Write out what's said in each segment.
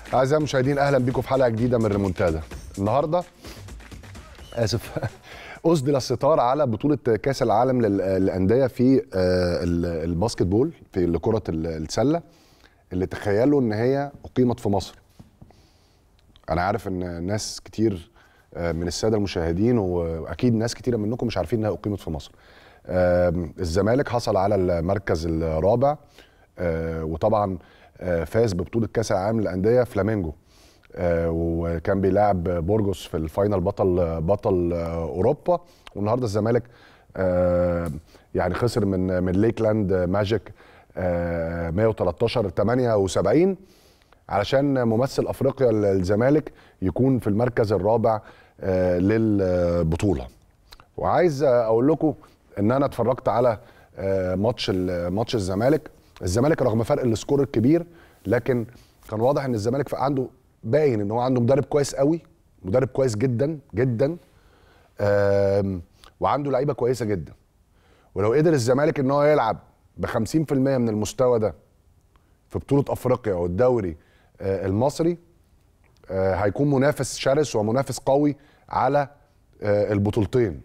أعزائي المشاهدين أهلا بكم في حلقة جديدة من ريمونتادا النهاردة آسف أسدل الستار على بطولة كأس العالم لل- للأندية في آه، ال- الباسكت بول في كرة ال- السلة اللي تخيلوا إن هي أقيمت في مصر أنا عارف إن ناس كتير آه، من السادة المشاهدين وأكيد ناس كتيرة منكم مش عارفين إنها أقيمت في مصر آم، الزمالك حصل على المركز الرابع آه، وطبعا آه، فاز ببطوله كاس العالم للانديه فلامينجو آه، وكان بيلاعب بورجوس في الفاينل بطل بطل آه، اوروبا والنهارده الزمالك آه، يعني خسر من من ليكلاند ماجيك آه، 113 78 علشان ممثل افريقيا الزمالك يكون في المركز الرابع آه، للبطوله وعايز اقول لكم ان انا اتفرجت على آه، ماتش ال- ماتش الزمالك الزمالك رغم فرق السكور الكبير لكن كان واضح ان الزمالك عنده باين ان هو عنده مدرب كويس قوي مدرب كويس جدا جدا آم، وعنده لعيبه كويسه جدا ولو قدر الزمالك ان هو يلعب ب 50% من المستوى ده في بطوله افريقيا والدوري آه، المصري آه، هيكون منافس شرس ومنافس قوي على آه، البطولتين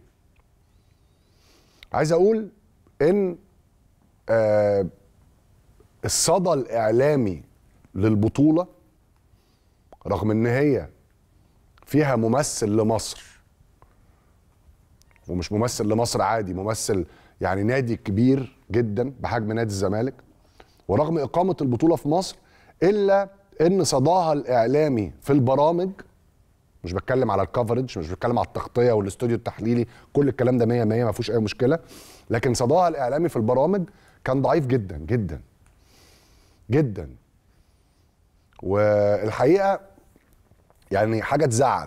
عايز اقول ان آه، الصدى الاعلامي للبطوله رغم ان هي فيها ممثل لمصر ومش ممثل لمصر عادي ممثل يعني نادي كبير جدا بحجم نادي الزمالك ورغم اقامه البطوله في مصر الا ان صداها الاعلامي في البرامج مش بتكلم على الكفرج مش بتكلم على التغطيه والاستوديو التحليلي كل الكلام ده 100 100 ما فيهوش اي مشكله لكن صداها الاعلامي في البرامج كان ضعيف جدا جدا جدا والحقيقه يعني حاجه تزعل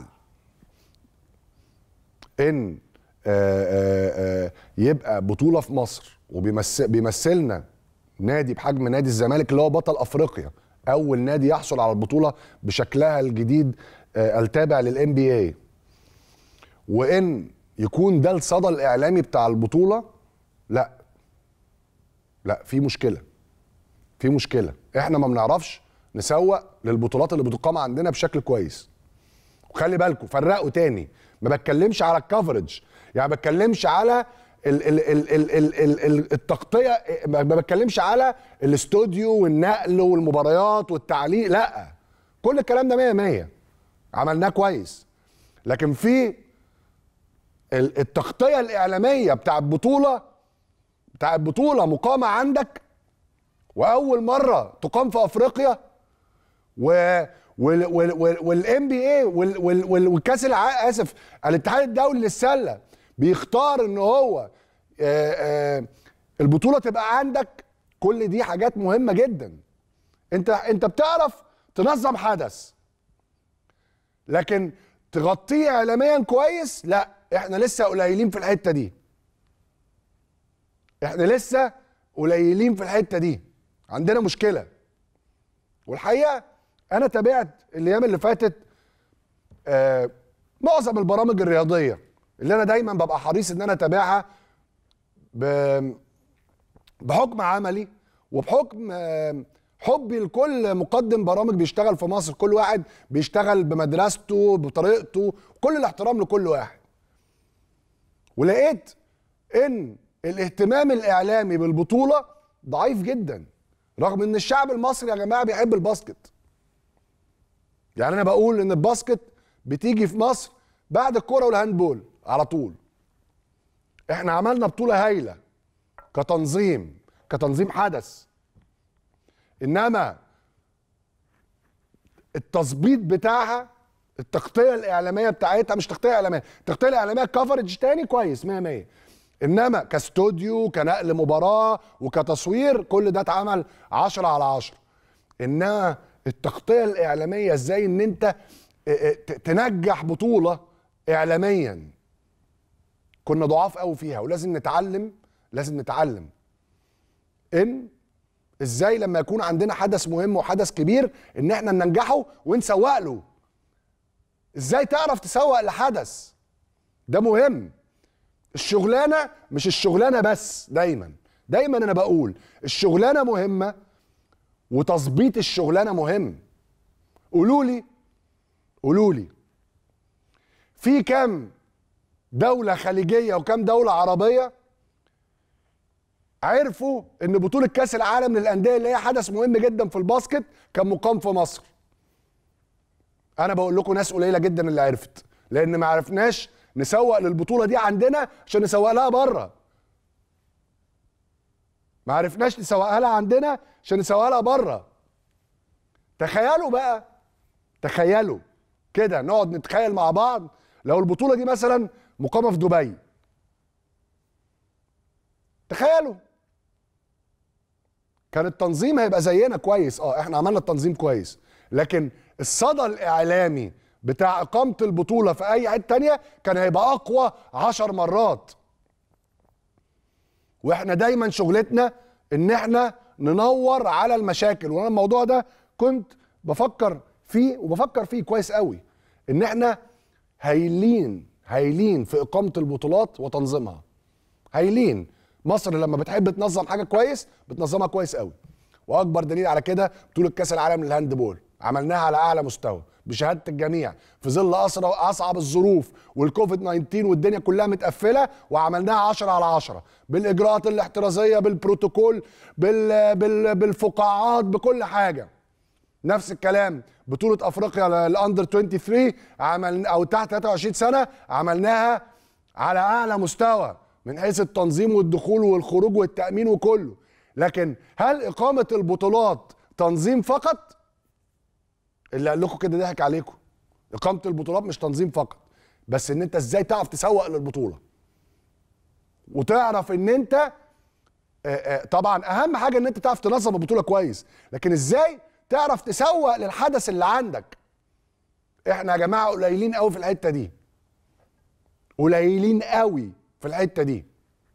ان آه، آه، آه، يبقى بطوله في مصر وبيمثل بيمثلنا نادي بحجم نادي الزمالك اللي هو بطل افريقيا اول نادي يحصل على البطوله بشكلها الجديد آه، التابع للان بي اي وان يكون ده الصدى الاعلامي بتاع البطوله لا لا في مشكله في مشكله احنا ما بنعرفش نسوق للبطولات اللي بتقام عندنا بشكل كويس وخلي بالكم فرقوا تاني ما بتكلمش على الكفرج يعني ما بتكلمش على ال ال ال ال ال ال ال التغطيه ما ما بتكلمش على الاستوديو والنقل والمباريات والتعليق لا كل الكلام ده 100 100 عملناه كويس لكن في ال- التغطيه الاعلاميه بتاع البطوله بتاع البطوله مقامه عندك واول مره تقام في افريقيا و والام بي اي والكاس الع... اسف الاتحاد الدولي للسله بيختار ان هو آه، آه، البطوله تبقى عندك كل دي حاجات مهمه جدا انت انت بتعرف تنظم حدث لكن تغطيه اعلاميا كويس لا احنا لسه قليلين في الحته دي احنا لسه قليلين في الحته دي عندنا مشكله والحقيقه انا تابعت الايام اللي فاتت آه معظم البرامج الرياضيه اللي انا دايما ببقى حريص ان انا اتابعها ب- بحكم عملي وبحكم آه، حبي لكل مقدم برامج بيشتغل في مصر كل واحد بيشتغل بمدرسته بطريقته كل الاحترام لكل واحد ولقيت ان الاهتمام الاعلامي بالبطوله ضعيف جدا رغم ان الشعب المصري يا جماعه بيحب الباسكت يعني انا بقول ان الباسكت بتيجي في مصر بعد الكوره والهاندبول على طول احنا عملنا بطوله هايله كتنظيم كتنظيم حدث انما التظبيط بتاعها التغطيه الاعلاميه بتاعتها مش تغطيه اعلاميه التغطيه الاعلاميه كفرج تاني كويس 100 100 انما كاستوديو كنقل مباراه وكتصوير كل ده اتعمل 10 على 10 انما التغطيه الاعلاميه ازاي ان انت اه، اه، ت- تنجح بطوله اعلاميا كنا ضعاف قوي فيها ولازم نتعلم لازم نتعلم ان ازاي لما يكون عندنا حدث مهم وحدث كبير ان احنا ننجحه ونسوق له ازاي تعرف تسوق لحدث ده مهم الشغلانه مش الشغلانه بس دايما دايما انا بقول الشغلانه مهمه وتظبيط الشغلانه مهم قولوا لي قولوا لي في كام دولة خليجية وكام دولة عربية عرفوا ان بطولة كأس العالم للأندية اللي هي حدث مهم جدا في الباسكت كان مقام في مصر انا بقول لكم ناس قليلة جدا اللي عرفت لان ما عرفناش نسوق للبطولة دي عندنا عشان نسوق لها بره ما عرفناش نسوقها لها عندنا عشان نسوقها لها بره تخيلوا بقى تخيلوا كده نقعد نتخيل مع بعض لو البطوله دي مثلا مقامه في دبي تخيلوا كان التنظيم هيبقى زينا كويس اه احنا عملنا التنظيم كويس لكن الصدى الاعلامي بتاع اقامه البطوله في اي حته تانية كان هيبقى اقوى عشر مرات واحنا دايما شغلتنا ان احنا ننور على المشاكل وانا الموضوع ده كنت بفكر فيه وبفكر فيه كويس قوي ان احنا هايلين هايلين في اقامه البطولات وتنظيمها هايلين مصر لما بتحب تنظم حاجه كويس بتنظمها كويس قوي واكبر دليل على كده بطوله كاس العالم للهاندبول عملناها على اعلى مستوى بشهاده الجميع في ظل أسرع اصعب الظروف والكوفيد 19 والدنيا كلها متقفله وعملناها 10 على 10 بالاجراءات الاحترازيه بالبروتوكول بال بال بالفقاعات بكل حاجه نفس الكلام بطوله افريقيا الاندر 23 عمل او تحت 23 سنه عملناها على اعلى مستوى من حيث التنظيم والدخول والخروج والتامين وكله لكن هل اقامه البطولات تنظيم فقط اللي قال لكم كده ضحك عليكم اقامه البطولات مش تنظيم فقط بس ان انت ازاي تعرف تسوق للبطوله وتعرف ان انت آه، آه، طبعا اهم حاجه ان انت تعرف تنظم البطوله كويس لكن ازاي تعرف تسوق للحدث اللي عندك احنا يا جماعه قليلين قوي في الحته دي قليلين قوي في الحته دي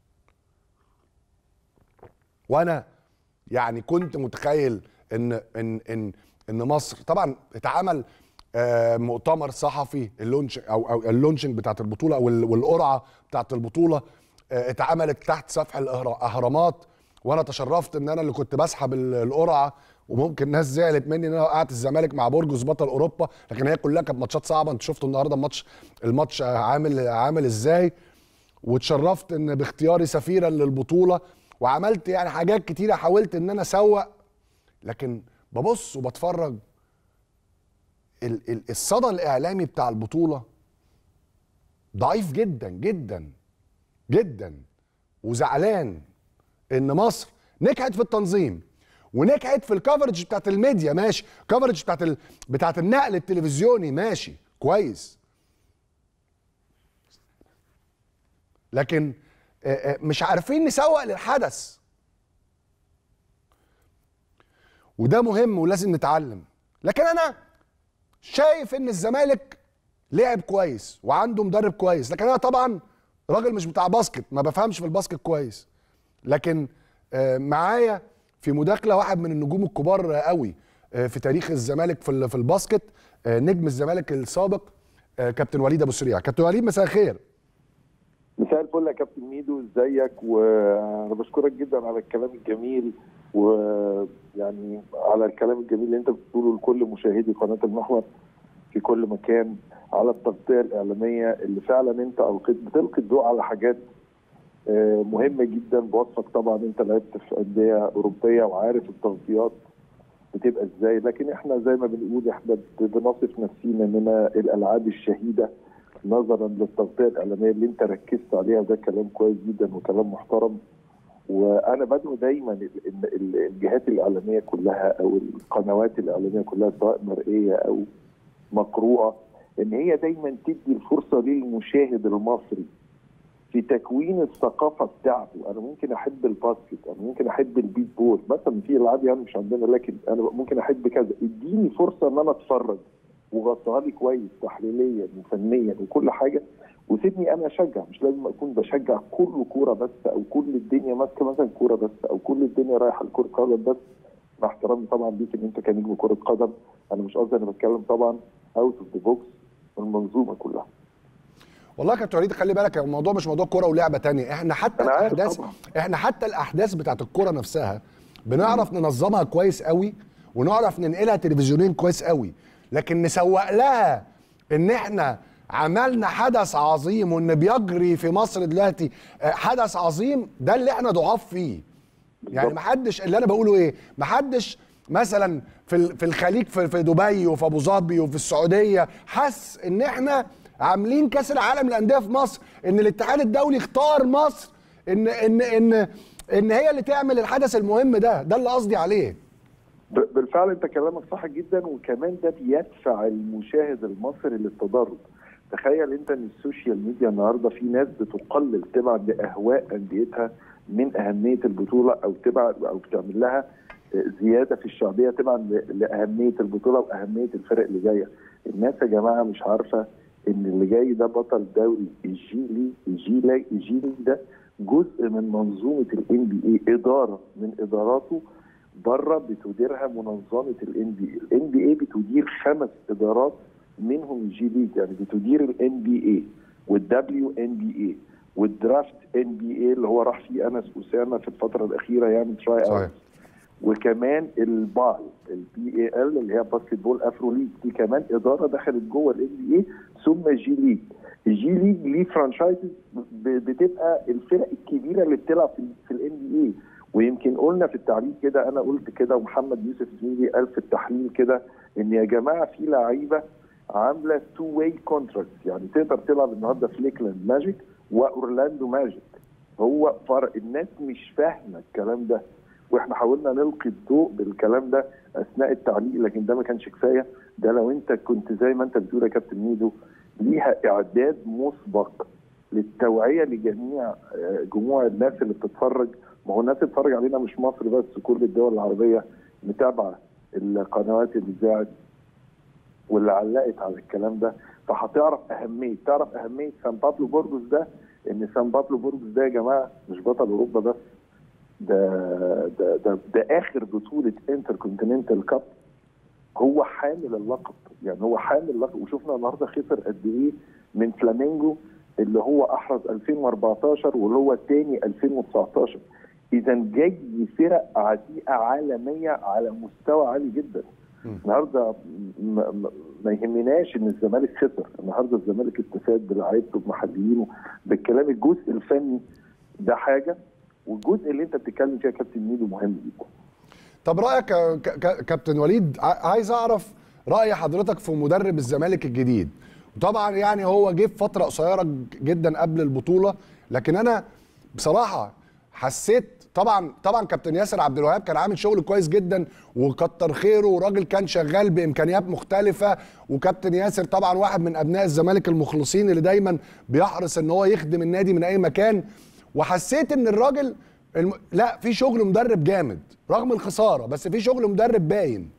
وانا يعني كنت متخيل ان ان ان ان مصر طبعا اتعمل آه، مؤتمر صحفي اللونش او او اللونشنج بتاعت البطوله او ال- والقرعه بتاعت البطوله آه، اتعملت تحت سفح الاهرامات وانا تشرفت ان انا اللي كنت بسحب ال- القرعه وممكن ناس زعلت مني ان انا وقعت الزمالك مع برجوز بطل اوروبا لكن هي كلها كانت ماتشات صعبه انتوا شفتوا النهارده الماتش الماتش عامل عامل ازاي واتشرفت ان باختياري سفيرا للبطوله وعملت يعني حاجات كتيره حاولت ان انا اسوق لكن ببص وبتفرج ال- ال- الصدى الاعلامي بتاع البطوله ضعيف جدا جدا جدا وزعلان ان مصر نجحت في التنظيم ونجحت في الكفرج بتاعت الميديا ماشي كفرج بتاعت ال... بتاعت النقل التلفزيوني ماشي كويس لكن آه، آه، مش عارفين نسوق للحدث وده مهم ولازم نتعلم لكن انا شايف ان الزمالك لعب كويس وعنده مدرب كويس لكن انا طبعا راجل مش بتاع باسكت ما بفهمش في الباسكت كويس لكن آه، معايا في مداخله واحد من النجوم الكبار آه، قوي آه، في تاريخ الزمالك في ال- في الباسكت آه، نجم الزمالك السابق آه، كابتن وليد ابو سريع كابتن وليد مساء الخير مساء الفل يا كابتن ميدو ازيك وانا بشكرك جدا على الكلام الجميل ويعني على الكلام الجميل اللي انت بتقوله لكل مشاهدي قناه المحور في كل مكان على التغطيه الاعلاميه اللي فعلا انت القيت بتلقي الضوء على حاجات آه، مهمه جدا بوصفك طبعا انت لعبت في انديه اوروبيه وعارف التغطيات بتبقى ازاي لكن احنا زي ما بنقول احنا بنصف نفسينا اننا الالعاب الشهيده نظرا للتغطيه الاعلاميه اللي انت ركزت عليها ده كلام كويس جدا وكلام محترم وانا بدعو دايما ال- ال- ال- الجهات الاعلاميه كلها او القنوات الاعلاميه كلها سواء مرئيه او مقروءه ان هي دايما تدي الفرصه للمشاهد المصري في تكوين الثقافه بتاعته انا ممكن احب الباسكت انا ممكن احب البيت بول مثلا في العاب يعني مش عندنا لكن انا ممكن احب كذا اديني فرصه ان انا اتفرج وغطيها لي كويس تحليليا وفنيا وكل حاجه وسيبني انا اشجع مش لازم اكون بشجع كل كوره بس او كل الدنيا ماسكه مثلا كوره بس او كل الدنيا رايحه لكره قدم بس مع احترامي طبعا ليك ان انت كنجم كره قدم انا مش قصدي انا بتكلم طبعا اوت اوف ذا بوكس المنظومه كلها والله يا كابتن وليد خلي بالك الموضوع مش موضوع كوره ولعبه تانية احنا حتى أنا عارف الاحداث طبعاً. احنا حتى الاحداث بتاعت الكوره نفسها بنعرف ننظمها كويس قوي ونعرف ننقلها تلفزيونيا كويس قوي لكن نسوق لها ان احنا عملنا حدث عظيم وان بيجري في مصر دلوقتي آه، حدث عظيم ده اللي احنا ضعاف فيه يعني بالظبط. محدش اللي انا بقوله ايه محدش مثلا في ال- في الخليج في في دبي وفي ابو ظبي وفي السعوديه حس ان احنا عاملين كاس العالم للانديه في مصر ان الاتحاد الدولي اختار مصر ان ان ان ان هي اللي تعمل الحدث المهم ده ده اللي قصدي عليه ب- بالفعل انت كلامك صح جدا وكمان ده بيدفع المشاهد المصري للتضرر تخيل انت ان السوشيال ميديا النهارده في ناس بتقلل تبعا لاهواء انديتها من اهميه البطوله او تبع او بتعمل لها زياده في الشعبيه تبعا ل- لاهميه البطوله واهميه الفرق اللي جايه الناس يا جماعه مش عارفه ان اللي جاي ده بطل دوري الجيلي الجيلي الجيلي ده جزء من منظومه الان بي اي اداره من اداراته بره بتديرها منظمه الان بي اي الان بي اي بتدير خمس ادارات منهم الجي ليج يعني بتدير الان بي اي والدبليو ان بي اي والدرافت ان بي اي اللي هو راح فيه انس اسامه في الفتره الاخيره يعني تراي صحيح. اوت وكمان الباي البي اي ال اللي هي باسكت بول افرو ليج دي كمان اداره دخلت جوه الان بي اي ثم جي ليج الجي ليج ليه فرانشايزز بتبقى الفرق الكبيره اللي بتلعب في, في الان بي اي ويمكن قلنا في التعليق كده انا قلت كده ومحمد يوسف زميلي قال في التحليل كده ان يا جماعه في لعيبه عامله تو واي كونتراكت يعني تقدر تلعب النهارده في ليكلاند ماجيك واورلاندو ماجيك هو فرق الناس مش فاهمه الكلام ده واحنا حاولنا نلقي الضوء بالكلام ده اثناء التعليق لكن ده ما كانش كفايه ده لو انت كنت زي ما انت بتقول يا كابتن ميدو ليها اعداد مسبق للتوعيه لجميع آه، جموع الناس اللي بتتفرج ما هو الناس اللي بتتفرج علينا مش مصر بس كل الدول العربيه متابعه القنوات اللي ذاعت واللي علقت على الكلام ده فهتعرف اهميه تعرف اهميه سان بابلو بورجوس ده ان سان بابلو بورجوس ده يا جماعه مش بطل اوروبا بس ده ده ده, ده اخر بطوله انتر كونتيننتال كاب هو حامل اللقب يعني هو حامل اللقب وشفنا النهارده خسر قد ايه من فلامينجو اللي هو احرز 2014 واللي هو الثاني 2019 اذا جاي فرق عتيقه عالميه على مستوى عالي جدا النهارده م- م- ما يهمناش ان الزمالك خسر النهارده الزمالك استفاد بلعيبته بمحليينه بالكلام الجزء الفني ده حاجه والجزء اللي انت بتتكلم فيها يا كابتن ميدو مهم جدا طب رايك يا ك- ك- كابتن وليد ع- عايز اعرف راي حضرتك في مدرب الزمالك الجديد وطبعا يعني هو جه في فتره قصيره ج- جدا قبل البطوله لكن انا بصراحه حسيت طبعا طبعا كابتن ياسر عبد الوهاب كان عامل شغل كويس جدا وكتر خيره وراجل كان شغال بامكانيات مختلفه وكابتن ياسر طبعا واحد من ابناء الزمالك المخلصين اللي دايما بيحرص ان هو يخدم النادي من اي مكان وحسيت ان الراجل الم... لا في شغل مدرب جامد رغم الخساره بس في شغل مدرب باين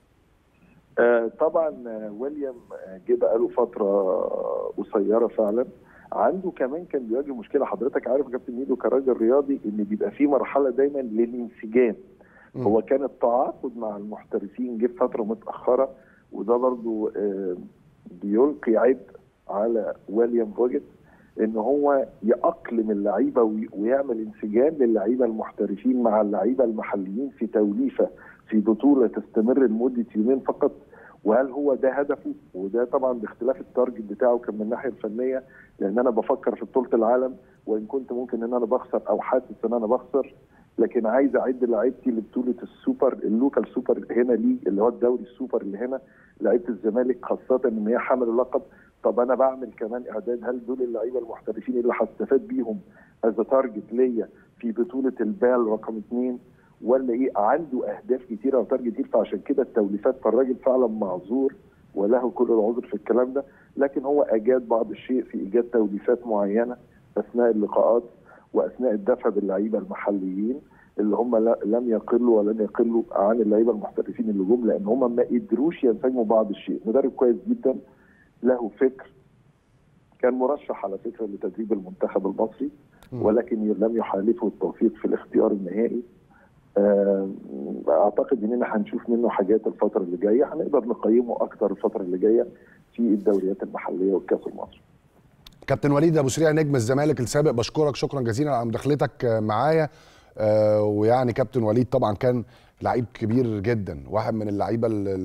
آه طبعا آه، ويليام آه، جه بقاله فتره آه، قصيره فعلا عنده كمان كان بيواجه مشكله حضرتك عارف يا كابتن ميدو كراجل رياضي ان بيبقى في مرحله دايما للانسجام هو كان التعاقد مع المحترفين جه في فتره متاخره وده برضو آه، بيلقي عبء على ويليام فوجت ان هو يأقلم اللعيبه وي- ويعمل انسجام للعيبه المحترفين مع اللعيبه المحليين في توليفه في بطوله تستمر لمده يومين فقط وهل هو ده هدفه وده طبعا باختلاف التارجت بتاعه كان من الناحيه الفنيه لان انا بفكر في بطوله العالم وان كنت ممكن ان انا بخسر او حاسس ان انا بخسر لكن عايز اعد لعيبتي لبطوله السوبر اللوكال سوبر هنا ليه اللي هو الدوري السوبر اللي هنا لعيبه الزمالك خاصه ان هي حامل اللقب طب انا بعمل كمان اعداد هل دول اللعيبه المحترفين اللي هستفاد بيهم از تارجت ليا في بطوله البال رقم اثنين ولا ايه عنده اهداف كتيره وتارجت كتير فعشان كده التوليفات فالراجل فعلا معذور وله كل العذر في الكلام ده لكن هو اجاد بعض الشيء في ايجاد توليفات معينه اثناء اللقاءات واثناء الدفع باللعيبه المحليين اللي هم لا- لم يقلوا ولن يقلوا عن اللعيبه المحترفين اللي جم لان هم ما قدروش ينسجموا بعض الشيء مدرب كويس جدا له فكر كان مرشح على فكره لتدريب المنتخب المصري ولكن لم يحالفه التوفيق في الاختيار النهائي آه، اعتقد اننا هنشوف منه حاجات الفتره اللي جايه هنقدر نقيمه اكتر الفتره اللي جايه في الدوريات المحليه والكاس المصري كابتن وليد ابو سريع نجم الزمالك السابق بشكرك شكرا جزيلا على مداخلتك آه، معايا آه، ويعني كابتن وليد طبعا كان لعيب كبير جدا واحد من اللعيبه ال- ال-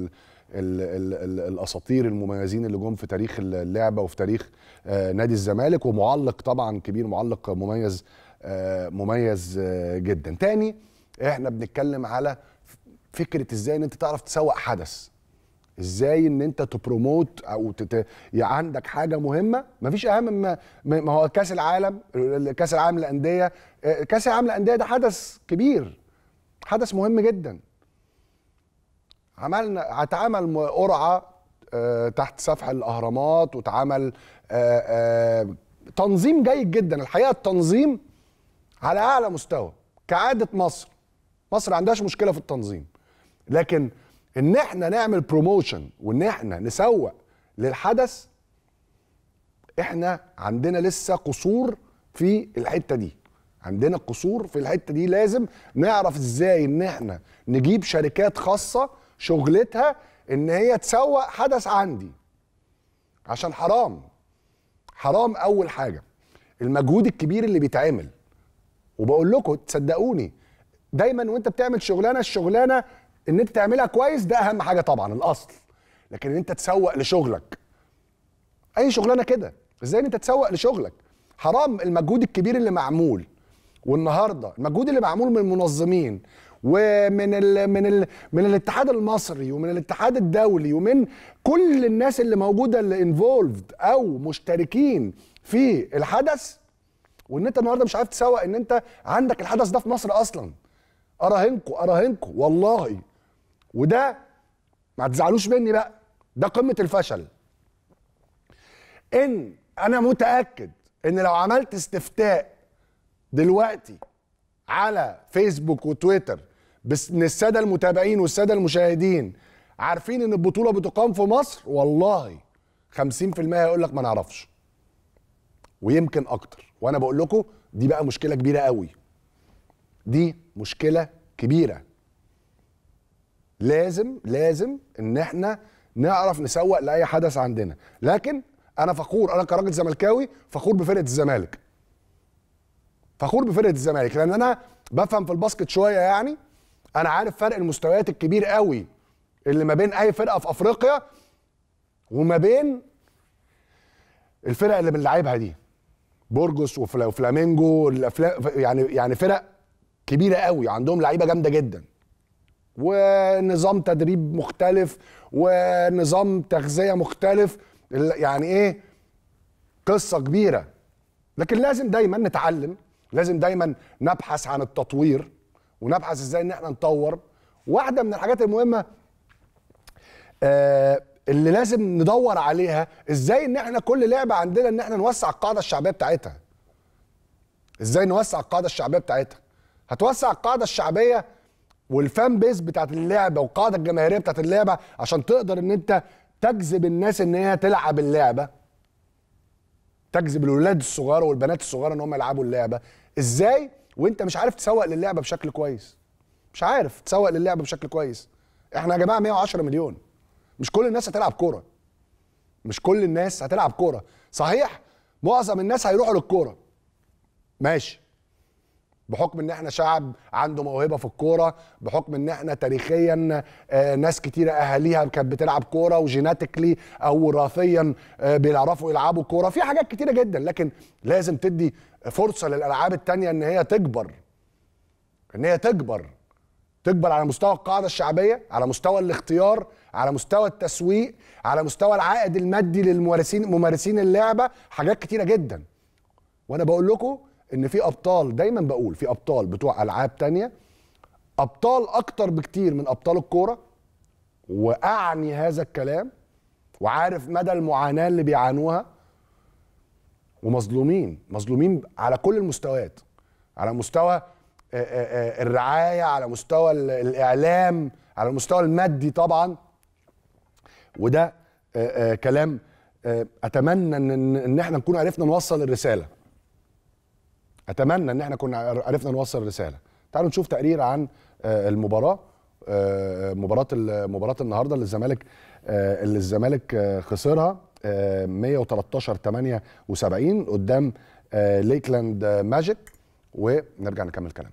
ال ال ال الاساطير المميزين اللي جم في تاريخ اللعبه وفي تاريخ آه نادي الزمالك ومعلق طبعا كبير معلق مميز آه مميز آه جدا تاني احنا بنتكلم على فكره ازاي ان انت تعرف تسوق حدث ازاي ان انت تبروموت او تت... يعني عندك حاجه مهمه مفيش اهم ما, ما هو كاس العالم كاس العالم للانديه كاس العالم للانديه ده حدث كبير حدث مهم جدا عملنا اتعمل قرعه آه تحت سفح الاهرامات واتعمل آه آه تنظيم جيد جدا الحقيقه التنظيم على اعلى مستوى كعاده مصر مصر ما عندهاش مشكله في التنظيم لكن ان احنا نعمل بروموشن وان احنا نسوق للحدث احنا عندنا لسه قصور في الحته دي عندنا قصور في الحته دي لازم نعرف ازاي ان احنا نجيب شركات خاصه شغلتها ان هي تسوق حدث عندي عشان حرام حرام اول حاجه المجهود الكبير اللي بيتعمل وبقول لكم تصدقوني دايما وانت بتعمل شغلانه الشغلانه ان انت تعملها كويس ده اهم حاجه طبعا الاصل لكن ان انت تسوق لشغلك اي شغلانه كده ازاي ان انت تسوق لشغلك حرام المجهود الكبير اللي معمول والنهارده المجهود اللي معمول من المنظمين ومن ال من ال من الاتحاد المصري ومن الاتحاد الدولي ومن كل الناس اللي موجوده اللي انفولفد او مشتركين في الحدث وان انت النهارده مش عارف تسوق ان انت عندك الحدث ده في مصر اصلا اراهنكم اراهنكم والله وده ما تزعلوش مني بقى ده قمه الفشل ان انا متاكد ان لو عملت استفتاء دلوقتي على فيسبوك وتويتر بس ان الساده المتابعين والساده المشاهدين عارفين ان البطوله بتقام في مصر والله 50% هيقول لك ما نعرفش ويمكن اكتر وانا بقول لكم دي بقى مشكله كبيره قوي دي مشكله كبيره لازم لازم ان احنا نعرف نسوق لاي حدث عندنا لكن انا فخور انا كراجل زملكاوي فخور بفرقه الزمالك فخور بفرقه الزمالك لان انا بفهم في الباسكت شويه يعني انا عارف فرق المستويات الكبير قوي اللي ما بين اي فرقه في افريقيا وما بين الفرق اللي بنلعبها دي بورجوس وفلامينجو يعني يعني فرق كبيره قوي عندهم لعيبه جامده جدا ونظام تدريب مختلف ونظام تغذيه مختلف يعني ايه قصه كبيره لكن لازم دايما نتعلم لازم دايما نبحث عن التطوير ونبحث ازاي ان احنا نطور واحده من الحاجات المهمه آه اللي لازم ندور عليها ازاي ان احنا كل لعبه عندنا ان احنا نوسع القاعده الشعبيه بتاعتها ازاي نوسع القاعده الشعبيه بتاعتها هتوسع القاعده الشعبيه والفان بيز بتاعت اللعبه والقاعده الجماهيريه بتاعت اللعبه عشان تقدر ان انت تجذب الناس ان هي تلعب اللعبه تجذب الولاد الصغار والبنات الصغار ان هم يلعبوا اللعبه ازاي وانت مش عارف تسوق للعبه بشكل كويس مش عارف تسوق للعبه بشكل كويس احنا يا جماعه 110 مليون مش كل الناس هتلعب كوره مش كل الناس هتلعب كوره صحيح معظم الناس هيروحوا للكوره ماشي بحكم ان احنا شعب عنده موهبه في الكوره بحكم ان احنا تاريخيا آه ناس كتيره اهاليها كانت بتلعب كوره وجيناتيكلي او وراثيا آه بيعرفوا يلعبوا كوره في حاجات كتيره جدا لكن لازم تدي فرصه للالعاب التانية ان هي تكبر ان هي تكبر تكبر على مستوى القاعده الشعبيه على مستوى الاختيار على مستوى التسويق على مستوى العائد المادي للممارسين ممارسين اللعبه حاجات كتيره جدا وانا بقول لكم ان في ابطال دايما بقول في ابطال بتوع العاب تانية ابطال اكتر بكتير من ابطال الكوره واعني هذا الكلام وعارف مدى المعاناه اللي بيعانوها ومظلومين مظلومين على كل المستويات على مستوى الرعايه على مستوى الاعلام على المستوى المادي طبعا وده كلام اتمنى ان ان احنا نكون عرفنا نوصل الرساله اتمنى ان احنا كنا عرفنا نوصل الرساله تعالوا نشوف تقرير عن المباراه مباراه مباراه النهارده اللي الزمالك اللي الزمالك خسرها 113 78 قدام ليكلاند ماجيك ونرجع نكمل كلامنا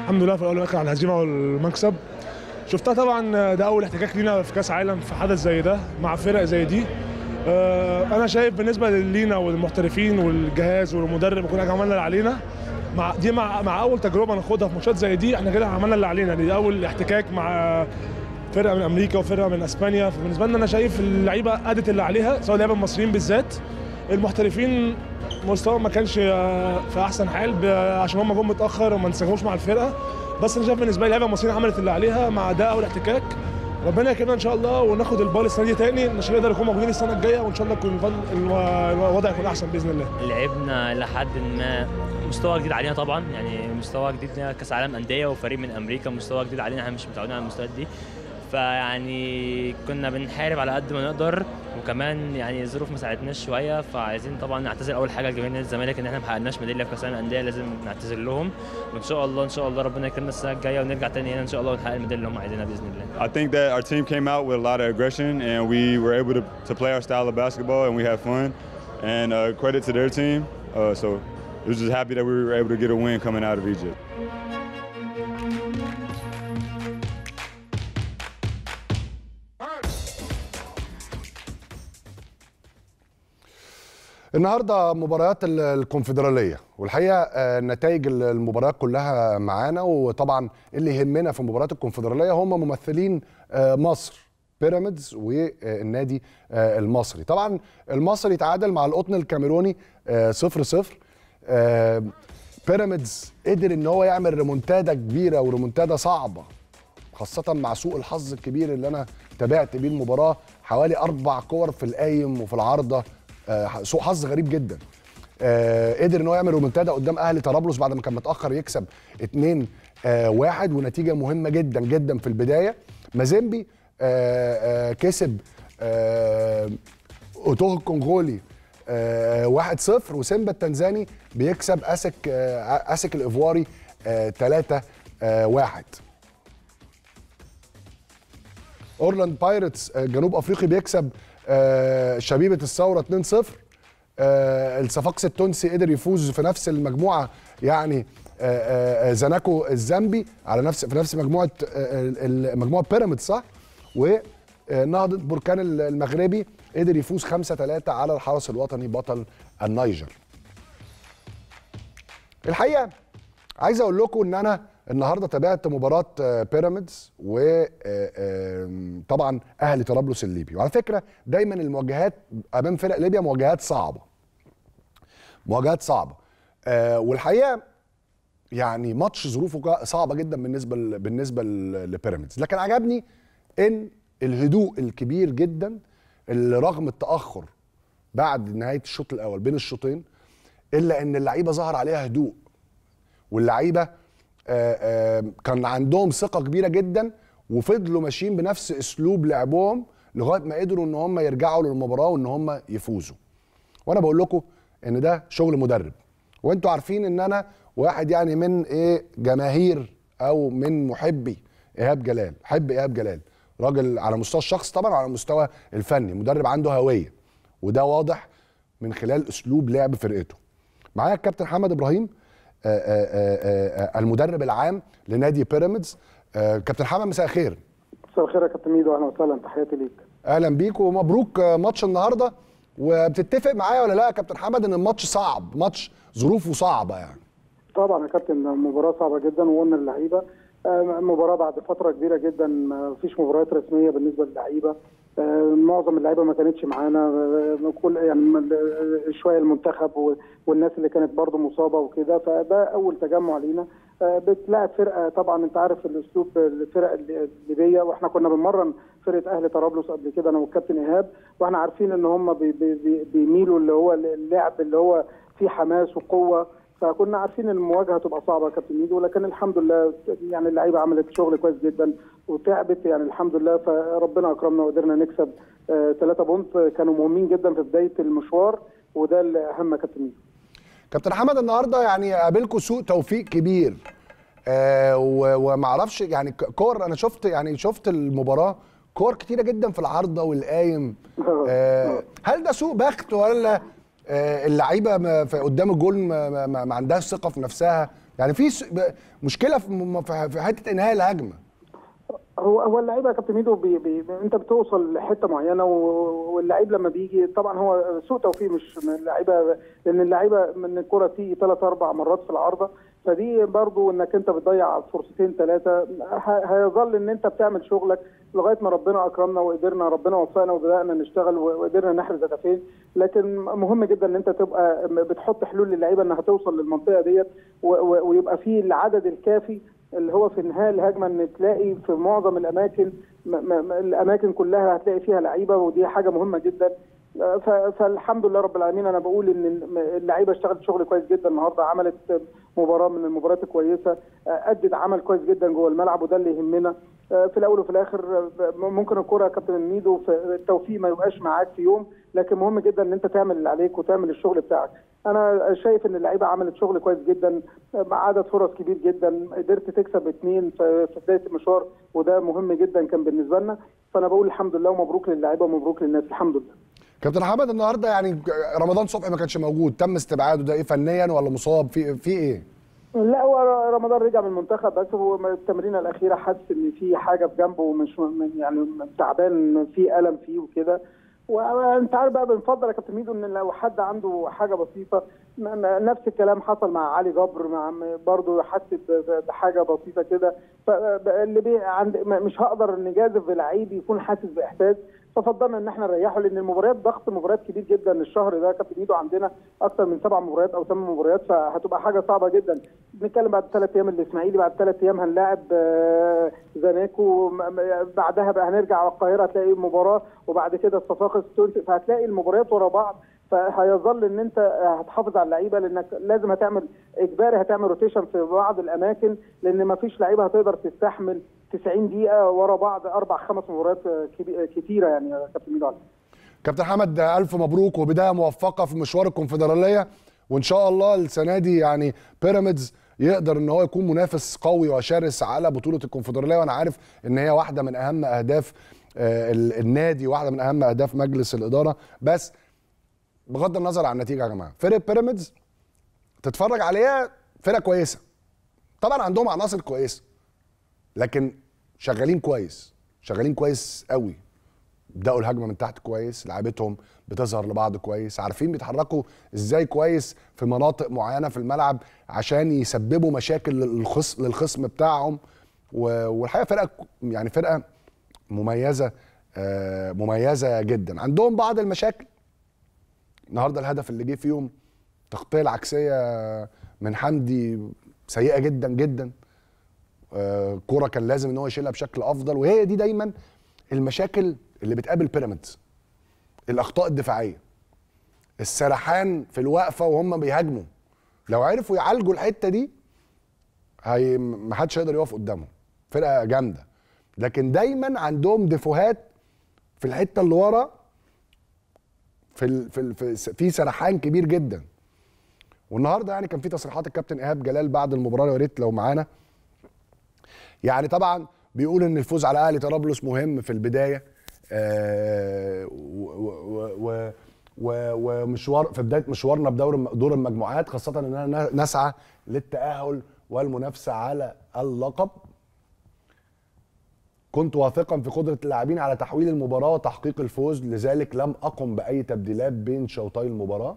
الحمد لله في الاول والاخر على الهزيمه والمكسب شفتها طبعا ده اول احتكاك لينا في كاس عالم في حدث زي ده مع فرق زي دي آه، انا شايف بالنسبه لينا والمحترفين والجهاز والمدرب وكل حاجه عملنا اللي علينا مع دي مع مع اول تجربه ناخدها في ماتشات زي دي احنا كده عملنا اللي علينا دي اول احتكاك مع فرقه من امريكا وفرقه من اسبانيا فبالنسبه لنا انا شايف اللعيبه ادت اللي عليها سواء اللعيبه المصريين بالذات المحترفين مستواهم ما كانش آه، في احسن حال ب- عشان هم جم متاخر وما انسجموش مع الفرقه بس انا شايف بالنسبه لي اللعيبه المصريين عملت اللي عليها مع ده اول احتكاك ربنا يكرمنا ان شاء الله وناخد البال السنه دي تاني عشان نقدر نكون موجودين السنه الجايه وان شاء الله يكون الفن- الو- الوضع يكون احسن باذن الله لعبنا لحد ما مستوى جديد علينا طبعا يعني مستوى جديد لنا كاس عالم انديه وفريق من امريكا مستوى جديد علينا احنا مش متعودين على المستويات دي فيعني كنا بنحارب على قد ما نقدر وكمان يعني الظروف ما ساعدناش شويه فعايزين طبعا نعتذر اول حاجه لجماهير نادي الزمالك ان احنا ما حققناش ميداليه في كاس العالم للانديه لازم نعتذر لهم وان شاء الله ان شاء الله ربنا يكرمنا السنه الجايه ونرجع تاني هنا ان شاء الله ونحقق الميداليه اللي هم عايزينها باذن الله I think that our team came out with a lot of aggression and we were able to, to play our style of basketball and we had fun. And uh, credit to their team. Uh, so it was just happy that we were able to get a win coming out of Egypt. النهارده مباريات ال- الكونفدراليه والحقيقه آه، نتائج ال- المباريات كلها معانا وطبعا اللي يهمنا في مباريات الكونفدراليه هم ممثلين آه، مصر بيراميدز والنادي آه، المصري طبعا المصري تعادل مع القطن الكاميروني 0 0 بيراميدز قدر ان هو يعمل ريمونتادا كبيره وريمونتادا صعبه خاصة مع سوء الحظ الكبير اللي أنا تابعت بيه المباراة حوالي أربع كور في القايم وفي العارضة آه، سوء حظ غريب جدا آه، قدر ان هو يعمل رومنتادا قدام اهلي طرابلس بعد ما كان متاخر يكسب 2 آه، واحد ونتيجه مهمه جدا جدا في البدايه مازيمبي آه، آه، كسب آه، اوتوه الكونغولي آه، 1-0 وسيمبا التنزاني بيكسب اسك آه، اسك الايفواري 3 1 اورلاند بايرتس آه، جنوب افريقي بيكسب آه، شبيبه الثوره 2-0 آه، الصفاقسي التونسي قدر يفوز في نفس المجموعه يعني آه، آه، زناكو الزامبي على نفس في نفس مجموعه آه، ال- مجموعه بيراميدز صح ونهضه بركان المغربي قدر يفوز 5-3 على الحرس الوطني بطل النيجر الحقيقه عايز اقول لكم ان انا النهارده تابعت مباراه آه، بيراميدز وطبعا اهلي طرابلس الليبي وعلى فكره دايما المواجهات امام فرق ليبيا مواجهات صعبه مواجهات صعبه آه، والحقيقه يعني ماتش ظروفه جا- صعبه جدا بالنسبه ل- بالنسبه ل- لبيراميدز لكن عجبني ان الهدوء الكبير جدا اللي رغم التاخر بعد نهايه الشوط الاول بين الشوطين الا ان اللعيبه ظهر عليها هدوء واللعيبه آه، آه، كان عندهم ثقه كبيره جدا وفضلوا ماشيين بنفس اسلوب لعبهم لغايه ما قدروا ان هم يرجعوا للمباراه وان هم يفوزوا وانا بقول لكم ان ده شغل مدرب وانتوا عارفين ان انا واحد يعني من ايه جماهير او من محبي ايهاب جلال حب ايهاب جلال راجل على مستوى الشخص طبعا وعلى المستوى الفني مدرب عنده هويه وده واضح من خلال اسلوب لعب فرقته معايا الكابتن حمد ابراهيم آآ آآ آآ المدرب العام لنادي بيراميدز آه، كابتن حمد مساء الخير مساء الخير يا كابتن ميدو اهلا وسهلا تحياتي ليك اهلا بيك ومبروك آه، ماتش النهارده وبتتفق معايا ولا لا يا كابتن حمد ان الماتش صعب ماتش ظروفه صعبه يعني طبعا يا كابتن مباراه صعبه جدا وقلنا اللعيبه آه، مباراه بعد فتره كبيره جدا ما فيش مباريات رسميه بالنسبه للعيبه آه، معظم اللعيبه ما كانتش معانا آه، كل يعني م- آه، شويه المنتخب و- والناس اللي كانت برضو مصابه وكده فده اول تجمع لينا آه، بتلاعب فرقه طبعا انت عارف الاسلوب الفرق الليبيه واحنا كنا بنمرن فرقه اهلي طرابلس قبل كده انا والكابتن ايهاب واحنا عارفين ان هم بي- بي- بي- بيميلوا اللي هو اللعب اللي هو فيه حماس وقوه فكنا عارفين ان المواجهه هتبقى صعبه يا كابتن ميدو لكن الحمد لله يعني اللعيبه عملت شغل كويس جدا وتعبت يعني الحمد لله فربنا اكرمنا وقدرنا نكسب ثلاثة بونت كانوا مهمين جدا في بدايه المشوار وده الاهم يا كابتن ميدو كابتن حمد النهارده يعني قابلكم سوء توفيق كبير آه و- ومعرفش يعني ك- كور انا شفت يعني شفت المباراه كور كتيره جدا في العارضه والقايم آه هل ده سوء بخت ولا آه اللعيبه ما- في- قدام الجول ما, ما, ما- ما عندهاش ثقه في نفسها يعني في س- ب- مشكله في م- في في حته انهاء الهجمه هو هو اللعيبه يا كابتن ميدو بي بي انت بتوصل لحته معينه و- واللعيب لما بيجي طبعا هو سوء توفيق مش من اللعيبه لان اللعيبه من الكره تيجي ثلاث اربع مرات في العارضه فدي برضو انك انت بتضيع فرصتين ثلاثه هيظل ان انت بتعمل شغلك لغايه ما ربنا اكرمنا وقدرنا ربنا وفقنا وبدانا نشتغل وقدرنا نحرز هدفين لكن مهم جدا ان انت تبقى بتحط حلول للعيبه انها توصل للمنطقه ديت و- و- ويبقى في العدد الكافي اللي هو في انهاء الهجمه ان تلاقي في معظم الاماكن م- م- الاماكن كلها هتلاقي فيها لعيبه ودي حاجه مهمه جدا ف- فالحمد لله رب العالمين انا بقول ان اللعيبه اشتغلت شغل كويس جدا النهارده عملت مباراه من المباريات الكويسه ادت عمل كويس جدا جوه الملعب وده اللي يهمنا في الاول وفي الاخر ممكن الكره يا كابتن ميدو في التوفيق ما يبقاش معاك في يوم لكن مهم جدا ان انت تعمل اللي عليك وتعمل الشغل بتاعك انا شايف ان اللعيبه عملت شغل كويس جدا مع عدد فرص كبير جدا قدرت تكسب اثنين في في بدايه المشوار وده مهم جدا كان بالنسبه لنا فانا بقول الحمد لله ومبروك للعيبه ومبروك للناس الحمد لله كابتن حمد النهارده يعني رمضان صبحي ما كانش موجود تم استبعاده ده ايه فنيا ولا مصاب في في ايه لا هو رمضان رجع من المنتخب بس هو التمرينه الاخيره حس ان في حاجه في جنبه ومش يعني تعبان في الم فيه وكده وانت عارف بقى بنفضل يا كابتن ميدو ان لو حد عنده حاجه بسيطه ن- نفس الكلام حصل مع علي جبر مع برضه حس ب- بحاجه بسيطه كده فاللي بي عند م- مش هقدر نجازف بلعيب يكون حاسس باحساس ففضلنا ان احنا نريحه لان المباريات ضغط مباريات كبير جدا الشهر ده يا كابتن ميدو عندنا اكثر من سبع مباريات او ثمان مباريات فهتبقى حاجه صعبه جدا بنتكلم بعد ثلاث ايام الاسماعيلي بعد ثلاث ايام هنلاعب آه، زناكو م- م- بعدها بقى هنرجع على القاهره هتلاقي مباراه وبعد كده الصفاقس تونس فهتلاقي المباريات ورا بعض فهيظل ان انت هتحافظ على اللعيبه لانك لازم هتعمل اجباري هتعمل روتيشن في بعض الاماكن لان ما فيش لعيبه هتقدر تستحمل 90 دقيقه ورا بعض اربع خمس مباريات كبي- كتيره يعني يا كابتن ميدو علي. كابتن حمد الف مبروك وبدايه موفقه في مشوار الكونفدراليه وان شاء الله السنه دي يعني بيراميدز يقدر ان هو يكون منافس قوي وشرس على بطوله الكونفدراليه وانا عارف ان هي واحده من اهم اهداف آه، ال- النادي واحده من اهم اهداف مجلس الاداره بس بغض النظر عن النتيجه يا جماعه فرقه بيراميدز تتفرج عليها فرقه كويسه طبعا عندهم عناصر كويسه لكن شغالين كويس شغالين كويس قوي بدأوا الهجمه من تحت كويس لعيبتهم بتظهر لبعض كويس عارفين بيتحركوا ازاي كويس في مناطق معينه في الملعب عشان يسببوا مشاكل للخصم للخصم بتاعهم و- والحقيقه فرقه يعني فرقه مميزه آه، مميزه جدا عندهم بعض المشاكل النهارده الهدف اللي جه فيهم تغطيه العكسيه من حمدي سيئه جدا جدا آه، كرة كان لازم ان هو يشيلها بشكل افضل وهي دي دايما المشاكل اللي بتقابل بيراميدز الاخطاء الدفاعيه السرحان في الوقفه وهم بيهاجموا لو عرفوا يعالجوا الحته دي هي ما حدش هيقدر يقف قدامهم فرقه جامده لكن دايما عندهم ديفوهات في الحته اللي ورا في ال في ال في, في سرحان كبير جدا والنهارده يعني كان في تصريحات الكابتن ايهاب جلال بعد المباراه يا ريت لو معانا يعني طبعا بيقول ان الفوز على اهلي طرابلس مهم في البدايه آه، و- و- و- و- ومشوار في بدايه مشوارنا بدور دور المجموعات خاصه اننا نسعى للتاهل والمنافسه على اللقب كنت واثقا في قدره اللاعبين على تحويل المباراه وتحقيق الفوز لذلك لم اقم باي تبديلات بين شوطي المباراه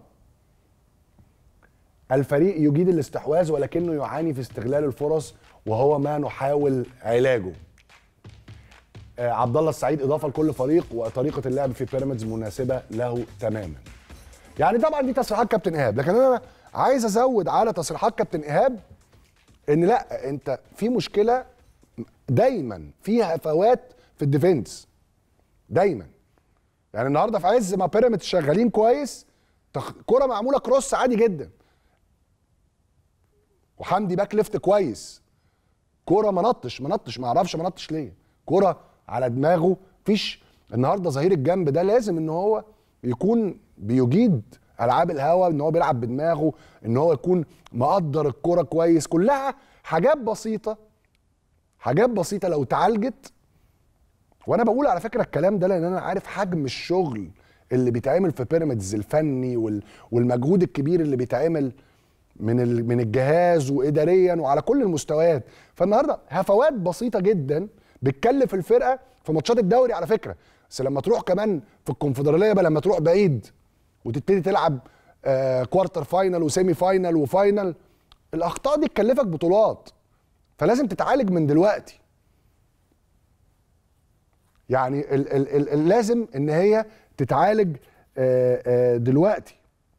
الفريق يجيد الاستحواذ ولكنه يعاني في استغلال الفرص وهو ما نحاول علاجه آه، عبد الله السعيد اضافه لكل فريق وطريقه اللعب في بيراميدز مناسبه له تماما يعني طبعا دي تصريحات كابتن ايهاب لكن انا عايز ازود على تصريحات كابتن ايهاب ان لا انت في مشكله دايما في هفوات في الديفنس دايما يعني النهارده في عز ما بيراميدز شغالين كويس تخ- كرة معموله كروس عادي جدا وحمدي باك ليفت كويس كرة ما نطش ما نطش ما اعرفش ما نطش ليه كرة على دماغه فيش النهارده ظهير الجنب ده لازم ان هو يكون بيجيد العاب الهوا ان هو بيلعب بدماغه ان هو يكون مقدر الكرة كويس كلها حاجات بسيطة حاجات بسيطة لو اتعالجت وانا بقول على فكره الكلام ده لان انا عارف حجم الشغل اللي بيتعمل في بيراميدز الفني وال... والمجهود الكبير اللي بيتعمل من ال- من الجهاز واداريا وعلى كل المستويات فالنهارده هفوات بسيطه جدا بتكلف الفرقه في ماتشات الدوري على فكره بس لما تروح كمان في الكونفدراليه بقى لما تروح بعيد وتبتدي تلعب آه كوارتر فاينل وسيمي فاينل وفاينل الاخطاء دي تكلفك بطولات فلازم تتعالج من دلوقتي يعني ال ال ال ال لازم ان هي تتعالج آه آه دلوقتي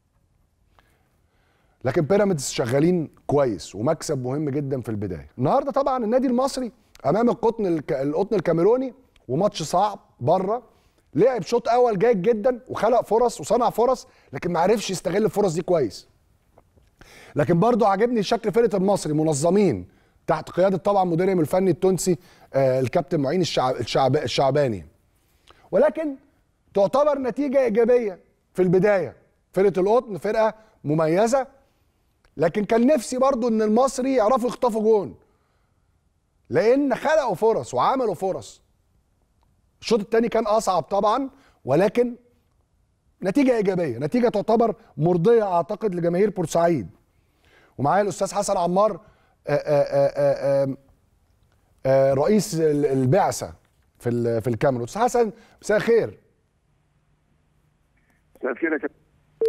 لكن بيراميدز شغالين كويس ومكسب مهم جدا في البدايه النهارده طبعا النادي المصري امام القطن الك... القطن الكاميروني وماتش صعب بره لعب شوط اول جيد جدا وخلق فرص وصنع فرص لكن ما عرفش يستغل الفرص دي كويس لكن برضو عجبني شكل فرقه المصري منظمين تحت قياده طبعا مديرهم الفني التونسي آه الكابتن معين الشعب الشعب الشعباني ولكن تعتبر نتيجه ايجابيه في البدايه فرقه القطن فرقه مميزه لكن كان نفسي برضو ان المصري يعرفوا يخطفوا جون لان خلقوا فرص وعملوا فرص الشوط الثاني كان اصعب طبعا ولكن نتيجه ايجابيه نتيجه تعتبر مرضيه اعتقد لجماهير بورسعيد ومعايا الاستاذ حسن عمار آآ آآ آآ آآ رئيس ال- البعثه في ال- في الكاميرون استاذ حسن مساء الخير مساء الخير يا كابتن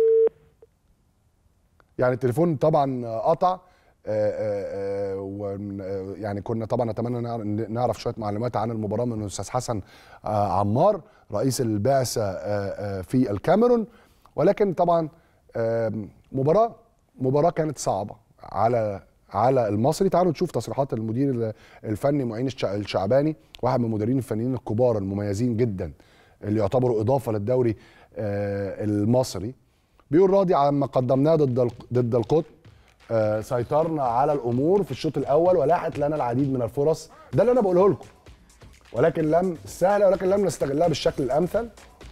يعني التليفون طبعا قطع آه، آه، آه، ون- آه، يعني كنا طبعا نتمنى نعر- نعرف شويه معلومات عن المباراه من الاستاذ حسن آه، عمار رئيس البعثه آه، آه، في الكاميرون ولكن طبعا آم، مباراه مباراه كانت صعبه على على المصري تعالوا نشوف تصريحات المدير الفني معين الشع- الشعباني واحد من المديرين الفنيين الكبار المميزين جدا اللي يعتبروا اضافه للدوري آه، المصري بيقول راضي عما قدمناه ضد الق- ضد القطن آه، سيطرنا على الامور في الشوط الاول ولاحت لنا العديد من الفرص ده اللي انا بقوله لكم ولكن لم سهله ولكن لم نستغلها بالشكل الامثل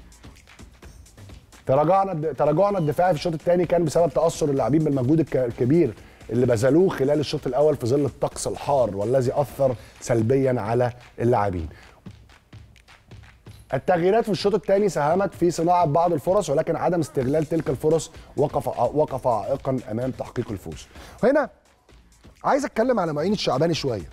تراجعنا تراجعنا الدفاعي في الشوط الثاني كان بسبب تاثر اللاعبين بالمجهود الك- الكبير اللي بذلوه خلال الشوط الاول في ظل الطقس الحار والذي اثر سلبيا على اللاعبين التغييرات في الشوط الثاني ساهمت في صناعه بعض الفرص ولكن عدم استغلال تلك الفرص وقف وقف عائقا امام تحقيق الفوز. وهنا عايز اتكلم على معين الشعباني شويه.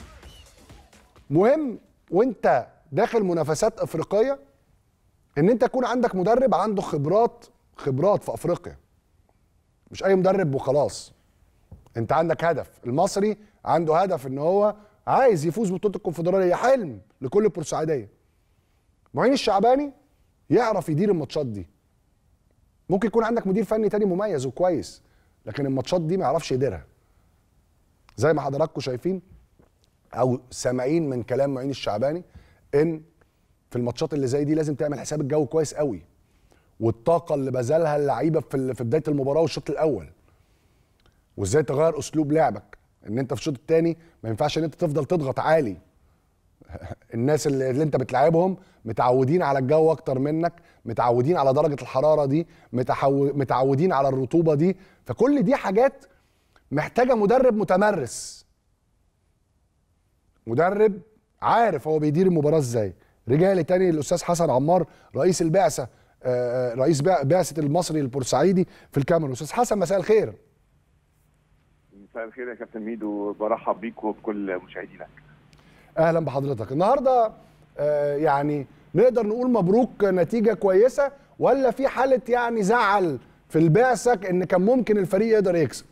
مهم وانت داخل منافسات افريقيه ان انت يكون عندك مدرب عنده خبرات خبرات في افريقيا. مش اي مدرب وخلاص. انت عندك هدف، المصري عنده هدف ان هو عايز يفوز ببطوله الكونفدراليه حلم لكل البورسعيديه. معين الشعباني يعرف يدير الماتشات دي ممكن يكون عندك مدير فني تاني مميز وكويس لكن الماتشات دي ما يعرفش يديرها زي ما حضراتكم شايفين او سامعين من كلام معين الشعباني ان في الماتشات اللي زي دي لازم تعمل حساب الجو كويس قوي والطاقه اللي بذلها اللعيبه في ال- في بدايه المباراه والشوط الاول وازاي تغير اسلوب لعبك ان انت في الشوط الثاني ما ينفعش ان انت تفضل تضغط عالي الناس اللي, اللي انت بتلعبهم متعودين على الجو اكتر منك متعودين على درجه الحراره دي متحو... متعودين على الرطوبه دي فكل دي حاجات محتاجه مدرب متمرس مدرب عارف هو بيدير المباراه ازاي رجع لي تاني الاستاذ حسن عمار رئيس البعثه آه، رئيس بع- بعثه المصري البورسعيدي في الكاميرون استاذ حسن مساء الخير مساء الخير يا كابتن ميدو برحب بيك وبكل مشاهدينك اهلا بحضرتك النهارده آه، يعني نقدر نقول مبروك نتيجه كويسه ولا في حاله يعني زعل في البعثه ان كان ممكن الفريق يقدر يكسب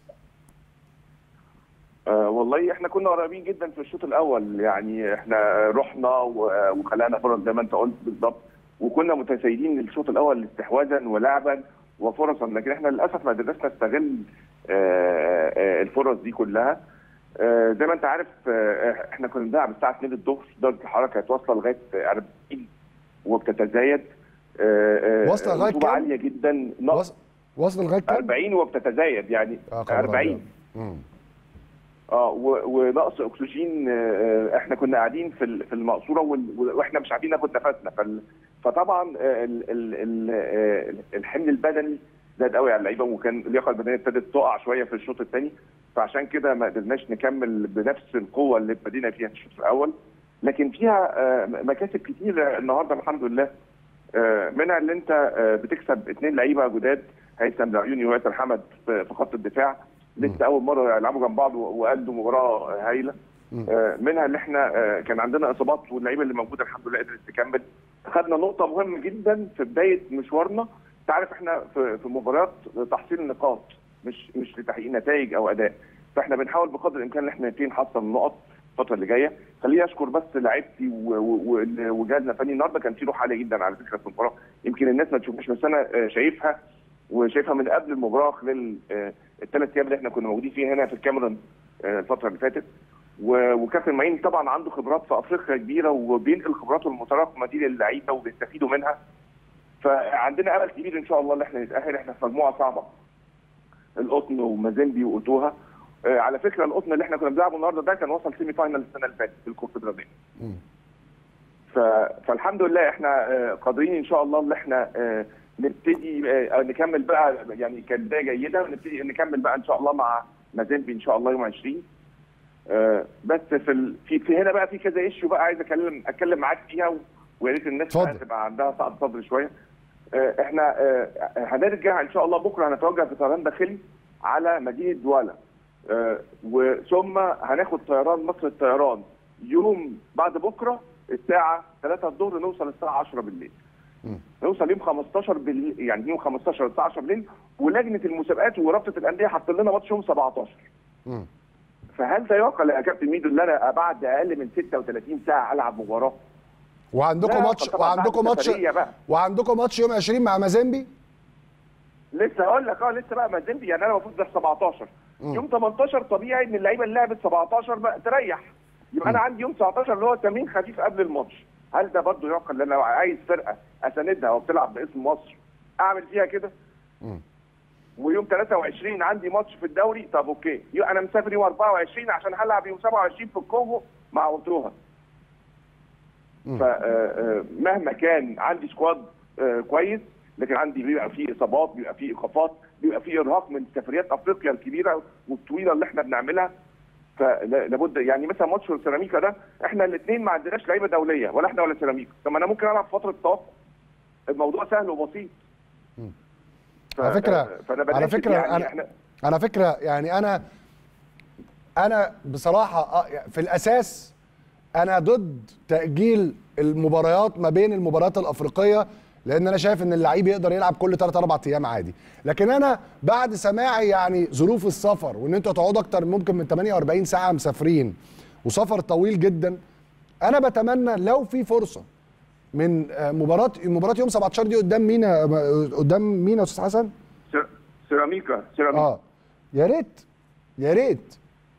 آه والله احنا كنا قريبين جدا في الشوط الاول يعني احنا رحنا و- وخلقنا فرص زي ما انت قلت بالظبط وكنا متسيدين الشوط الاول استحواذا ولعبا وفرصا لكن احنا للاسف ما قدرناش نستغل آه، آه، الفرص دي كلها آه، زي ما انت عارف آه، احنا كنا بنلعب الساعه 2 الظهر درجه الحراره كانت واصله لغايه 40 وبتتزايد آه، آه، واصلة لغاية رطوبة كام؟ عاليه جدا نقص وصل وصل لغايه كام؟ 40 وبتتزايد يعني آه، خبر 40 أبيض. مم. اه و- ونقص اكسجين آه، احنا كنا قاعدين في ال- في المقصوره وال- واحنا مش عارفين ناخد نفسنا فال- فطبعا آه، ال- ال- ال- آه، الحمل البدني زاد قوي على اللعيبه وكان اللياقه البدنيه ابتدت تقع شويه في الشوط الثاني فعشان كده ما قدرناش نكمل بنفس القوه اللي ابتدينا فيها في الشوط الاول لكن فيها آه، مكاسب كتير النهارده الحمد لله آه، منها اللي انت آه، بتكسب اثنين لعيبه جداد هيثم العيوني وياسر حمد في في خط الدفاع لسه اول مره يلعبوا جنب بعض و- وادوا مباراه هايله آه، منها اللي احنا آه، كان عندنا اصابات واللعيبه اللي موجوده الحمد لله قدرت تكمل خدنا نقطه مهمه جدا في بدايه مشوارنا انت عارف احنا في في مباريات تحصيل النقاط مش مش لتحقيق نتائج او اداء فاحنا بنحاول بقدر الامكان ان احنا نبتدي نحصل النقط الفتره اللي جايه خليني اشكر بس لعيبتي و- و- و- وجهازنا الفني النهارده كان في روح عاليه جدا على فكره في المباراه يمكن الناس ما تشوفهاش بس انا آه، شايفها وشايفها من قبل المباراه خلال الثلاث ايام اللي احنا كنا موجودين فيها هنا في الكاميرون آه، الفتره اللي فاتت و- وكابتن معين طبعا عنده خبرات في افريقيا كبيره وبينقل خبراته المتراكمه دي للعيبه وبيستفيدوا منها فعندنا امل كبير ان شاء الله ان احنا نتاهل احنا في مجموعه صعبه القطن ومازيمبي واوتوها آه، على فكره القطن اللي احنا كنا بنلعبه النهارده ده كان وصل سيمي فاينل السنه اللي فاتت في الكونفدراليه ف... فالحمد لله احنا آه، قادرين ان شاء الله ان احنا آه، نبتدي آه، نكمل بقى يعني كبدايه جيده ونبتدي نكمل بقى ان شاء الله مع مازيمبي ان شاء الله يوم 20 آه، بس في ال... في, في هنا بقى في كذا ايشيو بقى عايز اتكلم اتكلم معاك فيها و... ويا ريت الناس بقى اتفضل. تبقى عندها سعه صدر شويه آه، احنا آه، هنرجع ان شاء الله بكره هنتوجه بطيران داخلي على مدينه دوالا آه، وثم هناخد طيران مصر الطيران يوم بعد بكره الساعه 3 الظهر نوصل الساعه 10 بالليل نوصل يوم 15 بالليل يعني يوم 15 الساعه 10 بالليل ولجنه المسابقات ورابطه الانديه حاطين لنا ماتش يوم 17 مم. فهل ده يعقل يا كابتن ميدو ان انا بعد اقل من 36 ساعه العب مباراه؟ وعندكم لا، ماتش طبعاً بعد وعندكم ماتش السفرية بقى. وعندكم ماتش يوم 20 مع مازيمبي لسه هقول لك اه لسه بقى مازيمبي يعني انا المفروض ده 17 يوم 18 طبيعي ان اللعيبه اللي لعبت 17 بقى تريح يبقى انا عندي يوم 19 اللي هو تمرين خفيف قبل الماتش هل ده برضه يعقل لان لو عايز فرقه اساندها وبتلعب باسم مصر اعمل فيها كده؟ ويوم 23 عندي ماتش في الدوري طب اوكي يبقى انا مسافر يوم 24 عشان هلعب يوم 27 في الكونغو مع اوتروها فمهما كان عندي سكواد آه، كويس لكن عندي بيبقى فيه اصابات بيبقى فيه ايقافات بيبقى فيه ارهاق من سفريات افريقيا الكبيره والطويله اللي احنا بنعملها فلابد يعني مثلا ماتش سيراميكا ده احنا الاثنين ما عندناش لعيبه دوليه ولا احنا ولا سيراميكا طب ما انا ممكن العب فتره توقف الموضوع سهل وبسيط ف- على فكره فانا على بناشد فكره يعني انا احنا على فكره يعني انا انا بصراحه آه، في الاساس انا ضد تاجيل المباريات ما بين المباريات الافريقيه لان انا شايف ان اللعيب يقدر يلعب كل 3 4 ايام عادي لكن انا بعد سماعي يعني ظروف السفر وان انتوا تقعدوا اكتر ممكن من 48 ساعه مسافرين وسفر طويل جدا انا بتمنى لو في فرصه من آه، مباراه مباراه يوم 17 دي قدام مين يا- قدام مين يا استاذ حسن؟ سير- سيراميكا سيراميكا اه يا ريت يا ريت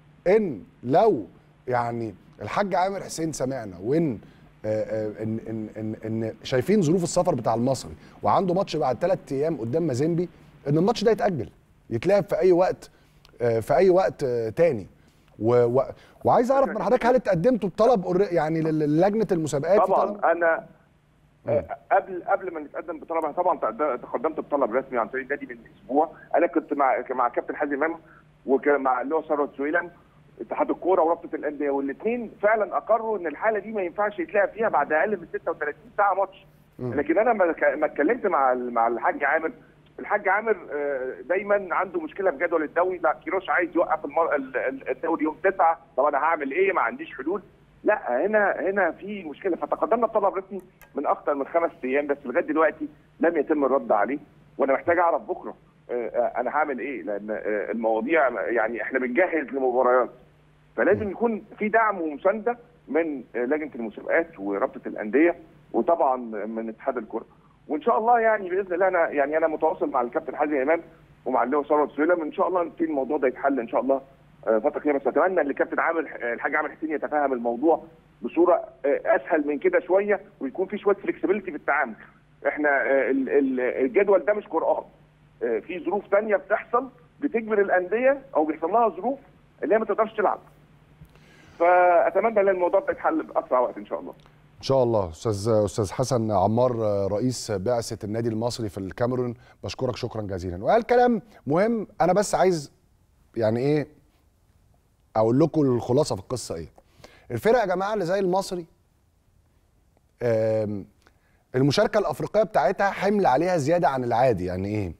ان لو يعني الحاج عامر حسين سمعنا وان آه، آه، ان ان ان ان شايفين ظروف السفر بتاع المصري وعنده ماتش بعد ثلاث ايام قدام مازيمبي ان الماتش ده يتاجل يتلعب في اي وقت آه، في اي وقت آه، تاني و و وعايز اعرف من حضرتك هل اتقدمتوا بطلب قر- يعني لل- للجنه المسابقات في طلب؟ طبعا انا آه، قبل قبل ما نتقدم بطلب أنا طبعا تقد- تقدمت بطلب رسمي عن طريق النادي من اسبوع انا كنت مع مع كابتن حازم امام ومع اللي هو ثروت سويلم اتحاد الكوره ورابطه الانديه والاثنين فعلا اقروا ان الحاله دي ما ينفعش يتلعب فيها بعد اقل من 36 ساعه ماتش لكن انا ما ك- ما اتكلمت مع ال- مع الحاج عامر الحاج عامر آه، دايما عنده مشكله في جدول الدوري لا كيروش عايز يوقف المر... ال- ال- الدوري يوم 9 طب انا هعمل ايه ما عنديش حلول لا هنا هنا في مشكله فتقدمنا بطلب رسمي من اكثر من خمس ايام بس لغايه دلوقتي لم يتم الرد عليه وانا محتاج اعرف بكره آه، آه، انا هعمل ايه لان آه، المواضيع يعني احنا بنجهز لمباريات فلازم يكون في دعم ومسانده من آه، لجنه المسابقات ورابطه الانديه وطبعا من اتحاد الكره وان شاء الله يعني باذن الله انا يعني انا متواصل مع الكابتن حازم امام ومع اللواء ثروت سويلم ان شاء الله نبتدي الموضوع ده يتحل ان شاء الله آه، فتره كده بس اتمنى ان الكابتن عامر آه، الحاج عامر حسين يتفهم الموضوع بصوره آه، اسهل من كده شويه ويكون في شويه فلكسبيليتي في التعامل احنا آه، ال- ال- الجدول ده مش قران آه، في ظروف تانية بتحصل بتجبر الانديه او بيحصل لها ظروف اللي هي ما تقدرش تلعب فاتمنى ان الموضوع ده يتحل باسرع وقت ان شاء الله ان شاء الله استاذ استاذ حسن عمار رئيس بعثه النادي المصري في الكاميرون بشكرك شكرا جزيلا وقال كلام مهم انا بس عايز يعني ايه اقول لكم الخلاصه في القصه ايه الفرق يا جماعه اللي زي المصري آم، المشاركه الافريقيه بتاعتها حمل عليها زياده عن العادي يعني ايه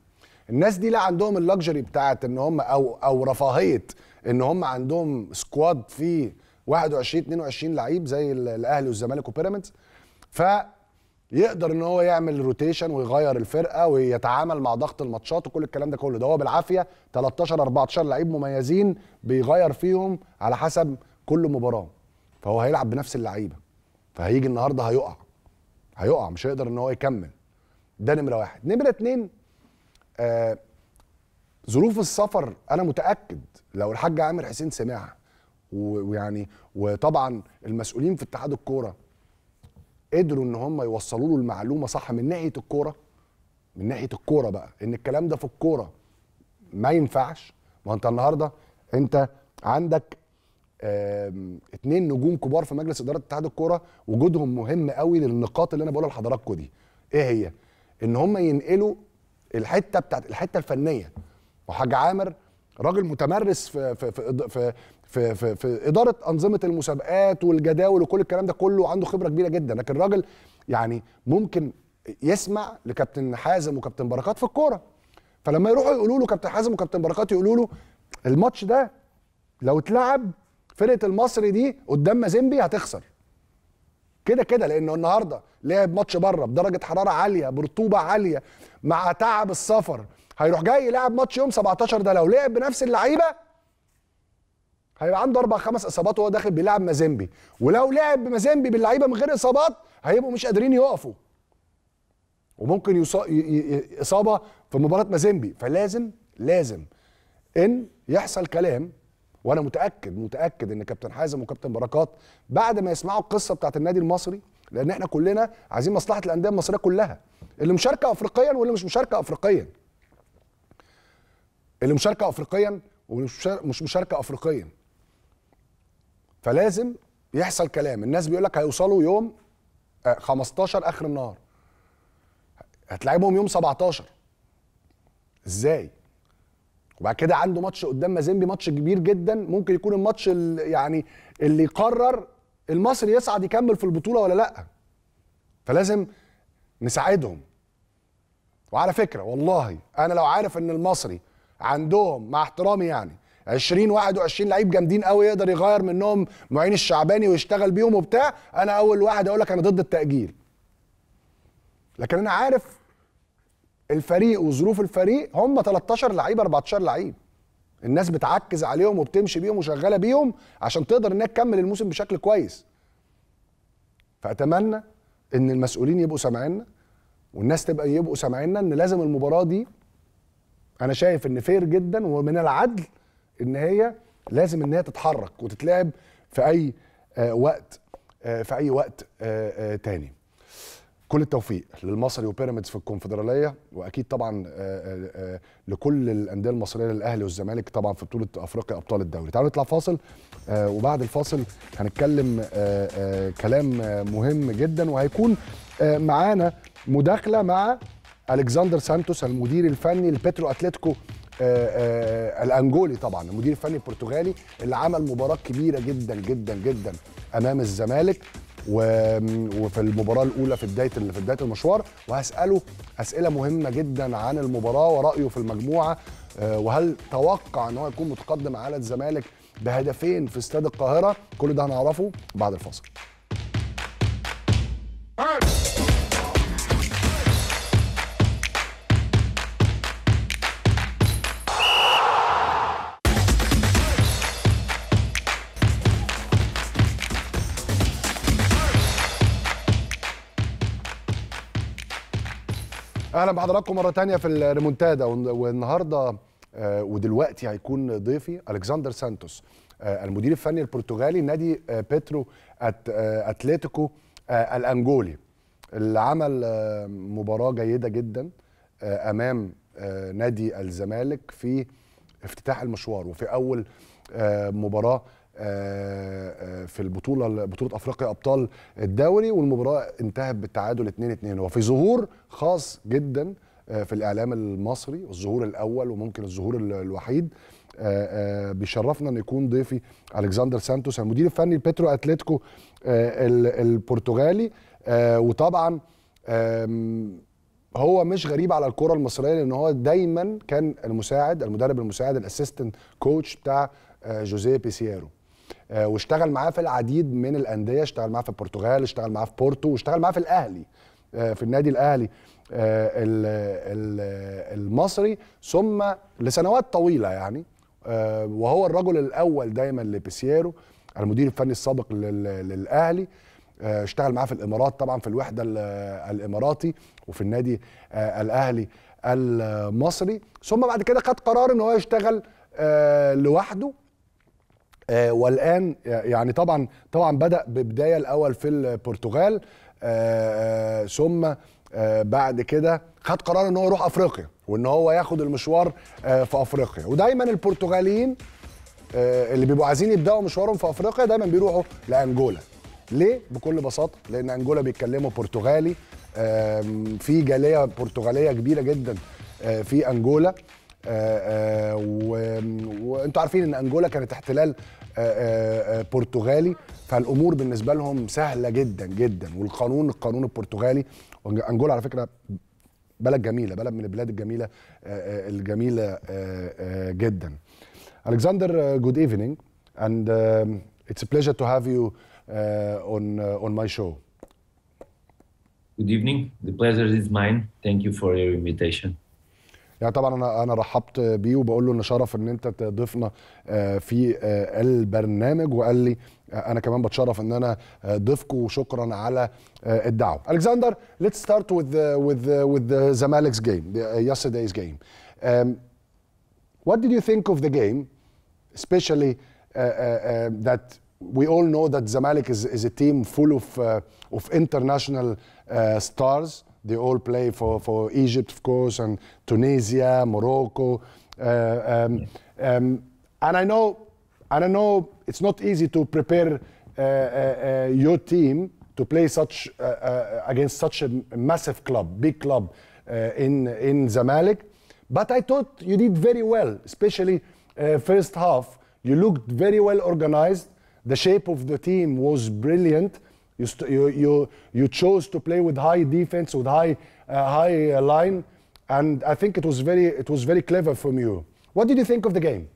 الناس دي لا عندهم اللكجري بتاعت ان هم او او رفاهيه ان هم عندهم سكواد فيه 21 22 لعيب زي ال- الاهلي والزمالك وبيراميدز فيقدر ان هو يعمل روتيشن ويغير الفرقه ويتعامل مع ضغط الماتشات وكل الكلام ده كله ده هو بالعافيه 13 14 لعيب مميزين بيغير فيهم على حسب كل مباراه فهو هيلعب بنفس اللعيبه فهيجي النهارده هيقع هيقع مش هيقدر ان هو يكمل ده نمره واحد نمره اتنين آه ظروف السفر انا متاكد لو الحاج عامر حسين سمعها و- ويعني وطبعا المسؤولين في اتحاد الكوره قدروا ان هم يوصلوا له المعلومه صح من ناحيه الكوره من ناحيه الكوره بقى ان الكلام ده في الكوره ما ينفعش ما انت النهارده انت عندك آم، اتنين نجوم كبار في مجلس اداره اتحاد الكوره وجودهم مهم قوي للنقاط اللي انا بقولها لحضراتكم دي ايه هي ان هم ينقلوا الحته بتاعت الحته الفنيه وحاج عامر راجل متمرس في في في في في, في, في اداره انظمه المسابقات والجداول وكل الكلام ده كله وعنده خبره كبيره جدا لكن راجل يعني ممكن يسمع لكابتن حازم وكابتن بركات في الكوره فلما يروحوا يقولوا له كابتن حازم وكابتن بركات يقولوا له الماتش ده لو اتلعب فرقه المصري دي قدام مازيمبي هتخسر كده كده لانه النهارده لعب ماتش بره بدرجه حراره عاليه برطوبه عاليه مع تعب السفر هيروح جاي يلعب ماتش يوم 17 ده لو لعب بنفس اللعيبه هيبقى عنده اربع خمس اصابات وهو داخل بيلعب مازيمبي ولو لعب بمازيمبي باللعيبه من غير اصابات هيبقوا مش قادرين يقفوا وممكن يصا... ي... ي... اصابه في مباراه مازيمبي فلازم لازم ان يحصل كلام وانا متاكد متاكد ان كابتن حازم وكابتن بركات بعد ما يسمعوا القصه بتاعت النادي المصري لان احنا كلنا عايزين مصلحه الانديه المصريه كلها اللي مشاركه افريقيا واللي مش مشاركه افريقيا اللي مشاركه افريقيا ومش مشار- مش مشاركه افريقيا فلازم يحصل كلام الناس بيقول لك هيوصلوا يوم آه، 15 اخر النهار هتلاعبهم يوم 17 ازاي وبعد كده عنده ماتش قدام مازيمبي ماتش كبير جدا ممكن يكون الماتش ال- يعني اللي يقرر المصري يصعد يكمل في البطوله ولا لا فلازم نساعدهم وعلى فكره والله انا لو عارف ان المصري عندهم مع احترامي يعني 20 21 لعيب جامدين قوي يقدر يغير منهم معين الشعباني ويشتغل بيهم وبتاع انا اول واحد اقول لك انا ضد التاجيل لكن انا عارف الفريق وظروف الفريق هم 13 لعيب 14 لعيب الناس بتعكز عليهم وبتمشي بيهم وشغاله بيهم عشان تقدر انها تكمل الموسم بشكل كويس فاتمنى ان المسؤولين يبقوا سامعيننا والناس تبقى يبقوا سامعيننا ان لازم المباراه دي انا شايف ان فير جدا ومن العدل ان هي لازم ان هي تتحرك وتتلعب في اي آه وقت آه في اي وقت آه آه تاني كل التوفيق للمصري وبيراميدز في الكونفدراليه واكيد طبعا آه، آه، آه، لكل الانديه المصريه للاهلي والزمالك طبعا في بطوله افريقيا ابطال الدوري تعالوا نطلع فاصل آه، وبعد الفاصل هنتكلم آه، آه، كلام آه، مهم جدا وهيكون آه، معانا مداخله مع الكسندر سانتوس المدير الفني لبيترو اتلتيكو آه، آه، الانجولي طبعا المدير الفني البرتغالي اللي عمل مباراه كبيره جدا جدا جدا امام الزمالك و- وفي المباراه الاولى في بدايه في بدايه المشوار وهساله اسئله مهمه جدا عن المباراه ورايه في المجموعه آه، وهل توقع ان هو يكون متقدم على الزمالك بهدفين في استاد القاهره كل ده هنعرفه بعد الفاصل اهلا بحضراتكم مره تانية في الريمونتادا والن- والنهارده آه، ودلوقتي هيكون ضيفي الكسندر سانتوس آه، المدير الفني البرتغالي نادي آه، بيترو أت آه، اتلتيكو آه، الانجولي اللي عمل آه، مباراه جيده جدا آه، امام آه، نادي الزمالك في افتتاح المشوار وفي اول آه، مباراه آه، آه، في البطوله بطوله افريقيا ابطال الدوري والمباراه انتهت بالتعادل 2-2 وفي ظهور خاص جدا آه، في الاعلام المصري الظهور الاول وممكن الظهور ال- الوحيد آه، آه، بيشرفنا ان يكون ضيفي الكسندر سانتوس المدير الفني لبيترو اتلتيكو آه، ال- البرتغالي آه، وطبعا آم، هو مش غريب على الكره المصريه لان هو دايما كان المساعد المدرب المساعد الاسيستنت كوتش بتاع آه، جوزيه بيسيرو آه، واشتغل معاه في العديد من الانديه اشتغل معاه في البرتغال اشتغل معاه في بورتو واشتغل معاه في الاهلي آه، في النادي الاهلي آه، ال- ال- المصري ثم لسنوات طويله يعني آه، وهو الرجل الاول دايما لبيسيرو المدير الفني السابق لل- للاهلي آه، اشتغل معاه في الامارات طبعا في الوحده ال- الاماراتي وفي النادي آه، الاهلي المصري ثم بعد كده خد قرار ان هو يشتغل آه، لوحده آه، والان يعني طبعا طبعا بدا ببدايه الاول في البرتغال آه، آه، ثم آه، بعد كده خد قرار ان هو يروح افريقيا وان هو ياخد المشوار آه، في افريقيا ودايما البرتغاليين آه، اللي بيبقوا عايزين يبداوا مشوارهم في افريقيا دايما بيروحوا لانجولا ليه بكل بساطه لان انجولا بيتكلموا برتغالي آم، في جاليه برتغاليه كبيره جدا آه، في انجولا آه، آه، و- وانتوا عارفين ان انجولا كانت احتلال آه، آه، آه، برتغالي فالامور بالنسبه لهم سهله جدا جدا والقانون القانون البرتغالي انجولا على فكره بلد جميله بلد من البلاد الجميله آه، آه، الجميله آه، آه، جدا Alexander, uh, good evening, and um, it's a pleasure to have you uh, on uh, on my show. Good evening. The pleasure is mine. Thank you for your invitation. يعني طبعا انا انا رحبت بيه وبقول له ان شرف ان انت تضيفنا آه، في آه، البرنامج وقال لي آه، انا كمان بتشرف ان انا آه، ضيفكم وشكرا على آه، الدعوه. Alexander, let's start with the, with the, with the Zamalek's game, the, uh, yesterday's game. Um, what did you think of the game, especially uh, uh, uh, that we all know that Zamalek is, is a team full of, uh, of international uh, stars. They all play for, for Egypt, of course, and Tunisia, Morocco. Uh, um, um, and I know, and I know it's not easy to prepare uh, uh, uh, your team to play such uh, uh, against such a massive club, big club uh, in in Zamalek. But I thought you did very well, especially uh, first half. You looked very well organized. The shape of the team was brilliant. You, st- you, you, you chose to play with high defense, with high, uh, high uh, line, and I think it was, very, it was very clever from you. What did you think of the game?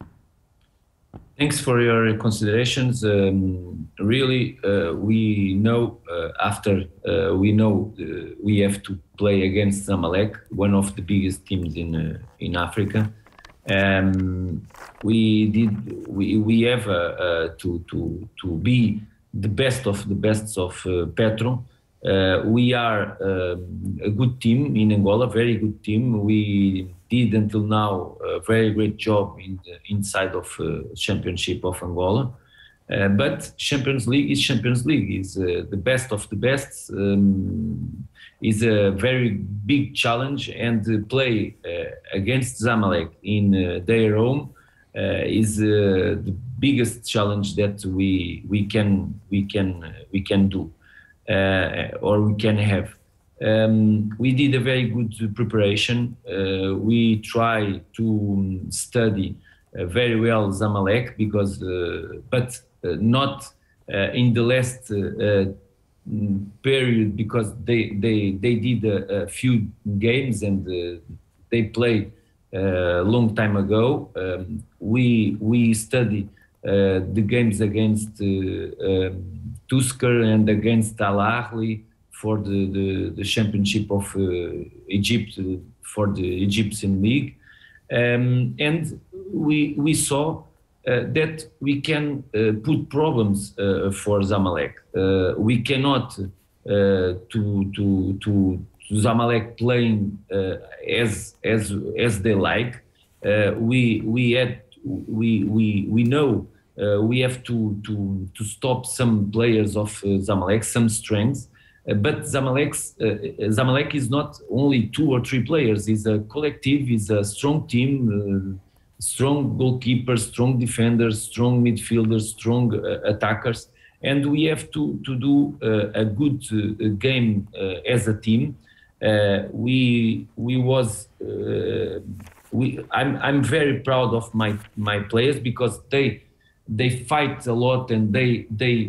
Thanks for your considerations. Um, really, uh, we know uh, after uh, we know uh, we have to play against Zamalek, one of the biggest teams in uh, in Africa. Um, we did we, we have uh, uh, to to to be the best of the best of uh, Petro. Uh, we are um, a good team in Angola, very good team. We did until now a very great job in the inside of uh, Championship of Angola. Uh, but Champions League is Champions League, is uh, the best of the best. Um, is a very big challenge, and uh, play uh, against Zamalek in uh, their home uh, is uh, the biggest challenge that we we can we can uh, we can do uh, or we can have. Um, we did a very good preparation. Uh, we try to um, study uh, very well Zamalek because, uh, but uh, not uh, in the last uh, uh, mm, period because they they they did a, a few games and uh, they played a long time ago. Um, we we study uh, the games against uh, um, Tusker and against Al Ahly for the, the, the championship of uh, Egypt uh, for the Egyptian league, um, and we we saw uh, that we can uh, put problems uh, for Zamalek. Uh, we cannot uh, to to to Zamalek playing uh, as as as they like. Uh, we we had we we we know uh, we have to to to stop some players of uh, Zamalek, some strengths. Uh, but Zamalek's, uh, Zamalek is not only two or three players. It's a collective. It's a strong team. Uh, strong goalkeepers, strong defenders, strong midfielders, strong uh, attackers, and we have to to do uh, a good uh, game uh, as a team. Uh, we we was uh, we I'm I'm very proud of my my players because they they fight a lot and they they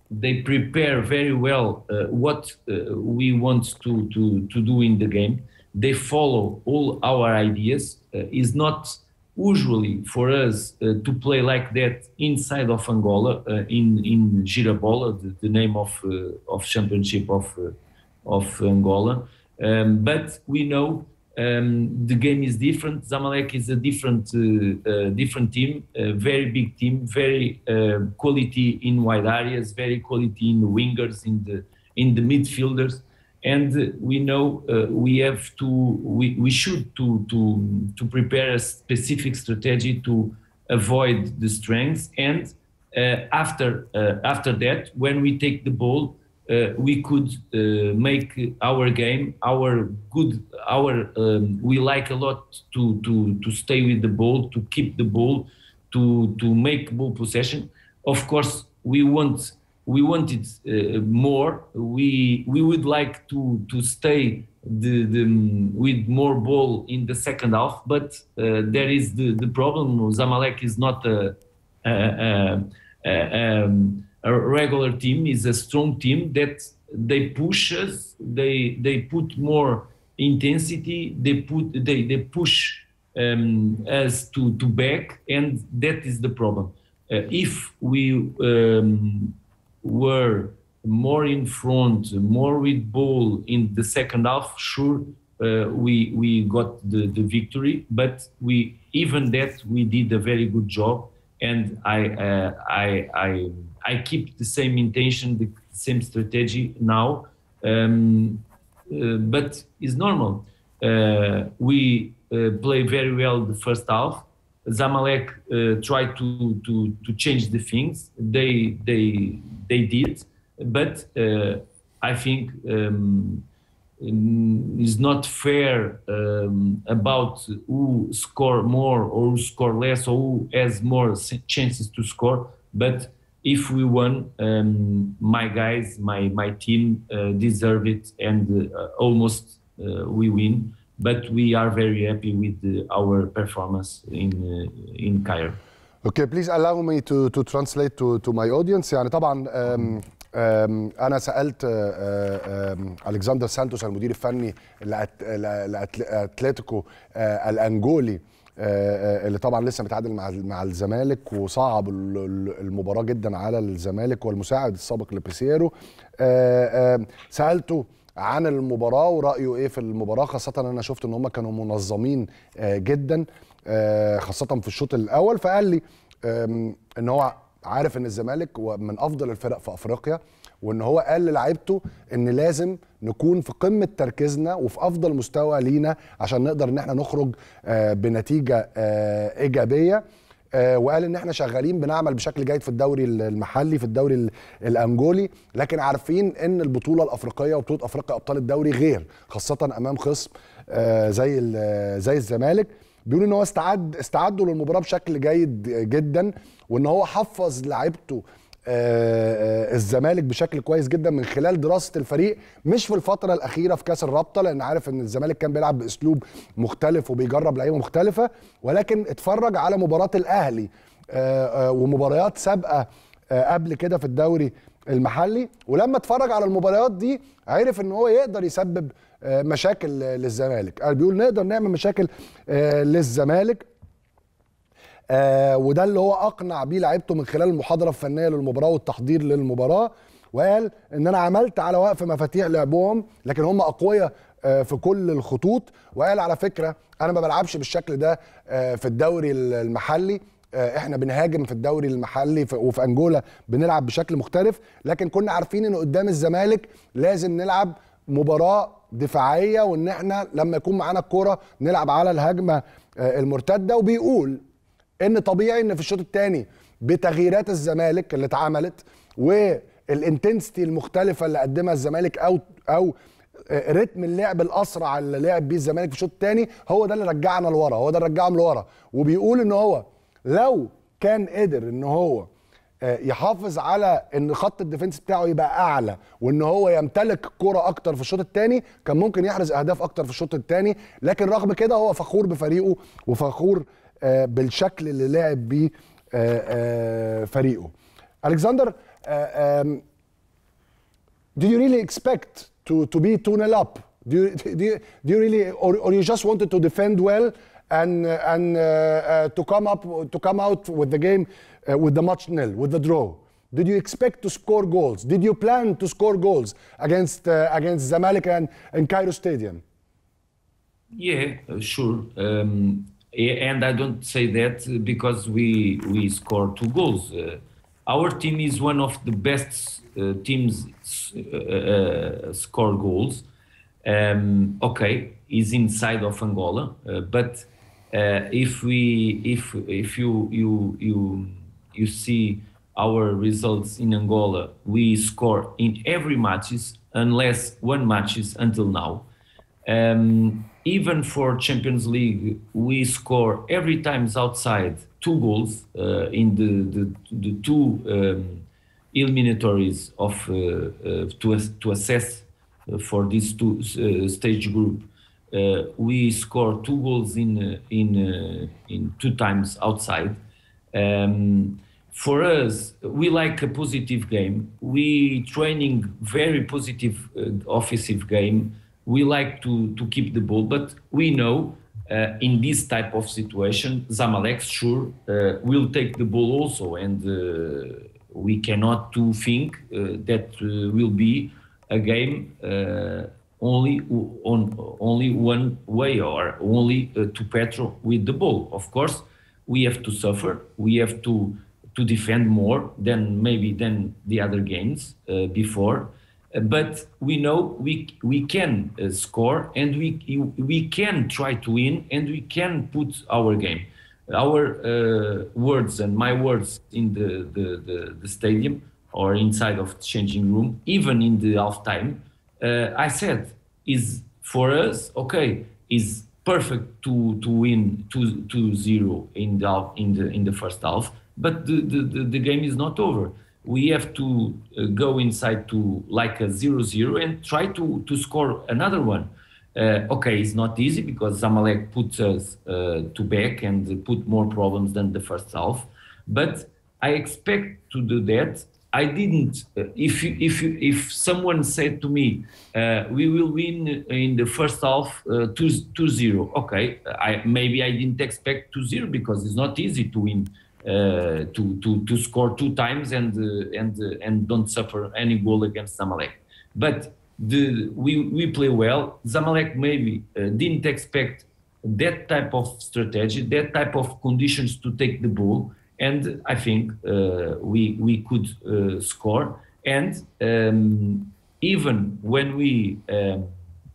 they prepare very well uh, what uh, we want to, to, to do in the game. They follow all our ideas. Uh, is not usually for us uh, to play like that inside of Angola uh, in in Girabola, the, the name of uh, of championship of uh, of Angola. Um, but we know um, the game is different. Zamalek is a different uh, uh, different team, a very big team, very uh, quality in wide areas, very quality in the wingers, in the in the midfielders, and uh, we know uh, we have to we, we should to to to prepare a specific strategy to avoid the strengths and uh, after uh, after that when we take the ball uh, we could uh, make our game our good our um, we like a lot to to to stay with the ball to keep the ball to to make ball possession of course we want we wanted uh, more we we would like to to stay the, the with more ball in the second half but uh, there is the the problem Zamalek is not a, a, a, a, um, a regular team is a strong team that they push us they they put more intensity they put they, they push um, us to to back and that is the problem uh, if we um, were more in front more with ball in the second half sure uh, we we got the, the victory but we even that we did a very good job and I, uh, I, I, I keep the same intention, the same strategy now, um, uh, but it's normal. Uh, we uh, play very well the first half. Zamalek uh, tried to, to, to change the things. They, they, they did, but uh, I think um, is not fair um, about who score more or who score less or who has more chances to score. But if we won, um, my guys, my my team uh, deserve it, and uh, almost uh, we win. But we are very happy with the, our performance in in Cairo. Okay, please allow me to to translate to to my audience. يعني طبعا um, انا سالت الكسندر سانتوس المدير الفني لاتلتيكو الانجولي اللي طبعا لسه متعادل مع مع الزمالك وصعب المباراه جدا على الزمالك والمساعد السابق لبريسيرو سالته عن المباراه ورايه ايه في المباراه خاصه انا شفت ان هم كانوا منظمين جدا خاصه في الشوط الاول فقال لي ان هو عارف ان الزمالك من افضل الفرق في افريقيا وان هو قال للاعيبته ان لازم نكون في قمه تركيزنا وفي افضل مستوى لينا عشان نقدر ان احنا نخرج بنتيجه ايجابيه وقال ان احنا شغالين بنعمل بشكل جيد في الدوري المحلي في الدوري الانجولي لكن عارفين ان البطوله الافريقيه وبطوله افريقيا ابطال الدوري غير خاصه امام خصم زي زي الزمالك بيقول ان هو استعد استعدوا للمباراه بشكل جيد جدا وان هو حفظ لعيبته الزمالك بشكل كويس جدا من خلال دراسه الفريق مش في الفتره الاخيره في كاس الرابطه لان عارف ان الزمالك كان بيلعب باسلوب مختلف وبيجرب لعيبه مختلفه ولكن اتفرج على مباراه الاهلي ومباريات سابقه قبل كده في الدوري المحلي ولما اتفرج على المباريات دي عرف ان هو يقدر يسبب مشاكل للزمالك قال بيقول نقدر نعمل مشاكل للزمالك آه وده اللي هو اقنع بيه لعيبته من خلال المحاضره الفنيه للمباراه والتحضير للمباراه وقال ان انا عملت على وقف مفاتيح لعبهم لكن هم اقوياء آه في كل الخطوط وقال على فكره انا ما بلعبش بالشكل ده آه في الدوري المحلي احنا بنهاجم في الدوري المحلي وفي انجولا بنلعب بشكل مختلف لكن كنا عارفين ان قدام الزمالك لازم نلعب مباراه دفاعيه وان احنا لما يكون معانا الكوره نلعب على الهجمه المرتده وبيقول ان طبيعي ان في الشوط الثاني بتغييرات الزمالك اللي اتعملت والانتنسيتي المختلفه اللي قدمها الزمالك او او رتم اللعب الاسرع اللي لعب بيه الزمالك في الشوط الثاني هو ده اللي رجعنا لورا هو ده اللي رجعهم لورا وبيقول ان هو لو كان قدر ان هو يحافظ على ان خط الديفنس بتاعه يبقى اعلى وان هو يمتلك الكرة اكتر في الشوط الثاني كان ممكن يحرز اهداف اكتر في الشوط الثاني لكن رغم كده هو فخور بفريقه وفخور بالشكل اللي لعب بيه فريقه الكسندر do you really expect to, to be 2 0 up? Do you, do you, do you really, or, or you just wanted to defend well and, uh, and uh, uh, to, come up, to come out with the game uh, with the match nil, with the draw? Did you expect to score goals? Did you plan to score goals against, uh, against Zamalek and, and Cairo Stadium? Yeah, uh, sure. Um, a- and I don't say that because we we score two goals. Uh, our team is one of the best uh, teams uh, uh, score goals. Um, okay, is inside of Angola, uh, but uh, if we if if you you you you see our results in Angola, we score in every matches unless one matches until now. Um, even for Champions League, we score every times outside two goals uh, in the, the, the two um, eliminatories of uh, uh, to, ass- to assess uh, for this two uh, stage group. Uh, we score two goals in uh, in uh, in two times outside. Um, for us, we like a positive game. We training very positive uh, offensive game. We like to to keep the ball, but we know uh, in this type of situation, Zamalek sure uh, will take the ball also, and uh, we cannot to think uh, that uh, will be a game uh, only w- on only one way or only uh, to Petro with the ball. Of course, we have to suffer. We have to to defend more than maybe than the other games uh, before. Uh, but we know we we can uh, score and we we can try to win and we can put our game. Our uh, words and my words in the, the, the, the stadium or inside of the changing room, even in the half time, uh, I said is for us okay is perfect to to win 2 2 0 in the half- in the in the first half but the the, the, the game is not over we have to uh, go inside to like a 0 0 and try to to score another one uh, okay it's not easy because Zamalek puts us uh, to back and put more problems than the first half but I expect to do that I didn't. Uh, if you, if you, if someone said to me, uh, "We will win in the first half uh, 2 2-0," okay, I maybe I didn't expect 2-0 because it's not easy to win, uh, to to to score two times and uh, and uh, and don't suffer any goal against Zamalek. But the we we play well. Zamalek maybe uh, didn't expect that type of strategy, that type of conditions to take the ball and I think uh, we we could uh, score. And um, even when we um,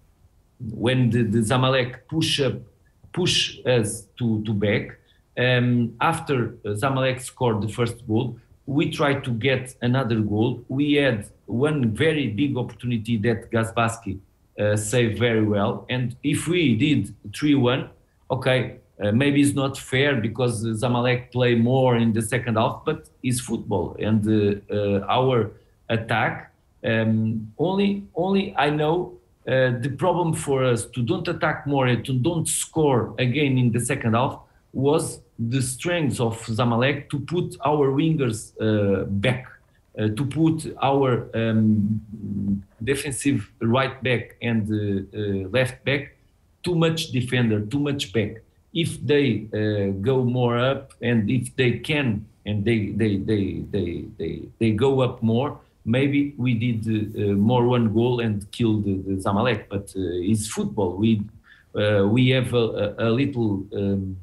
when the, the Zamalek push up push us to to back um, after Zamalek scored the first goal, we tried to get another goal. We had one very big opportunity that Gazbaski uh, saved very well. And if we did 3 1, okay, uh, maybe it's not fair because Zamalek play more in the second half, but it's football. And uh, uh, our attack, um, only, only I know uh, the problem for us to don't attack more and to don't score again in the second half was the strength of Zamalek to put our wingers uh, back, uh, to put our um, defensive right back and uh, uh, left back too much defender, too much back. If they uh, go more up and if they can and they they they they they, they go up more, maybe we did uh, more one goal and killed the, the Zamalek. But uh, it's football. We uh, we have a, a, a little. Um,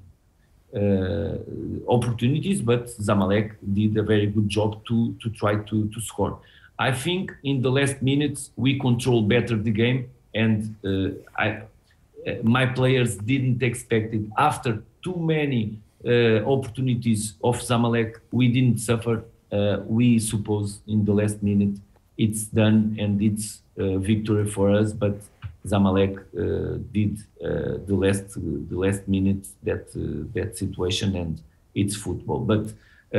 uh, opportunities, but Zamalek did a very good job to to try to to score. I think in the last minutes we controlled better the game, and uh, I uh, my players didn't expect it. After too many uh, opportunities of Zamalek, we didn't suffer. Uh, we suppose in the last minute it's done and it's victory for us, but Zamalek uh, did uh, the last the last minute that uh, that situation and it's football. But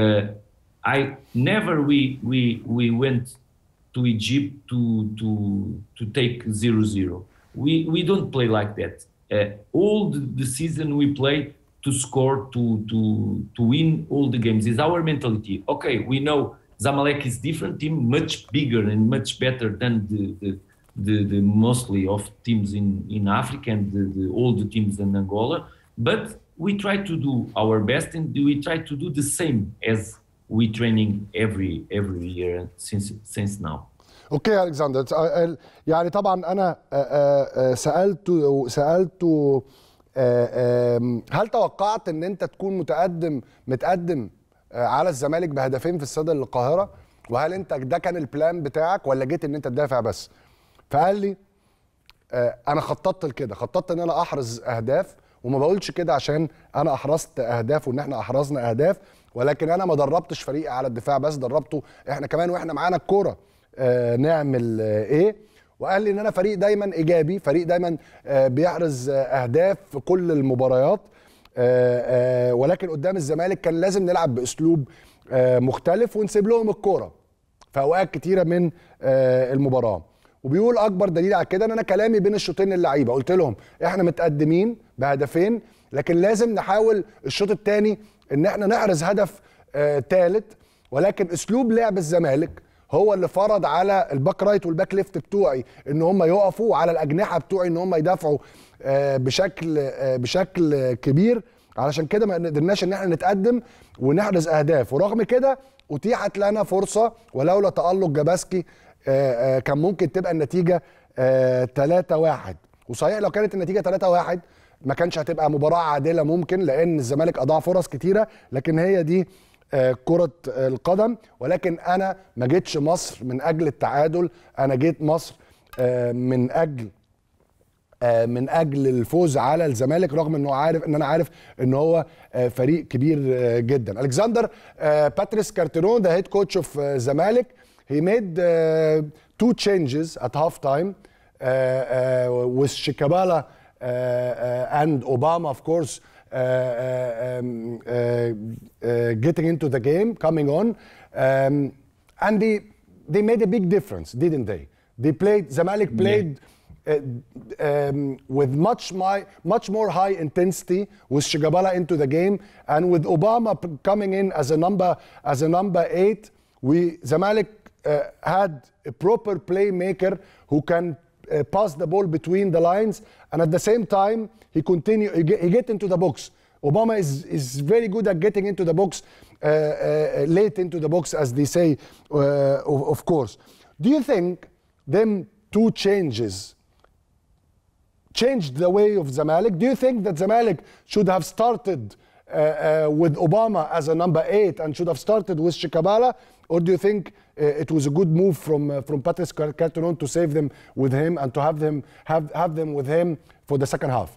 I never we we we went to Egypt to to to take 0-0. We we don't play like that. all the, the season we play to score to to to win all the games is our mentality. Okay, we know Zamalek is different team, much bigger and much better than the, the the, the mostly of teams in, in Africa and the, the, all the teams in Angola. But we try to do our best and we try to do the same as we training every every year since since now. اوكي يا الكسندر ال- يعني طبعا انا آه، آه، آه، سالته سالته آه، آم، هل توقعت ان انت تكون متقدم متقدم آه، على الزمالك بهدفين في استاد القاهره وهل انت ده كان البلان بتاعك ولا جيت ان انت تدافع بس فقال لي آه، انا خططت لكده خططت ان انا احرز اهداف وما بقولش كده عشان انا احرزت اهداف وان احنا احرزنا اهداف ولكن انا ما دربتش فريقي على الدفاع بس دربته احنا كمان واحنا معانا الكوره آه، نعمل آه، ايه وقال لي ان انا فريق دايما ايجابي فريق دايما آه، بيحرز آه، اهداف في كل المباريات آه، آه، ولكن قدام الزمالك كان لازم نلعب باسلوب آه، مختلف ونسيب لهم الكوره في اوقات كتيره من آه، المباراه وبيقول اكبر دليل على كده ان انا كلامي بين الشوطين للعيبه قلت لهم احنا متقدمين بهدفين لكن لازم نحاول الشوط الثاني ان احنا نحرز هدف ثالث ولكن اسلوب لعب الزمالك هو اللي فرض على الباك رايت والباك ليفت بتوعي ان هم يقفوا وعلى الاجنحه بتوعي ان هم يدافعوا آه، بشكل آه، بشكل كبير علشان كده ما قدرناش ان احنا نتقدم ونحرز اهداف ورغم كده اتيحت لنا فرصه ولولا تالق جاباسكي آه، آه، كان ممكن تبقى النتيجه 3 1 وصحيح لو كانت النتيجه 3 1 ما كانش هتبقى مباراه عادله ممكن لان الزمالك اضاع فرص كتيره لكن هي دي آه، كرة القدم ولكن أنا ما جيتش مصر من أجل التعادل أنا جيت مصر آه، من أجل آه، من اجل الفوز على الزمالك رغم انه عارف ان انا عارف ان هو آه، فريق كبير آه، جدا الكسندر آه، باتريس كارتيرون ذا هيد كوتش اوف زمالك he made uh, two changes at half time uh, uh, with Shikabala uh, uh, and Obama of course uh, uh, um, uh, uh, getting into the game coming on um, and they they made a big difference didn't they they played Zamalek played uh, um, with much my, much more high intensity with Shigabala into the game and with Obama p- coming in as a number as a number eight we Zamalek uh, had a proper playmaker who can uh, pass the ball between the lines and at the same time he continue he get, he get into the box Obama is, is very good at getting into the box uh, uh, late into the box as they say uh, of, of course do you think them two changes changed the way of Zamalek? Do you think that Zamalek should have started uh, uh, with Obama as a number eight and should have started with Shikabala? Or do you think uh, it was a good move from uh, from Patrice Car- Carteron to save them with him and to have them have, have them with him for the second half?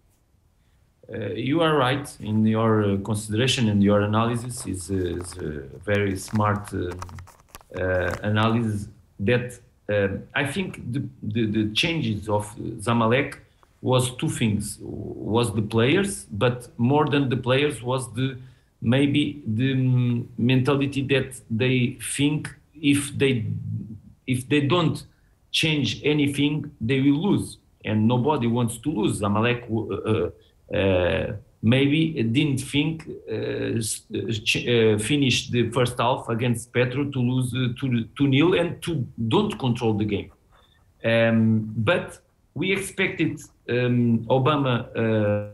Uh, you are right in your uh, consideration and your analysis is, uh, is a very smart um, uh, analysis that um, I think the, the, the changes of Zamalek was two things was the players but more than the players was the maybe the mm, mentality that they think if they if they don't change anything they will lose and nobody wants to lose Zamalek uh, uh, maybe didn't think uh, s- ch- uh, finish the first half against Petro to lose uh, 2 2 nil and to don't control the game. Um, but we expected um, Obama. Uh,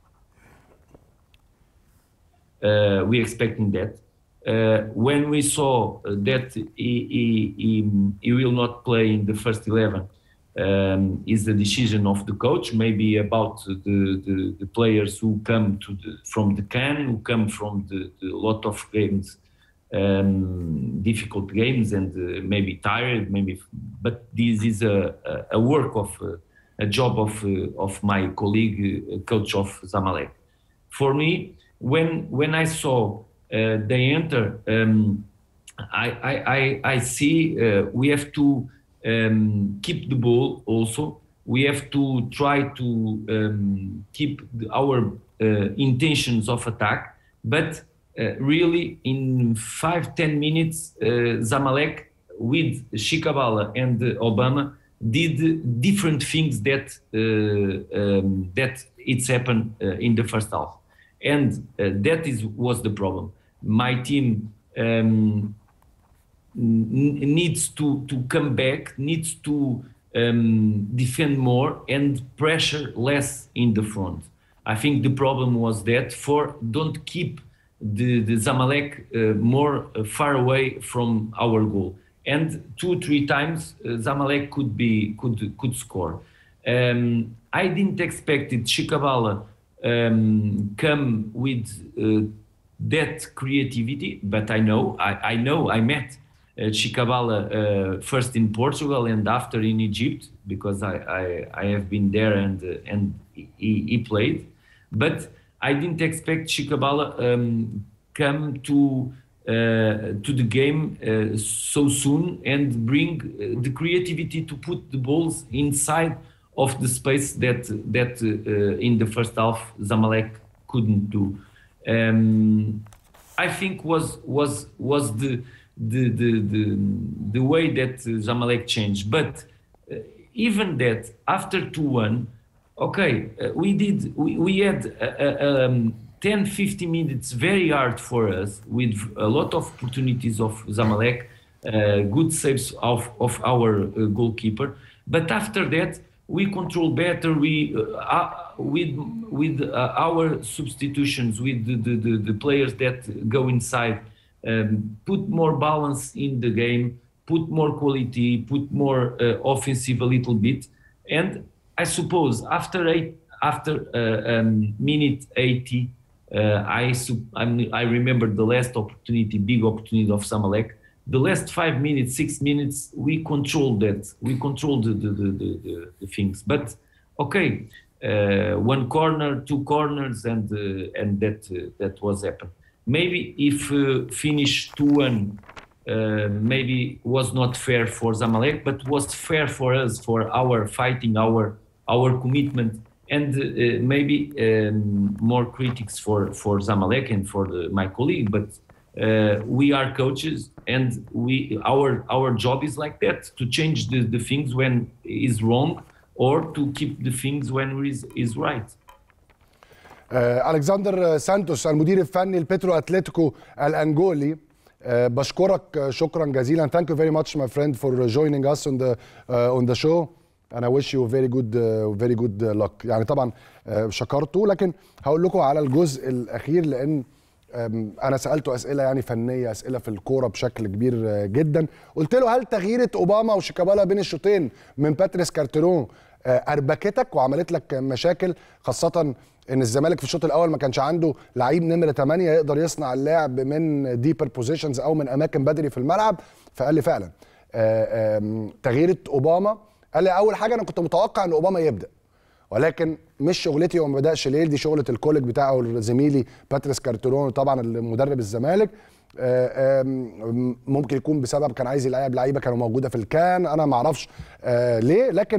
uh, we expecting that. Uh, when we saw uh, that he, he, he, he will not play in the first 11, um, is the decision of the coach, maybe about the, the, the players who come to the, from the can, who come from the, the lot of games, um, difficult games, and uh, maybe tired, maybe. But this is a, a, a work of uh, a job of uh, of my colleague, uh, coach of Zamalek. For me, when when I saw uh, they enter, um, I, I, I, I see uh, we have to um, keep the ball also. We have to try to um, keep the, our uh, intentions of attack, but uh, really in five ten minutes, uh, Zamalek with Shikabala and uh, Obama did different things that uh, um, that it's happened uh, in the first half, and uh, that is was the problem. My team um, n- needs to to come back, needs to um, defend more and pressure less in the front. I think the problem was that for don't keep the, the Zamalek uh, more uh, far away from our goal. And two three times uh, Zamalek could be could could score. Um, I didn't expect it. Shikabala um, come with uh, that creativity, but I know I, I know I met uh, Chicabala uh, first in Portugal and after in Egypt because I, I, I have been there and uh, and he, he played, but I didn't expect Chicabala um, come to uh, to the game uh, so soon and bring uh, the creativity to put the balls inside of the space that that uh, in the first half Zamalek couldn't do. Um, I think was was was the the the the, the way that Zamalek changed. But uh, even that after two one, okay, uh, we did we, we had uh, um, 10 50 minutes very hard for us with a lot of opportunities of Zamalek, uh, good saves of of our uh, goalkeeper. But after that, we control better. We uh, with with uh, our substitutions, with the, the, the, the, players that go inside, um, put more balance in the game, put more quality, put more uh, offensive a little bit, and I suppose after eight, after uh, um, minute eighty, uh, I I'm, I remember the last opportunity, big opportunity of Samalek. The last five minutes, six minutes, we controlled that. We controlled the the, the, the, the things. But okay, uh, one corner, two corners, and uh, and that uh, that was happened. Maybe if uh, finish two one, uh, maybe was not fair for Zamalek, but was fair for us for our fighting, our our commitment, and uh, maybe um, more critics for for Zamalek and for the, my colleague. But we are coaches, and we our our job is like that to change the, the things when is wrong or to keep the things when is, is right. آه الكسندر سانتوس المدير الفني لبيترو اتلتيكو الانجولي آه بشكرك شكرا جزيلا thank you very much my friend for joining us on the uh, on the show and I wish you very good uh, very good luck يعني طبعا uh, شكرته لكن هقول لكم على الجزء الاخير لان انا سالته اسئله يعني فنيه اسئله في الكوره بشكل كبير جدا قلت له هل تغييره اوباما وشيكابالا بين الشوطين من باتريس كارتيرون اربكتك وعملت لك مشاكل خاصه ان الزمالك في الشوط الاول ما كانش عنده لعيب نمره 8 يقدر يصنع اللعب من ديبر بوزيشنز او من اماكن بدري في الملعب فقال لي فعلا تغييره اوباما قال لي اول حاجه انا كنت متوقع ان اوباما يبدا ولكن مش شغلتي وما بداش ليل دي شغله الكوليج بتاعه زميلي باتريس كارترون طبعا مدرب الزمالك ممكن يكون بسبب كان عايز يلعب لعيبه كانوا موجوده في الكان انا ما اعرفش ليه لكن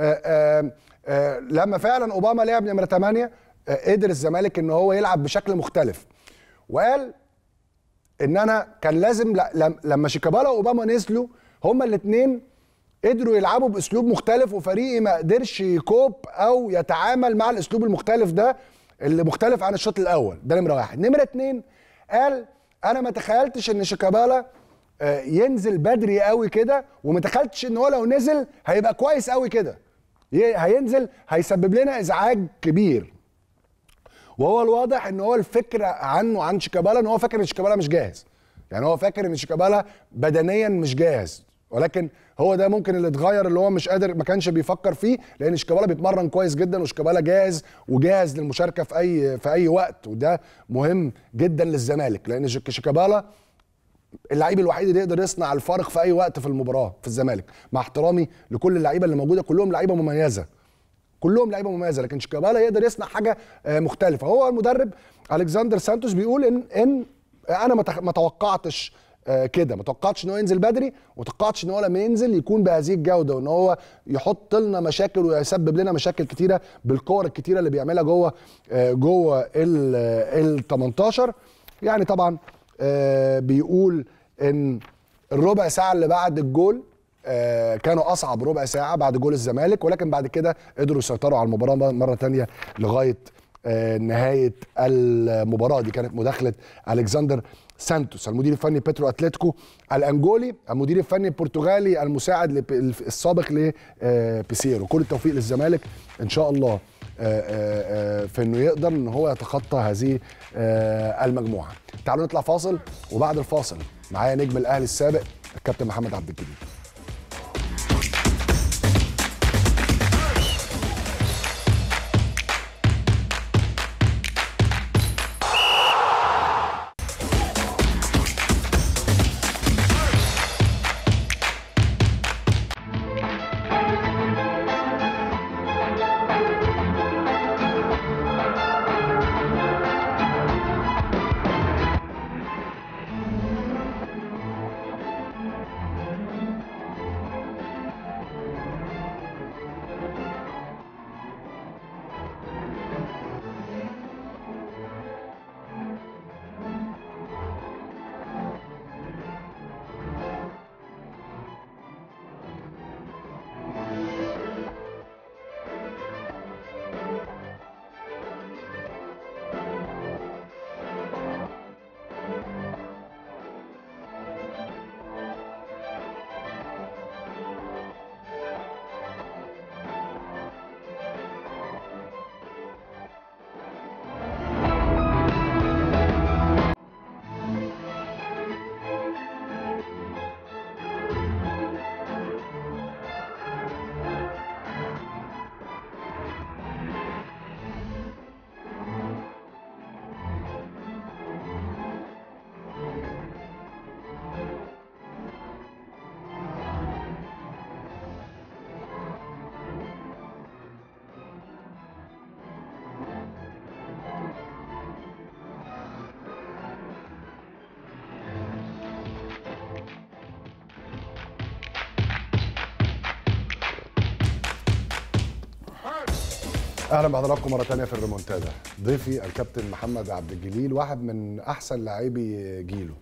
لما فعلا اوباما لعب نمره 8 قدر الزمالك ان هو يلعب بشكل مختلف وقال ان انا كان لازم لما شيكابالا واوباما نزلوا هما الاثنين قدروا يلعبوا باسلوب مختلف وفريقي ما قدرش يكوب او يتعامل مع الاسلوب المختلف ده اللي مختلف عن الشوط الاول ده نمره واحد نمره اتنين قال انا ما تخيلتش ان شيكابالا ينزل بدري قوي كده وما تخيلتش ان هو لو نزل هيبقى كويس قوي كده هينزل هيسبب لنا ازعاج كبير وهو الواضح ان هو الفكره عنه عن شيكابالا ان هو فاكر ان شيكابالا مش جاهز يعني هو فاكر ان شيكابالا بدنيا مش جاهز ولكن هو ده ممكن اللي اتغير اللي هو مش قادر ما كانش بيفكر فيه لان شيكابالا بيتمرن كويس جدا وشيكابالا جاهز وجاهز للمشاركه في اي في اي وقت وده مهم جدا للزمالك لان شيكابالا اللعيب الوحيد اللي يقدر يصنع الفارق في اي وقت في المباراه في الزمالك مع احترامي لكل اللعيبه اللي موجوده كلهم لعيبه مميزه كلهم لعيبه مميزه لكن شيكابالا يقدر يصنع حاجه مختلفه هو المدرب الكسندر سانتوس بيقول ان ان انا ما توقعتش كده ما توقعتش ان هو ينزل بدري وما توقعتش ان هو لما ينزل يكون بهذه الجوده وان هو يحط لنا مشاكل ويسبب لنا مشاكل كتيره بالكور الكتيره اللي بيعملها جوه جوه ال 18 يعني طبعا بيقول ان الربع ساعه اللي بعد الجول كانوا اصعب ربع ساعه بعد جول الزمالك ولكن بعد كده قدروا يسيطروا على المباراه مره ثانيه لغايه آه، نهايه المباراه دي كانت مداخله الكسندر سانتوس المدير الفني بيترو اتلتيكو الانجولي المدير الفني البرتغالي المساعد لب- السابق لبيسيرو كل التوفيق للزمالك ان شاء الله آه، آه، آه، في انه يقدر ان هو يتخطى هذه آه، المجموعه تعالوا نطلع فاصل وبعد الفاصل معايا نجم الاهلي السابق الكابتن محمد عبد الجليل اهلا بحضراتكم مره ثانيه في الريمونتادا ضيفي الكابتن محمد عبد الجليل واحد من احسن لاعبي جيله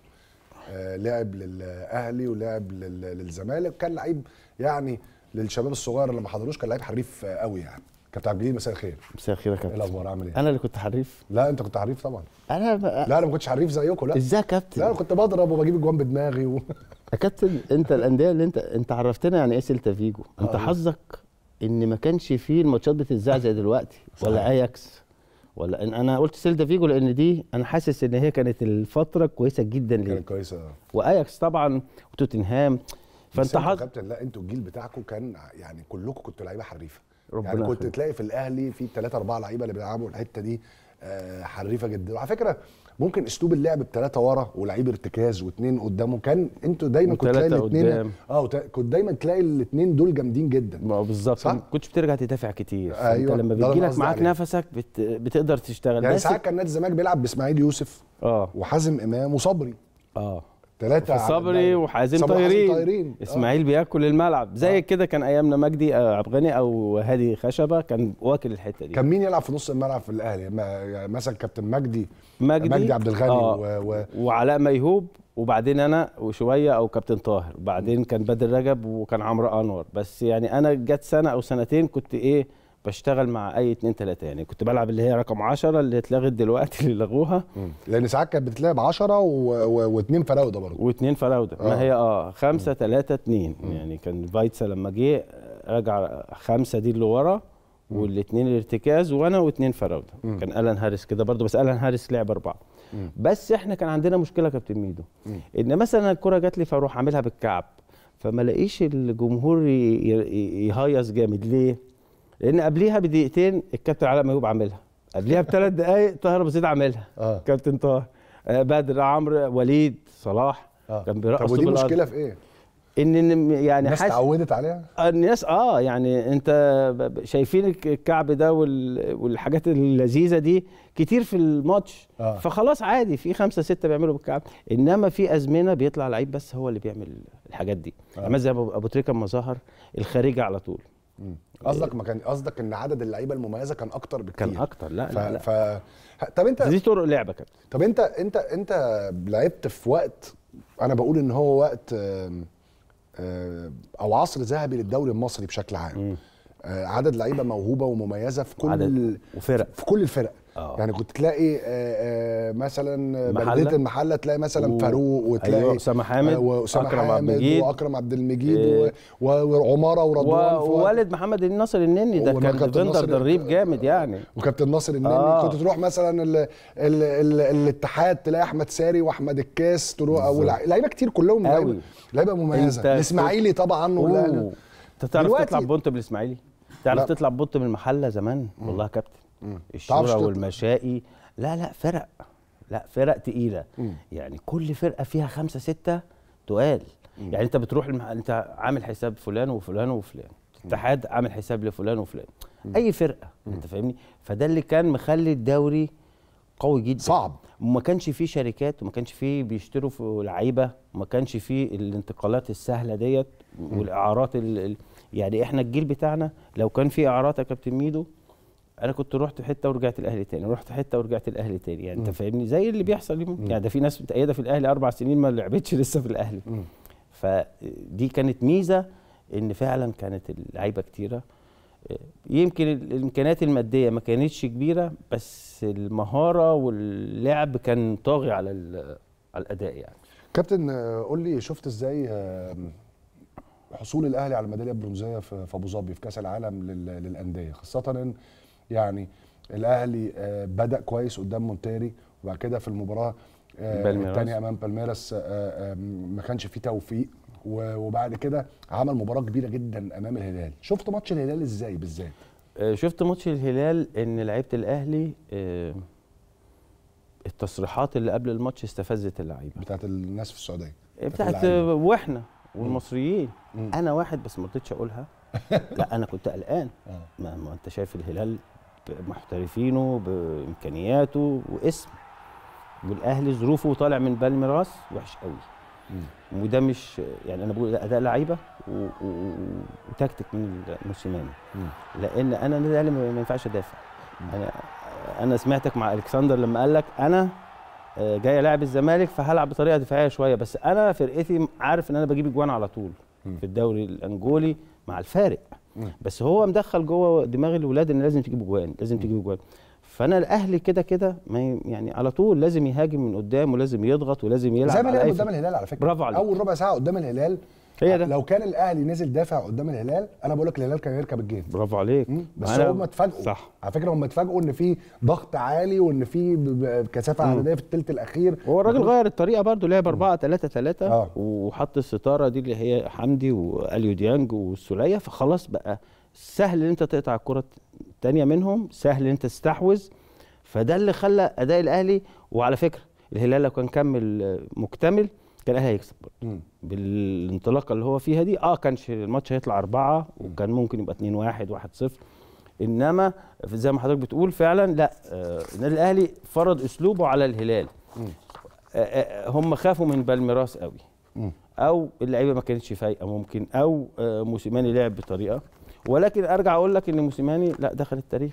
آه لعب للاهلي ولعب لل- للزمالك كان لعيب يعني للشباب الصغير اللي ما حضروش كان لعيب حريف آه، قوي يعني كابتن عبد الجليل مساء الخير مساء الخير يا ايه كابتن الاخبار عامل ايه انا اللي كنت حريف لا انت كنت حريف طبعا انا ب... لا انا ما كنتش حريف زيكم لا ازاي يا كابتن لا انا كنت بضرب وبجيب اجوان بدماغي و... يا كابتن انت الانديه اللي انت انت عرفتنا يعني ايه سيلتا فيجو انت آه. حظك ان ما كانش فيه الماتشات بتتذاع زي دلوقتي ولا صحيح. اياكس ولا إن انا قلت سيلتا فيجو لان دي انا حاسس ان هي كانت الفتره كويسه جدا ليه كانت كويسه واياكس طبعا وتوتنهام بس فانت انتوا يا حظ كابتن لا انتوا الجيل بتاعكم كان يعني كلكم كنتوا لعيبه حريفه ربنا يعني كنت يخليك. تلاقي في الاهلي في ثلاثة أربعة لعيبه اللي بيلعبوا الحته دي آه، حريفه جدا وعلى فكره ممكن اسلوب اللعب بثلاثه ورا ولعيب ارتكاز واثنين قدامه كان انتوا دايما كنت تلاقي وتلاتة الاثنين قدام. اه وت- كنت دايما تلاقي الاثنين دول جامدين جدا ما هو بالظبط صح؟ ما كنتش بترجع تدافع كتير فانت أيوة، لما ده اللي أنا بتجيلك قصدي معاك عليه. نفسك بت... بتقدر تشتغل يعني بس ساعات كان نادي الزمالك بيلعب باسماعيل يوسف اه وحازم امام وصبري اه ثلاثه صبري وحازم صبري وحازم طايرين طايرين آه. اسماعيل بياكل الملعب زي آه. كده كان ايامنا مجدي آه، عبد الغني او هادي خشبه كان واكل الحته دي كان مين يلعب في نص الملعب في الاهلي ما- يعني مثلا كابتن مجدي مجدي مجدي عبد الغني آه. و... و... وعلاء ميهوب وبعدين انا وشويه او كابتن طاهر وبعدين كان بدر رجب وكان عمرو انور بس يعني انا جت سنه او سنتين كنت ايه بشتغل مع اي اتنين تلاته يعني كنت بلعب اللي هي رقم 10 اللي اتلغت دلوقتي اللي لغوها مم. لان ساعات كانت بتتلعب 10 واثنين فراوده برضه واتنين فراوده آه. ما هي اه خمسة تلاتة اتنين يعني كان فايتسا لما جه رجع خمسة دي اللي ورا والاثنين الارتكاز وانا واثنين فراوده كان الان هاريس كده برضه بس الان هاريس لعب اربعه بس احنا كان عندنا مشكله يا كابتن ميدو ان مثلا الكره جات لي فاروح عاملها بالكعب فما الاقيش الجمهور ي- ي- يهيص جامد ليه؟ لان قبليها بدقيقتين الكابتن علاء ميهوب عاملها قبليها بثلاث دقائق طاهر ابو زيد عاملها آه. كابتن طاهر آه، بدر عمرو وليد صلاح آه. كان طب بيرقصوا ودي بالأرض. مشكله في ايه؟ ان إن يعني الناس حاسس اتعودت عليها؟ الناس اه يعني انت ب- ب- شايفين الك- الكعب ده وال- والحاجات اللذيذه دي كتير في الماتش آه. فخلاص عادي في خمسه سته بيعملوا بالكعب انما في ازمنه بيطلع لعيب بس هو اللي بيعمل الحاجات دي آه. يعني زي ابو أبو تريكه لما ظهر الخارجي على طول مم. قصدك ما كان قصدك ان عدد اللعيبه المميزه كان اكتر بكتير كان اكتر لا ف... لا, لا. ف... طب انت دي طرق لعبه كابتن طب انت انت انت لعبت في وقت انا بقول ان هو وقت آم، آم، او عصر ذهبي للدوري المصري بشكل عام آه، عدد لعيبه موهوبه ومميزه في كل عدد وفرق في كل الفرق آه. يعني كنت تلاقي آه، آه، مثلا محلة. بلديه المحله تلاقي مثلا و- فاروق وتلاقي أيوة، أسامة حامد، آه، واسامه أكرم عبد حامد المجيد. واكرم عبد المجيد إيه. و- و- وعماره ورضوان و- فؤاد. ووالد محمد الناصر النني ده وما كان كابتن ديفندر ناصر- دريب جامد يعني وكابتن ناصر النني آه. كنت تروح مثلا ال ال ال الاتحاد تلاقي احمد ساري واحمد الكاس تروح او لع- لعيبه كتير كلهم أوي. لعيبه لعيبه مميزه أنت الاسماعيلي طبعا ولا أوه. انت تعرف دلوقتي- تطلع بونت بالاسماعيلي تعرف لا. تطلع بونت من المحله زمان والله يا كابتن تعرفش الشورى تطلع. والمشائي لا لا فرق لا فرق تقيله يعني كل فرقه فيها خمسه سته تقال يعني انت بتروح المح... انت عامل حساب فلان وفلان وفلان الاتحاد عامل حساب لفلان وفلان اي فرقه انت فاهمني فده اللي كان مخلي الدوري قوي جدا صعب وما كانش فيه شركات وما كانش فيه بيشتروا في لعيبه وما كانش فيه الانتقالات السهله ديت والاعارات ال... ال- يعني احنا الجيل بتاعنا لو كان في اعارات يا كابتن ميدو انا كنت رحت حته ورجعت الاهلي تاني رحت حته ورجعت الاهلي تاني يعني انت فاهمني زي اللي بيحصل اليوم يعني ده في ناس متأيده في الاهلي اربع سنين ما لعبتش لسه في الاهلي فدي كانت ميزه ان فعلا كانت اللعيبه كتيره يمكن ال- الامكانيات الماديه ما كانتش كبيره بس المهاره واللعب كان طاغي على ال- على الاداء يعني كابتن آه، قول لي شفت ازاي آه، حصول الاهلي على الميداليه البرونزيه في في ابو ظبي في كاس العالم لل- للانديه خاصه ان يعني الاهلي آه، بدا كويس قدام مونتاري وبعد كده في المباراه آه، بالميراس. الثانيه امام بالميراس آه، آه، ما كانش فيه توفيق و- وبعد كده عمل مباراه كبيره جدا امام الهلال شفت ماتش الهلال ازاي بالذات آه، شفت ماتش الهلال ان لعيبه الاهلي آه، التصريحات اللي قبل الماتش استفزت اللعيبه بتاعت الناس في السعوديه بتاعت اللعيبة. واحنا والمصريين انا واحد بس ما رضيتش اقولها لا انا كنت قلقان آه. ما, ما انت شايف الهلال بمحترفينه بامكانياته واسم والاهلي ظروفه طالع من بالميراس وحش قوي وده مش يعني انا بقول ده اداء لعيبه و- و- وتكتيك من موسيماني لان انا النادي الاهلي ما ما ينفعش ادافع انا انا سمعتك مع الكسندر لما قال لك انا آه، جاي العب الزمالك فهلعب بطريقه دفاعيه شويه بس انا فرقتي عارف ان انا بجيب اجوان على طول في الدوري الانجولي مع الفارق بس هو مدخل جوه دماغ الولاد ان لازم تجيب اجوان لازم تجيب اجوان فانا الاهلي كده كده ما ي- يعني على طول لازم يهاجم من قدام ولازم يضغط ولازم يلعب زي ما على لعب أي قدام فرق. الهلال على فكره برافو عليك. اول ربع ساعه قدام الهلال هي ده. لو كان الاهلي نزل دافع قدام الهلال انا بقول لك الهلال كان يركب الجيم برافو عليك بس أنا- هم اتفاجئوا صح على فكره هم اتفاجئوا ان في ضغط عالي وان في ب- ب- كثافه عدديه في الثلث الاخير هو الراجل غير الطريقه برضه لعب 4 3 3 آه. وحط الستاره دي اللي هي حمدي واليو ديانج والسوليه فخلاص بقى سهل ان انت تقطع الكره الثانيه منهم سهل ان انت تستحوذ فده اللي خلى اداء الاهلي وعلى فكره الهلال لو كان كمل آه، مكتمل كان الاهلي هيكسب برضه بالانطلاقه اللي هو فيها دي اه كانش الماتش هيطلع أربعة وكان ممكن يبقى 2 1 1 0 انما زي ما حضرتك بتقول فعلا لا آه، النادي الاهلي فرض اسلوبه على الهلال آه، آه، هم خافوا من بالميراس قوي او اللعيبه ما كانتش فايقه ممكن او آه، موسيماني لعب بطريقه ولكن ارجع اقول لك ان موسيماني لا دخل التاريخ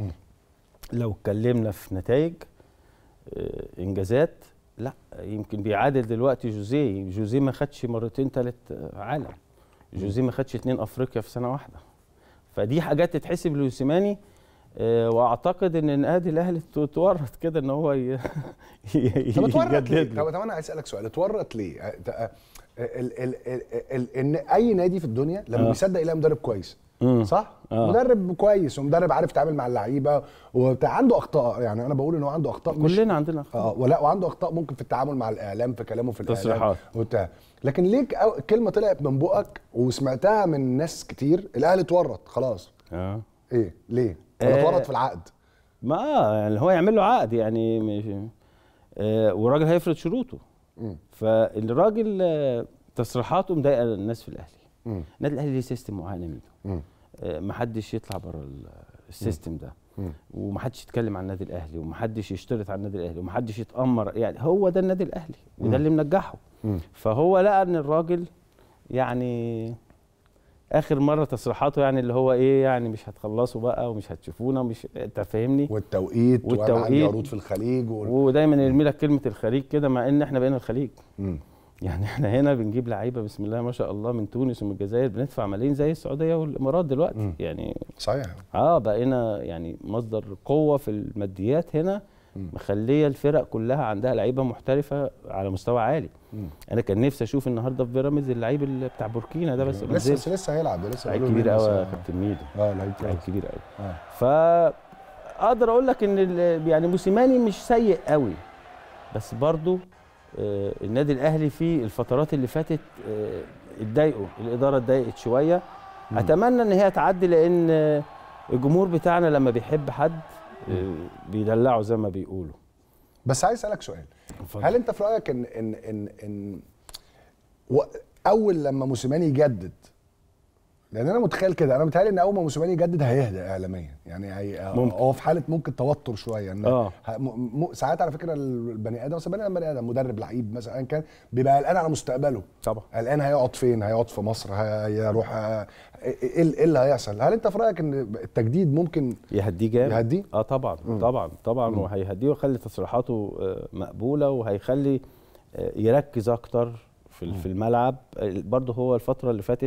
لو اتكلمنا في نتائج آه، انجازات لا يمكن بيعادل دلوقتي جوزيه جوزيه ما خدش مرتين ثلاث عالم جوزيه ما خدش اتنين افريقيا في سنه واحده فدي حاجات تتحسب لوسيماني آه، واعتقد ان النادي الاهلي ت- تورط كده ان هو ي... طب اتورط ليه؟ يجدد له. طب طب انا عايز اسالك سؤال اتورط ليه؟ آه، ت- آه، ال ال ال ال ان اي نادي في الدنيا لما آه. بيصدق يلاقي مدرب كويس مم. صح؟ آه. مدرب كويس ومدرب عارف يتعامل مع اللعيبه وبتاع عنده اخطاء يعني انا بقول ان هو عنده اخطاء مش كلنا عندنا أخطاء. اه ولا وعنده اخطاء ممكن في التعامل مع الاعلام في كلامه في الاعلام تصريحات. وبتاع لكن ليك أو كلمه طلعت من بقك وسمعتها من ناس كتير الاهلي اتورط خلاص اه ايه ليه؟ ولا آه. اتورط في العقد؟ ما آه، يعني هو يعمل له عقد يعني مش آه والراجل هيفرض شروطه فالراجل آه تصريحاته مضايقه الناس في الاهلي مم. النادي الاهلي ليه سيستم معين يا مم. ميدو آه محدش يطلع بره ال- السيستم ده مم. ومحدش يتكلم عن النادي الاهلي ومحدش يشترط على النادي الاهلي ومحدش يتامر يعني هو ده النادي الاهلي وده اللي منجحه مم. فهو لقى ان الراجل يعني اخر مره تصريحاته يعني اللي هو ايه يعني مش هتخلصوا بقى ومش هتشوفونا مش انت فاهمني والتوقيت وانا عندي والتوقيت. عروض في الخليج وال... ودايما يرمي لك كلمه الخليج كده مع ان احنا بقينا الخليج مم. يعني احنا هنا بنجيب لعيبه بسم الله ما شاء الله من تونس ومن الجزائر بندفع ملايين زي السعوديه والامارات دلوقتي مم. يعني صحيح اه بقينا يعني مصدر قوه في الماديات هنا مم. مخليه الفرق كلها عندها لعيبه محترفه على مستوى عالي مم. انا كان نفسي اشوف النهارده في بيراميدز اللعيب اللي بتاع بوركينا ده بس ما لسه نزلش. بس لسه هيلعب ده لسه لعيب بيقولوا كبير مين قوي يا بس- كابتن ميدو اه لعيب لعيب كويس كبير قوي اه ف اقدر اقول لك ان ال- يعني موسيماني مش سيء قوي بس برضو آه، النادي الاهلي في الفترات اللي فاتت آه، اتضايقوا الاداره اتضايقت شويه مم. اتمنى ان هي تعدي لان آه، الجمهور بتاعنا لما بيحب حد آه، بيدلعه زي ما بيقولوا بس عايز اسالك سؤال هل انت في رايك ان ان ان ان و- اول لما موسيماني يجدد لان انا متخيل كده انا متهيألي ان اول ما موسيماني يجدد هيهدى اعلاميا يعني هي ممكن. هو في حاله ممكن توتر شويه ان آه. ه- م- م- ساعات على فكره البني ادم مثلا بني ادم بني ادم مدرب لعيب مثلا أيا كان بيبقى قلقان على مستقبله طبعا قلقان هيقعد فين هيقعد في مصر هيروح ايه ايه إيه اللي هيحصل هل انت في رايك ان التجديد ممكن يهديه جامد يهديه اه طبعا مم. طبعا طبعا مم. وهيهديه ويخلي تصريحاته آه، مقبوله وهيخلي آه، يركز اكتر في ال- في الملعب آه، برضه هو الفتره اللي فاتت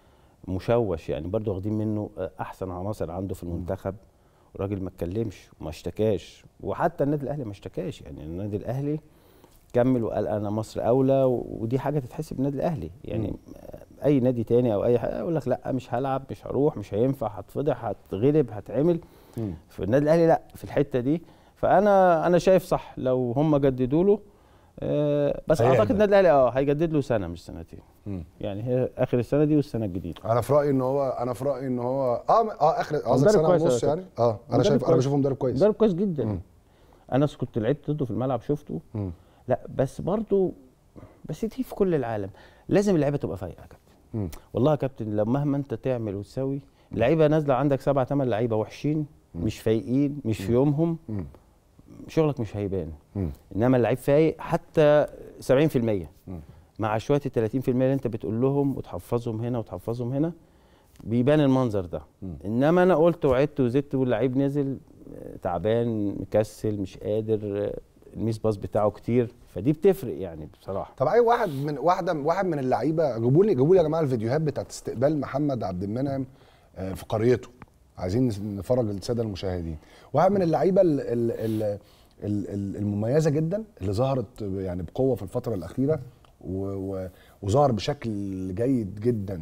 مشوش يعني برضه واخدين منه آه، احسن عناصر عنده في المنتخب الراجل ما اتكلمش وما اشتكاش وحتى النادي الاهلي ما اشتكاش يعني النادي الاهلي كمل وقال انا مصر اولى و- ودي حاجه تتحسب النادي الاهلي يعني آه، اي نادي تاني او اي حاجه يقول لك لا مش هلعب مش هروح مش هينفع هتفضح هتغلب هتعمل مم. في النادي الاهلي لا في الحته دي فانا انا شايف صح لو هم جددوا له آه، بس هيهدى. اعتقد النادي الاهلي اه هيجدد له سنه مش سنتين مم. يعني هي اخر السنه دي والسنه الجديده انا في رايي ان هو انا في رايي ان هو اه اه اخر قصدك مدرب سنه كويس ونص على يعني اه انا مدرب شايف انا كويس. بشوفه مدرب كويس مدرب كويس جدا مم. انا كنت لعبت ضده في الملعب شفته مم. لا بس برضو بس دي في كل العالم لازم اللعيبه تبقى فايقه يا كابتن مم. والله يا كابتن لو مهما انت تعمل وتسوي لعيبه نازله عندك سبعة ثمان لعيبه وحشين مش فايقين مش في يومهم مم. شغلك مش هيبان مم. انما اللعيب فايق حتى 70% مم. مع شويه ال 30% اللي انت بتقول لهم وتحفظهم هنا وتحفظهم هنا بيبان المنظر ده مم. انما انا قلت وعدت وزدت واللعيب نزل آه، تعبان مكسل مش قادر آه، الميس باص بتاعه كتير فدي بتفرق يعني بصراحه طب اي واحد من واحده واحد من اللعيبه جيبوا لي جيبوا لي يا جماعه الفيديوهات بتاعت استقبال محمد عبد المنعم آه، في قريته عايزين نس- نفرج الساده المشاهدين واحد من اللعيبه ال- ال- ال- ال- ال- المميزه جدا اللي ظهرت يعني بقوه في الفتره الاخيره و- و- وظهر بشكل جيد جدا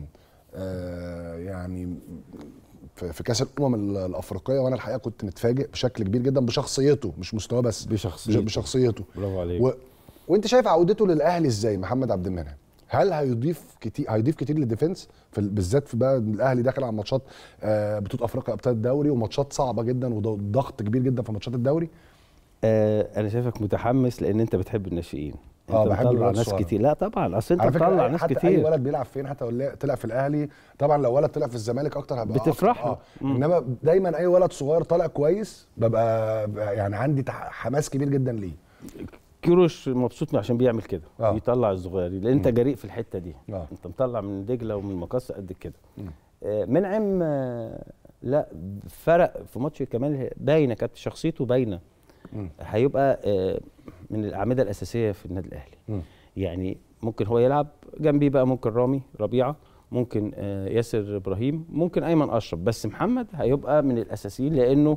آه، يعني في في كاس الامم ال- الافريقيه وانا الحقيقه كنت متفاجئ بشكل كبير جدا بشخصيته مش مستواه بس بشخصيته. بشخصيته برافو عليك و... وانت شايف عودته للاهلي ازاي محمد عبد المنعم هل هيضيف كتير هيضيف كتير للديفنس في ال- بالذات في بقى الاهلي داخل على ماتشات آه، بطوله افريقيا ابطال الدوري وماتشات صعبه جدا وضغط كبير جدا في ماتشات الدوري آه انا شايفك متحمس لان انت بتحب الناشئين آه، انت بحب مطلع الولاد ناس الصغيرة. كتير لا طبعا اصل انت على فكره مطلع أي- ناس حتى اي كتير ولد بيلعب فين حتى لو طلع في الاهلي طبعا لو ولد طلع في الزمالك اكتر هبقى بتفرح أكتر. له. اه مم. انما دايما اي ولد صغير طالع كويس ببقى ببقى يعني عندي تح- حماس كبير جدا ليه كيروش مبسوط عشان بيعمل كده آه. يطلع الصغيرين لان انت جريء في الحته دي آه. انت مطلع من دجله ومن مقص قد كده مم. آه منعم آه لا فرق في ماتش كمان باينه كانت شخصيته باينه مم. هيبقى آه من الاعمده الاساسيه في النادي الاهلي مم. يعني ممكن هو يلعب جنبيه بقى ممكن رامي ربيعه ممكن آه ياسر ابراهيم ممكن ايمن اشرف بس محمد هيبقى من الاساسيين لانه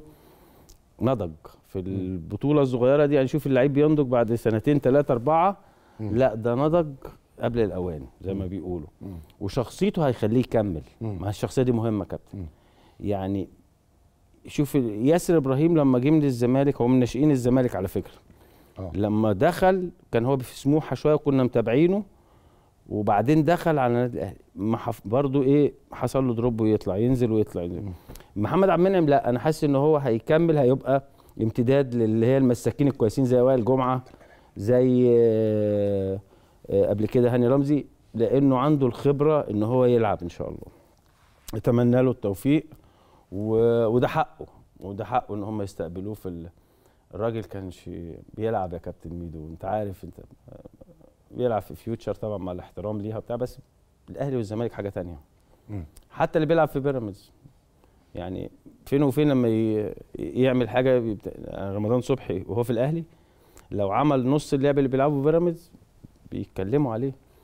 نضج في البطوله الصغيره دي يعني شوف اللعيب بينضج بعد سنتين ثلاثه اربعه لا ده نضج قبل الاوان زي ما بيقولوا مم. وشخصيته هيخليه يكمل مم. ما الشخصيه دي مهمه كابتن مم. يعني شوف ياسر ابراهيم لما جه من الزمالك هو من ناشئين الزمالك على فكره آه. لما دخل كان هو في سموحه شويه وكنا متابعينه وبعدين دخل على النادي الاهلي ما حف... برضه ايه حصل له دروب ويطلع ينزل ويطلع ينزل. محمد عبد المنعم لا انا حاسس ان هو هيكمل هيبقى امتداد للي هي المساكين الكويسين زي وائل جمعه زي آه، آه، قبل كده هاني رمزي لانه عنده الخبره ان هو يلعب ان شاء الله اتمنى له التوفيق و... وده حقه وده حقه ان هم يستقبلوه في ال... الراجل كانش بيلعب يا كابتن ميدو انت عارف انت آه، بيلعب في فيوتشر طبعا مع الاحترام ليها وبتاع بس الاهلي والزمالك حاجه تانية مم. حتى اللي بيلعب في بيراميدز يعني فين وفين لما ي... يعمل حاجه بيبت... رمضان صبحي وهو في الاهلي لو عمل نص اللعب اللي بيلعبه في بيراميدز بيتكلموا عليه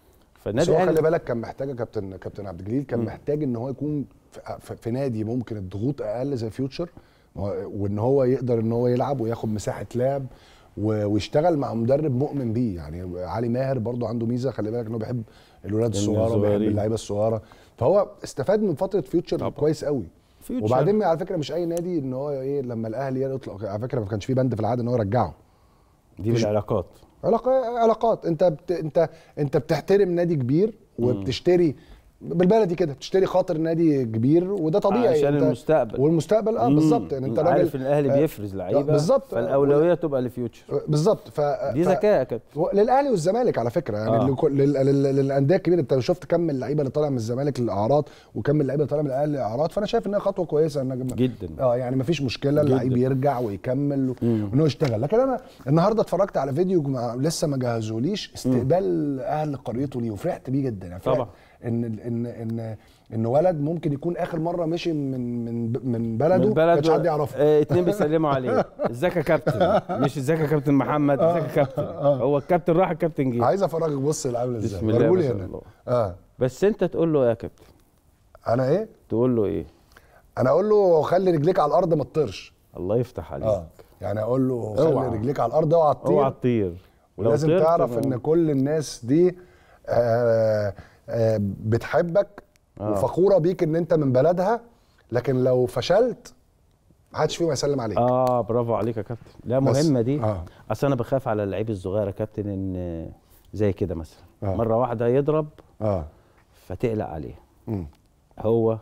فالنادي بس هو خلي الاهلي بالك كان محتاج يا كابتن كابتن عبد الجليل كان مم. محتاج ان هو يكون في, في- في نادي ممكن الضغوط اقل زي فيوتشر و- وان هو يقدر ان هو يلعب وياخد مساحه لعب و- ويشتغل مع مدرب مؤمن بيه يعني علي ماهر برضو عنده ميزه خلي بالك ان هو بيحب الولاد الصغيره بيحب الصغيرين. اللعيبه الصغيره فهو استفاد من فتره فيوتشر طبعا. كويس قوي فيوتشر. وبعدين على فكره مش اي نادي ان هو ايه لما الاهلي يطلع على فكره ما كانش في بند في العاده ان هو يرجعه دي بالعلاقات علاقة علاقات انت بت... انت انت بتحترم نادي كبير وبتشتري بالبلدي كده بتشتري خاطر نادي كبير وده طبيعي عشان انت المستقبل. والمستقبل اه مم. بالظبط يعني انت راجل عارف ان الاهلي آه، بيفرز لعيبه بالظبط فالاولويه تبقى لفيوتشر بالظبط ف دي ف- ذكاء يا كابتن و- للاهلي والزمالك على فكره يعني آه. لكل- لل- لل- للانديه الكبيره انت لو شفت كم اللعيبه اللي طالع من الزمالك للاعراض وكم اللعيبه اللي طالع من الاهلي للاعراض فانا شايف انها خطوه كويسه ان جدا اه يعني مفيش مشكله اللعيب يرجع ويكمل و- مم. وان هو يشتغل لكن انا النهارده اتفرجت على فيديو مع لسه ما جهزوليش استقبال اهل قريته ليه وفرحت بيه جدا يعني فرحت طبعا. ان ان ان ان ولد ممكن يكون اخر مره مشي من من من بلده من ما بلد كانش حد يعرفه آه اتنين بيسلموا عليه ازيك يا كابتن مش ازيك يا كابتن محمد ازيك يا كابتن هو الكابتن راح الكابتن جه عايز افرجك بص العامل ازاي بسم الله ما ورجولي شاء هنا الله اه بس انت تقول له يا كابتن انا ايه تقول له ايه انا اقول له خلي رجليك على الارض ما تطيرش الله يفتح عليك اه يعني اقول له خلي اوعى. رجليك على الارض اوعى تطير اوعى تطير ولو ولازم طرت تعرف ما- ان كل الناس دي آه آه بتحبك آه. وفخوره بيك ان انت من بلدها لكن لو فشلت محدش فيهم هيسلم عليك اه برافو عليك يا كابتن لا بس- مهمه دي آه. اصل انا بخاف على اللعيب الصغير يا كابتن ان زي كده مثلا آه. مره واحده يضرب اه فتقلق عليه مم. هو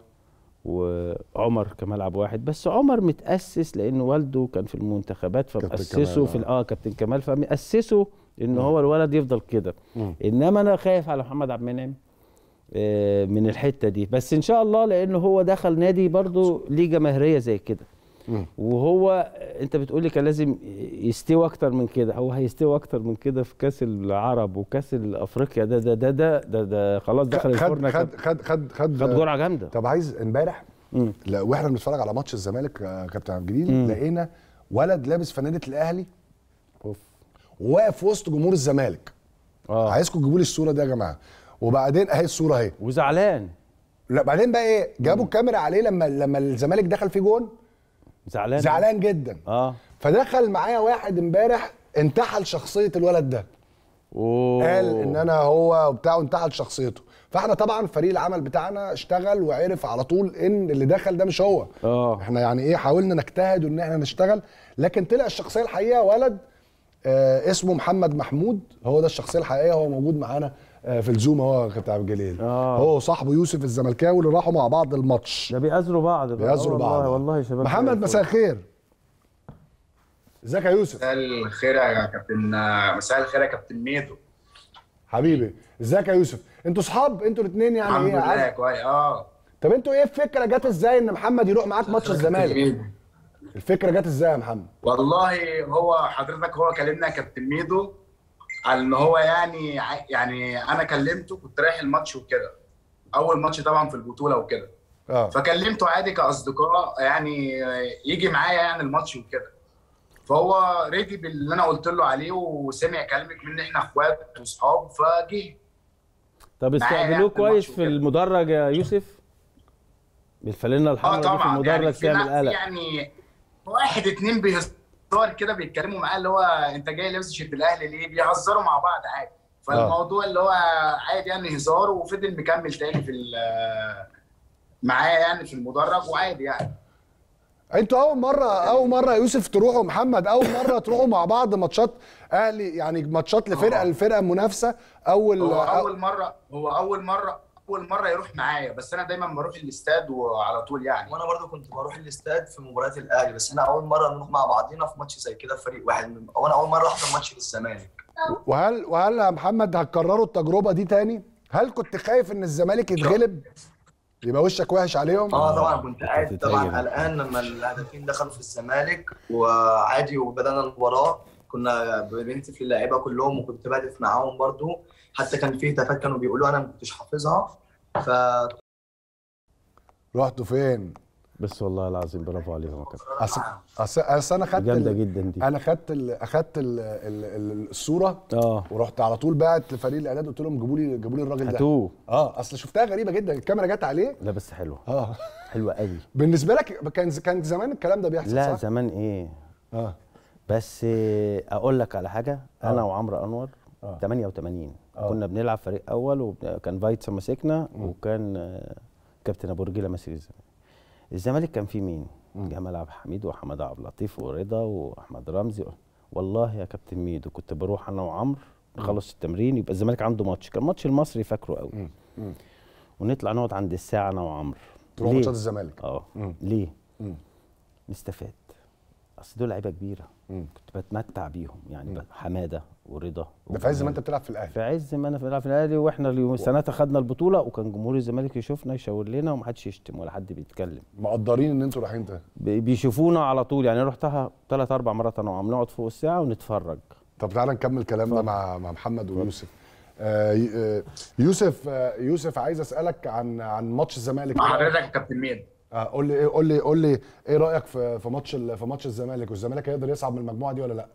وعمر كملعب واحد بس عمر متاسس لان والده كان في المنتخبات كابتن فمأسسه كمال، في ال- آه. اه كابتن كمال فمأسسه ان هو الولد يفضل كده مم. انما انا خايف على محمد عبد المنعم آه، من الحته دي بس ان شاء الله لانه هو دخل نادي برضو ليه جماهيريه زي كده مم. وهو انت بتقول لي كان لازم يستوي اكتر من كده هو هيستوي اكتر من كده في كاس العرب وكاس افريقيا ده ده ده ده ده, ده خلاص دخل خد الفرن خد خد خد خد خد جرعه جامده طب عايز امبارح مم. لا واحنا بنتفرج على ماتش الزمالك يا كابتن عبد الجليل مم. لقينا ولد لابس فانله الاهلي اوف وواقف في وسط جمهور الزمالك اه عايزكم تجيبوا لي الصوره دي يا جماعه وبعدين اهي الصوره اهي وزعلان لا بعدين بقى ايه جابوا الكاميرا عليه لما لما الزمالك دخل فيه جون زعلان زعلان جدا اه فدخل معايا واحد امبارح انتحل شخصيه الولد ده اوه قال ان انا هو وبتاع وانتحل شخصيته فاحنا طبعا فريق العمل بتاعنا اشتغل وعرف على طول ان اللي دخل ده مش هو اه احنا يعني ايه حاولنا نجتهد ان احنا نشتغل لكن طلع الشخصيه الحقيقيه ولد آه اسمه محمد محمود هو ده الشخصيه الحقيقيه هو موجود معانا آه في الزوم هو يا كابتن عبد الجليل آه. هو وصاحبه يوسف الزملكاوي اللي راحوا مع بعض الماتش ده بيأزروا بعض بقى. بيأزروا والله بعض والله يا شباب محمد زي مساء الفل. الخير ازيك يا يوسف مساء الخير يا كابتن مساء الخير يا كابتن ميدو حبيبي ازيك يا يوسف انتوا صحاب انتوا الاثنين يعني الحمد ايه لله عارف- كويس اه طب انتوا ايه الفكره جت ازاي ان محمد يروح معاك ماتش كابتن الزمالك ميدو. الفكره جت ازاي يا محمد والله هو حضرتك هو كلمنا يا كابتن ميدو على ان هو يعني ع- يعني انا كلمته كنت رايح الماتش وكده اول ماتش طبعا في البطوله وكده اه فكلمته عادي كاصدقاء يعني يجي معايا يعني الماتش وكده فهو ريدي باللي انا قلت له عليه وسمع كلامك من احنا اخوات واصحاب فجه طب معايا يعني استقبلوه في كويس الماتش في وكده. المدرج يا يوسف بالفانلة اه الحمراء دي في طبعا المدرج يعني في تعمل ناس قلق يعني واحد اتنين بيهزار كده بيتكلموا معاه اللي هو انت جاي لابس تيشيرت الاهلي ليه بيهزروا مع بعض عادي فالموضوع اللي هو عادي يعني هزار وفضل مكمل تاني في ال- معايا يعني في المدرج وعادي يعني انتوا اول مره اول مره يا يوسف تروحوا محمد اول مره تروحوا مع بعض ماتشات اهلي يعني ماتشات لفرقه آه. لفرقه منافسه اول هو اول مره هو اول مره اول مره يروح معايا بس انا دايما بروح الاستاد وعلى طول يعني وانا برضو كنت بروح الاستاد في مباريات الاهلي بس انا اول مره نروح مع بعضينا في ماتش زي كده في فريق واحد من- وانا اول مره احضر ماتش للزمالك وهل وهل يا محمد هتكرروا التجربه دي تاني هل كنت خايف ان الزمالك يتغلب يبقى وشك وحش عليهم اه طبعا كنت قاعد تتهيأ. طبعا قلقان لما الهدفين دخلوا في الزمالك وعادي وبدانا المباراه كنا بنهتف للاعيبه كلهم وكنت بهدف معاهم برضو حتى كان في هتافات كانوا بيقولوا انا ما كنتش حافظها ف رحتوا فين بس والله العظيم برافو عليهم يا كابتن اصل اصل أصل انا خدت جامده ال- جدا دي انا خدت ال... اخدت ال... ال... ال... الصوره اه ورحت على طول باعت لفريق الاعداد قلت لهم جيبوا لي جيبوا لي الراجل ده هاتوه اه اصل شفتها غريبه جدا الكاميرا جت عليه لا بس حلوه اه حلوه قوي بالنسبه لك كان كان زمان الكلام ده بيحصل لا صح؟ زمان ايه اه بس آه، اقول لك على حاجه انا آه. وعمرو انور آه. 88 آه. كنا بنلعب فريق اول وكان فايتسا ماسكنا وكان آه، كابتن ابو رجيله ماسك الزمالك الزمالك كان فيه مين؟ جمال عبد الحميد وحماد عبد اللطيف ورضا واحمد رمزي والله يا كابتن ميدو كنت بروح انا وعمرو نخلص التمرين يبقى الزمالك عنده ماتش كان ماتش المصري فاكره قوي مم. ونطلع نقعد عند الساعه انا وعمرو تروح ليه؟ ماتشات الزمالك اه مم. ليه؟ مم. نستفاد اصل دول لعيبه كبيره مم. كنت بتمتع بيهم يعني ب- حماده ورضا ده في عز ما انت بتلعب في الاهلي في عز ما انا في بلعب في الاهلي واحنا اليوم سنتها خدنا البطوله وكان جمهور الزمالك يشوفنا يشاور لنا ومحدش يشتم ولا حد بيتكلم مقدرين ان انتوا رايحين ده بي- بيشوفونا على طول يعني رحتها ثلاث اربع مرات انا وعم نقعد فوق الساعه ونتفرج طب تعالى نكمل كلامنا مع مع محمد ويوسف آه ي- آه، يوسف آه يوسف عايز اسالك عن عن ماتش الزمالك مع إيه رأيك؟ حضرتك يا كابتن ميدو آه قول لي إيه- قول لي قول لي ايه رايك في في ماتش ال- في ماتش الزمالك والزمالك هيقدر يصعد من المجموعه دي ولا لا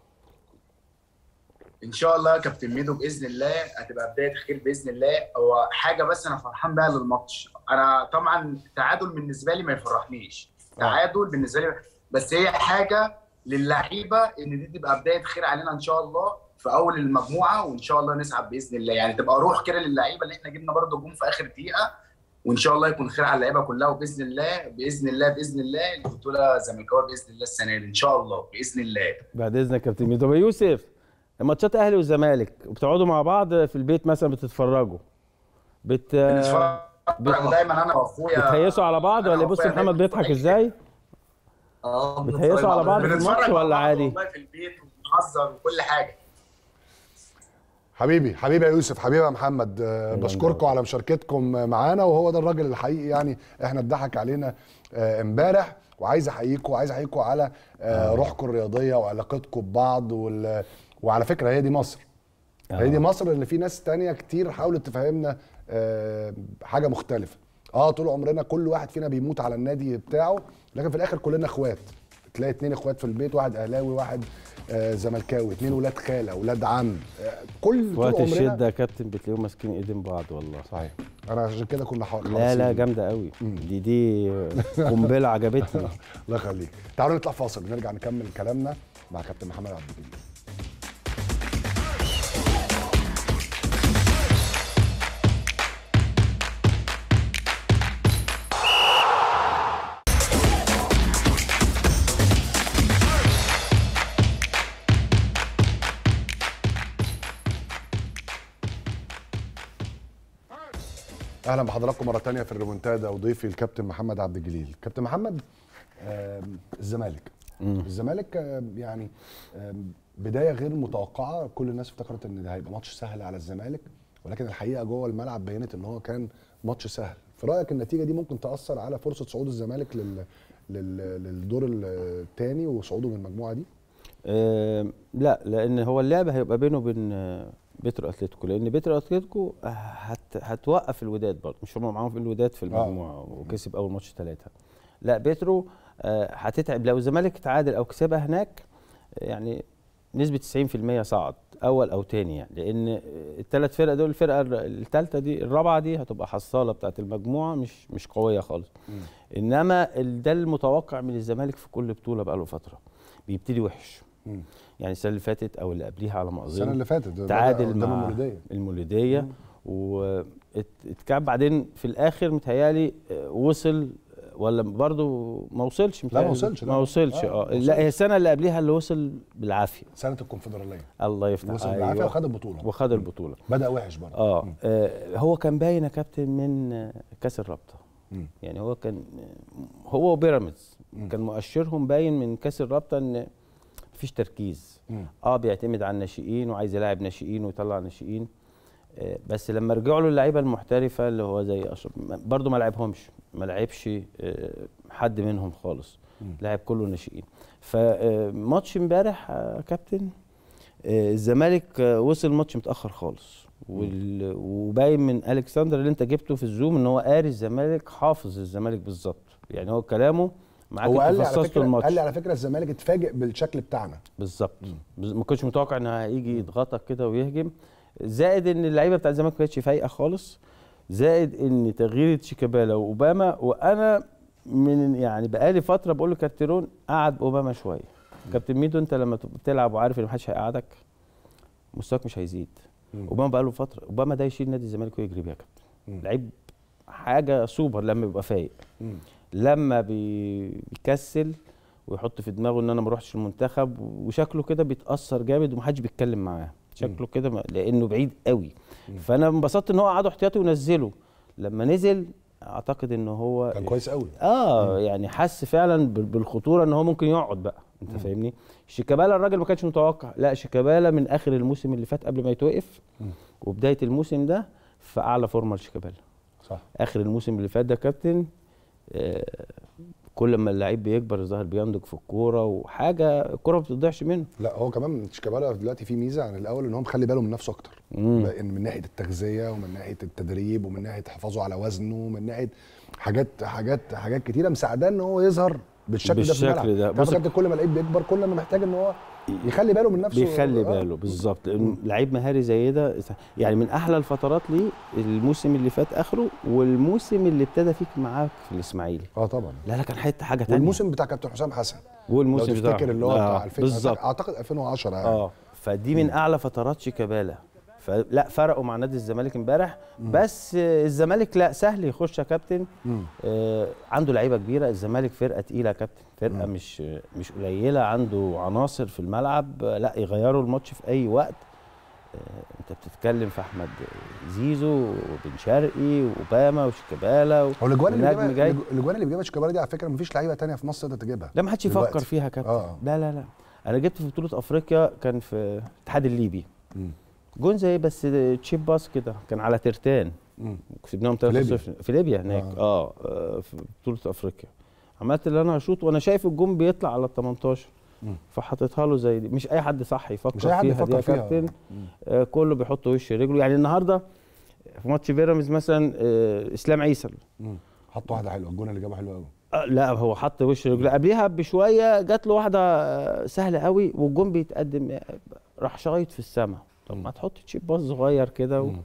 ان شاء الله يا كابتن ميدو باذن الله هتبقى بدايه خير باذن الله هو حاجه بس انا فرحان بيها للماتش انا طبعا تعادل بالنسبه لي ما يفرحنيش تعادل بالنسبه لي بس هي حاجه للعيبه ان دي تبقى بدايه خير علينا ان شاء الله في اول المجموعه وان شاء الله نسعد باذن الله يعني تبقى روح كده للعيبه اللي احنا جبنا برده جون في اخر دقيقه وان شاء الله يكون خير على اللعيبه كلها وباذن الله باذن الله باذن الله البطوله زملكاويه باذن الله السنه دي ان شاء الله باذن الله بعد اذنك يا كابتن ميدو طب يا يوسف ماتشات اهلي والزمالك بتقعدوا مع بعض في البيت مثلا بتتفرجوا بت بنتفرج بت- دايما انا واخويا بتهيسوا على بعض أنا ولا بص وأخويا محمد دايماً بيضحك بنتفرج. ازاي اه بتهيسوا على بعض في بنتفرج الماتش مع ولا بعض عادي والله في البيت وبنهزر وكل حاجه حبيبي حبيبي يا يوسف حبيبي يا محمد آه، بشكركم على مشاركتكم معانا وهو ده الراجل الحقيقي يعني احنا اتضحك علينا آه، امبارح وعايز احييكم وعايز احييكم على آه، روحكم الرياضيه وعلاقتكم ببعض وال... وعلى فكره هي دي مصر هي دي مصر اللي في ناس تانية كتير حاولت تفهمنا آه، حاجه مختلفه اه طول عمرنا كل واحد فينا بيموت على النادي بتاعه لكن في الاخر كلنا اخوات تلاقي اتنين اخوات في البيت واحد اهلاوي واحد آه، زملكاوي اتنين ولاد خاله ولاد عم آه، كل في طول وقت عمرنا الشده يا كابتن بتلاقيهم ماسكين ايدين بعض والله صحيح انا عشان كده كنا حر لا لا جامده قوي دي دي قنبله عجبتني الله يخليك تعالوا نطلع فاصل ونرجع نكمل كلامنا مع كابتن محمد عبد الجليل اهلا بحضراتكم مره تانية في الريمونتادا وضيفي الكابتن محمد عبد الجليل كابتن محمد آم، الزمالك الزمالك آم، يعني آم، بدايه غير متوقعه كل الناس افتكرت ان ده هيبقى ماتش سهل على الزمالك ولكن الحقيقه جوه الملعب بينت ان هو كان ماتش سهل في رايك النتيجه دي ممكن تاثر على فرصه صعود الزمالك لل... لل... للدور الثاني وصعوده من المجموعه دي آه لا لان هو اللعب هيبقى بينه وبين آه، بيترو اتلتيكو لان بيترو اتلتيكو آه، هت هتوقف الوداد برضه مش هم معاهم في الوداد في المجموعه وكسب اول ماتش ثلاثه لا بيترو آه، هتتعب لو الزمالك تعادل او كسبها هناك آه، يعني نسبة 90% صعد أول أو تاني يعني لأن الثلاث فرق دول الفرقة الثالثة دي الرابعة دي هتبقى حصالة بتاعت المجموعة مش مش قوية خالص إنما ال- ده المتوقع من الزمالك في كل بطولة بقاله فترة بيبتدي وحش مم. يعني السنة اللي فاتت أو اللي قبليها على ما أظن السنه اللي فاتت بدأ تعادل قدام مع المولودية. المولودية واتكعب بعدين في الآخر متهيألي آه، وصل ولا برضه ما وصلش لا، ما متهيألي. وصلش، لا. ما وصلش آه، اه ما لا هي السنة اللي قبليها اللي وصل بالعافية سنه الكونفدراليه الله يفتح وصل بالعافيه وخد البطوله وخد البطولة بدا وحش برضه اه آه، هو كان باين يا كابتن من آه، كاس الرابطه مم. يعني هو كان آه، هو وبيراميدز كان مؤشرهم باين من كاس الرابطه ان مفيش تركيز مم. اه بيعتمد على الناشئين وعايز يلاعب ناشئين ويطلع ناشئين آه، بس لما رجعوا له اللعيبه المحترفه اللي هو زي اشرف برضه ما لعبهمش ما لعبش آه، حد منهم خالص لعب كله ناشئين فماتش امبارح آه، كابتن آه، الزمالك آه، وصل ماتش متاخر خالص وال... وباين من الكسندر اللي انت جبته في الزوم ان هو قاري الزمالك حافظ الزمالك بالظبط يعني هو كلامه معاك هو قال انت لي على فصصت فكره الماتش قال لي على فكره الزمالك اتفاجئ بالشكل بتاعنا بالظبط بز- ما كنتش متوقع ان هيجي يضغطك كده ويهجم زائد ان اللعيبه بتاع الزمالك ما كانتش فايقه خالص زائد ان تغيير شيكابالا واوباما وانا من يعني بقالي فتره بقول لكارتيرون قعد اوباما شويه كابتن ميدو انت لما تبقى بتلعب وعارف ان محدش هيقعدك مستواك مش هيزيد اوباما بقى له فتره اوباما ده يشيل نادي الزمالك ويجري بيها كابتن لعيب حاجه سوبر لما يبقى فايق لما بي- بيكسل ويحط في دماغه ان انا ما اروحش المنتخب وشكله كده بيتاثر جامد ومحدش بيتكلم معاه شكله كده ما- لانه بعيد قوي فانا انبسطت ان هو قعد احتياطي ونزله لما نزل اعتقد ان هو كان كويس قوي اه يعني حس فعلا بال- بالخطوره ان هو ممكن يقعد بقى انت فاهمني شيكابالا الراجل ما كانش متوقع لا شيكابالا من اخر الموسم اللي فات قبل ما يتوقف وبدايه الموسم ده في اعلى فورمه لشيكابالا صح اخر الموسم اللي فات ده كابتن آه كل ما اللعيب بيكبر الظاهر بينضج في الكوره وحاجه الكوره ما بتضيعش منه لا هو كمان شيكابالا دلوقتي في ميزه عن الاول ان هو مخلي باله من نفسه اكتر لان من ناحيه التغذيه ومن ناحيه التدريب ومن ناحيه حفاظه على وزنه ومن ناحيه حاجات حاجات حاجات كتيره مساعداه ان هو يظهر بالشكل, ده في بالشكل الملعب ده. تعرف بص- يا كابتن كل ما اللعيب بيكبر كل ما محتاج ان هو يخلي باله من نفسه بيخلي آه. باله بالظبط لأنه لعيب مهاري زي ده يعني من احلى الفترات ليه الموسم اللي فات اخره والموسم اللي ابتدى فيك معاك في الاسماعيلي اه طبعا لا لا كان حته حاجه تانية والموسم بتاع كابتن حسام حسن والموسم لو بتاعه. تفتكر اللي هو آه، بتاع 2000 بالظبط. اعتقد 2010 يعني اه فدي من اعلى فترات شيكابالا فلا فرقوا مع نادي الزمالك امبارح بس آه، الزمالك لا سهل يخش يا كابتن مم. آه عنده لعيبه كبيره الزمالك فرقه تقيله يا كابتن فرقه مش مش قليله عنده عناصر في الملعب آه، لا يغيروا الماتش في اي وقت آه انت بتتكلم في احمد زيزو وبن شرقي واوباما وشيكابالا و- هو الاجوان اللي والنجم بيجيبها جاي الاجوان اللي بيجيبها شيكابالا دي على فكره مفيش لعيبه تانية في مصر تقدر تجيبها لا ما حدش دلوقتي. يفكر فيها يا كابتن اه لا لا لا انا جبت في بطوله افريقيا كان في الاتحاد الليبي جون زي بس تشيب باس كده كان على ترتان مم. كسبناهم في ليبيا. 3-0 في ليبيا هناك آه. اه في بطوله افريقيا عملت اللي انا هشوط وانا شايف الجون بيطلع على ال 18 مم. فحطيتها له زي دي مش اي حد صح يفكر مش أي حد فيها يفكر دي يا فيها. كابتن مم. آه كله بيحط وش رجله يعني النهارده في ماتش بيراميدز مثلا آه اسلام عيسى مم. حط واحده حلوه الجون اللي جابه حلو قوي آه، لا هو حط وش رجله قبليها بشويه جات له واحده آه، سهله قوي والجون بيتقدم آه، راح شايط في السماء طب ما تحط تشيب باص صغير كده و... آه،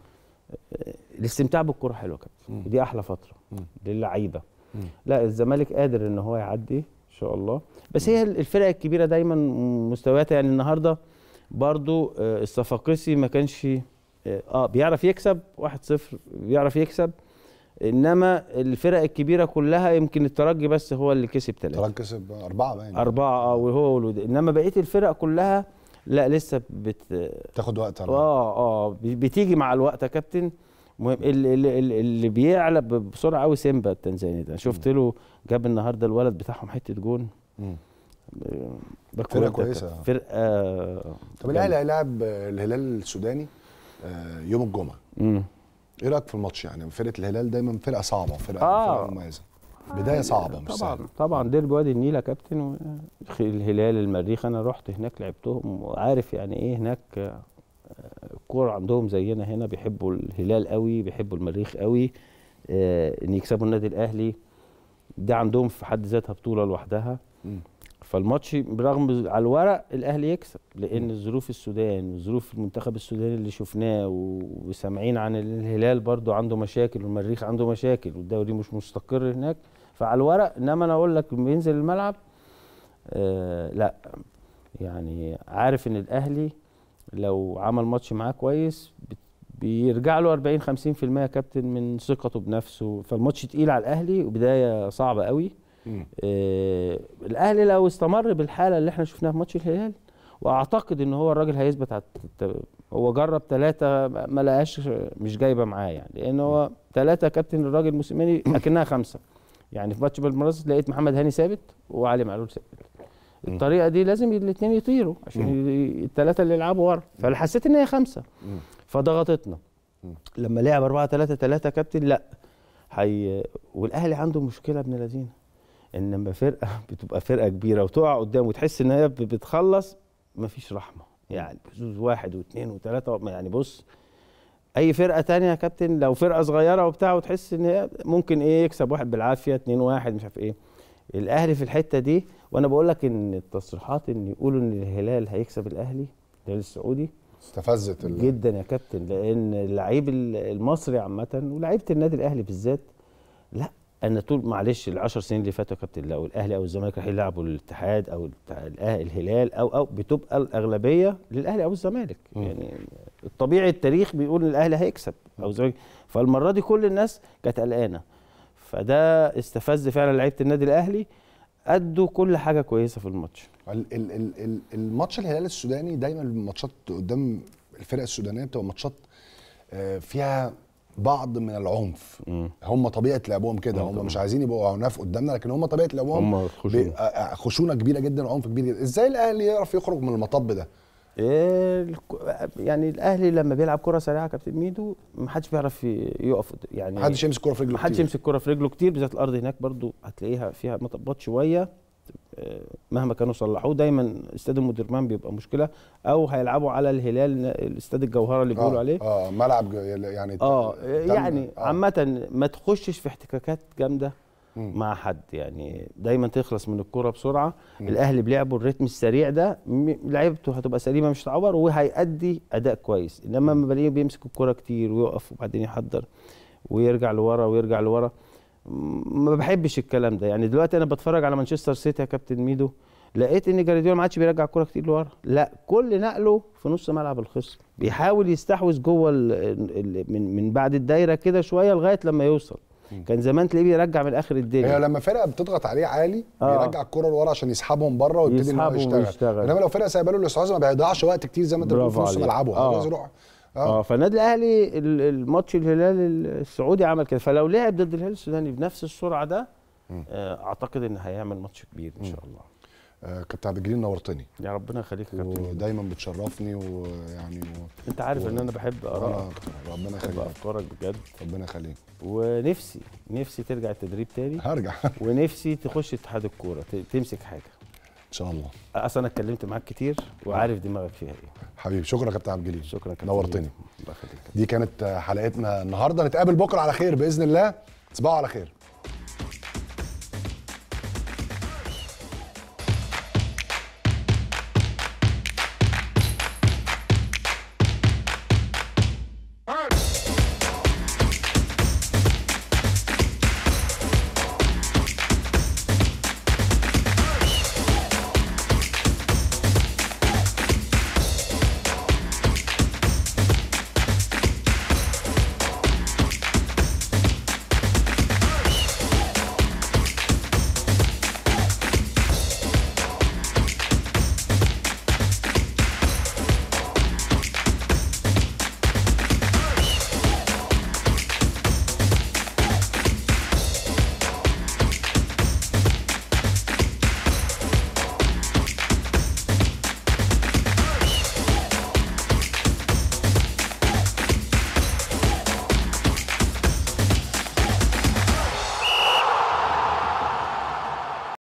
الاستمتاع بالكره حلو يا كابتن ودي احلى فتره للعيبه لا الزمالك قادر ان هو يعدي ان شاء الله بس هي الفرق الكبيره دايما مستوياتها يعني النهارده برضو آه، الصفاقسي ما كانش اه آه، بيعرف يكسب 1-0 بيعرف يكسب انما الفرق الكبيره كلها يمكن الترجي بس هو اللي كسب ثلاثه ترى كسب اربعه باين اربعه اه وهو والود انما بقيه الفرق كلها لا لسه بت تاخد وقت على اه اه ب- بتيجي مع الوقت يا كابتن مهم اللي, اللي, اللي بيعلى ب- بسرعه قوي سيمبا التنزاني ده شفت له جاب النهارده الولد بتاعهم حته جون مم. آه، ده فرقة كورة كويسة. كانت فرقه طب الاهلي هيلاعب الهلال السوداني آه، يوم الجمعه مم. ايه رايك في الماتش يعني فرقه الهلال دايما فرقه صعبه فرقه آه. فرقه مميزه بدايه صعبه مش طبعا سهله طبعا ديربي وادي النيل يا كابتن و- خ- الهلال المريخ انا رحت هناك لعبتهم وعارف يعني ايه هناك آه، الكوره عندهم زينا هنا بيحبوا الهلال قوي بيحبوا المريخ قوي آه، ان يكسبوا النادي الاهلي ده عندهم في حد ذاتها بطوله لوحدها مم. فالماتش برغم على الورق الاهلي يكسب لان ظروف السودان وظروف المنتخب السوداني اللي شفناه و- وسامعين عن الهلال برضو عنده مشاكل والمريخ عنده مشاكل والدوري مش مستقر هناك فعلى الورق انما انا اقول لك لما ينزل الملعب آه لا يعني عارف ان الاهلي لو عمل ماتش معاه كويس بت- بيرجع له 40 50% يا كابتن من ثقته بنفسه فالماتش تقيل على الاهلي وبدايه صعبه قوي مم. آه الاهلي لو استمر بالحاله اللي احنا شفناها في ماتش الهلال واعتقد ان هو الراجل هيثبت على الت- هو جرب ثلاثه ما لقاش مش جايبه معاه يعني لان هو ثلاثه كابتن الراجل موسيماني اكنها خمسه يعني في ماتش بالمرز لقيت محمد هاني ثابت وعلي معلول ثابت الطريقه دي لازم الاثنين يطيروا عشان الثلاثه اللي يلعبوا ورا فحسيت ان هي خمسه مم. فضغطتنا لما لعب 4 3 3 كابتن لا حي والاهلي عنده مشكله ابن لذينه ان لما فرقه بتبقى فرقه كبيره وتقع قدام وتحس ان هي ب- بتخلص مفيش رحمه يعني بزوز واحد واثنين وثلاثه يعني بص اي فرقه تانية يا كابتن لو فرقه صغيره وبتاع وتحس ان هي ممكن ايه يكسب واحد بالعافيه 2 1 مش عارف ايه الاهلي في الحته دي وانا بقول لك ان التصريحات ان يقولوا ان الهلال هيكسب الاهلي الهلال السعودي استفزت ال- جدا يا كابتن لان اللعيب ال- المصري عامه ولعيبه النادي الاهلي بالذات لا انا طول معلش ال 10 سنين اللي فاتوا يا كابتن لو الاهلي او الزمالك راح يلعبوا الاتحاد او الت- الأه- الهلال او او بتبقى الاغلبيه للاهلي او الزمالك يعني الطبيعي التاريخ بيقول ان الاهلي هيكسب او الزمالك فالمره دي كل الناس كانت قلقانه فده استفز فعلا لعيبه النادي الاهلي ادوا كل حاجه كويسه في الماتش ال- ال- ال- ال- الماتش الهلال السوداني دايما الماتشات قدام الفرق السودانيه بتبقى ماتشات آه، فيها بعض من العنف هم طبيعه لعبهم كده هم مش عايزين يبقوا عناف قدامنا لكن هم طبيعه لعبهم هم خشونة. بي- آه، آه، خشونه كبيره جدا وعنف كبير جدا ازاي الاهلي يعرف يخرج من المطب ده إيه الك- يعني الاهلي لما بيلعب كره سريعه يا كابتن ميدو ما حدش بيعرف ي- يقف قد- يعني محدش يمسك كرة في رجله ما حدش كتير. يمسك كره في رجله كتير بالذات الارض هناك برضو هتلاقيها فيها مطبات شويه آه، مهما كانوا صلحوه دايما استاد المدرمان بيبقى مشكله او هيلعبوا على الهلال الاستاد الجوهره اللي بيقولوا آه، عليه اه ملعب ج- يعني اه تم- يعني آه. عامة ما تخشش في احتكاكات جامدة مع حد يعني دايما تخلص من الكرة بسرعة مم. الاهلي بيلعبوا الريتم السريع ده م- لعيبته هتبقى سليمة مش هتعور وهيأدي اداء كويس انما لما بلاقيه بيمسك الكرة كتير ويقف وبعدين يحضر ويرجع لورا ويرجع لورا م- ما بحبش الكلام ده يعني دلوقتي انا بتفرج على مانشستر سيتي يا كابتن ميدو لقيت ان جارديولا ما عادش بيرجع الكرة كتير لورا لا كل نقله في نص ملعب الخصم بيحاول يستحوذ جوه ال- ال- من من بعد الدايره كده شويه لغايه لما يوصل كان زمان تلاقيه بيرجع من اخر الدنيا هي لما فرقه بتضغط عليه عالي آه. بيرجع الكرة لورا عشان يسحبهم بره ويبتدي ان هو يسحبهم يشتغل. ويشتغل. انما لو فرقه سايبه له الاستحواذ ما بيضيعش وقت كتير زي ما انت بتقول في برافو نص عليك. ملعبه آه. عايز يروح اه فالنادي الاهلي ال- الماتش الهلال السعودي عمل كده فلو لعب ضد الهلال السوداني بنفس السرعه ده آه، اعتقد ان هيعمل ماتش كبير ان شاء الله آه كابتن عبد الجليل نورتني يا ربنا يخليك يا كابتن ودايما بتشرفني ويعني و... انت عارف ان انا بحب ارائك وأنا- ربنا بحب يخليك افكارك بجد ربنا يخليك ونفسي نفسي ترجع التدريب تاني هرجع ونفسي تخش اتحاد الكوره ت- تمسك حاجه ان شاء الله اصلا انا اتكلمت معاك كتير وعارف دماغك فيها ايه حبيبي شكرا يا كابتن عبد الجليل شكرا كابتن نورتني الله يخليك دي كانت حلقتنا النهارده نتقابل بكره على خير باذن الله تصبحوا على خير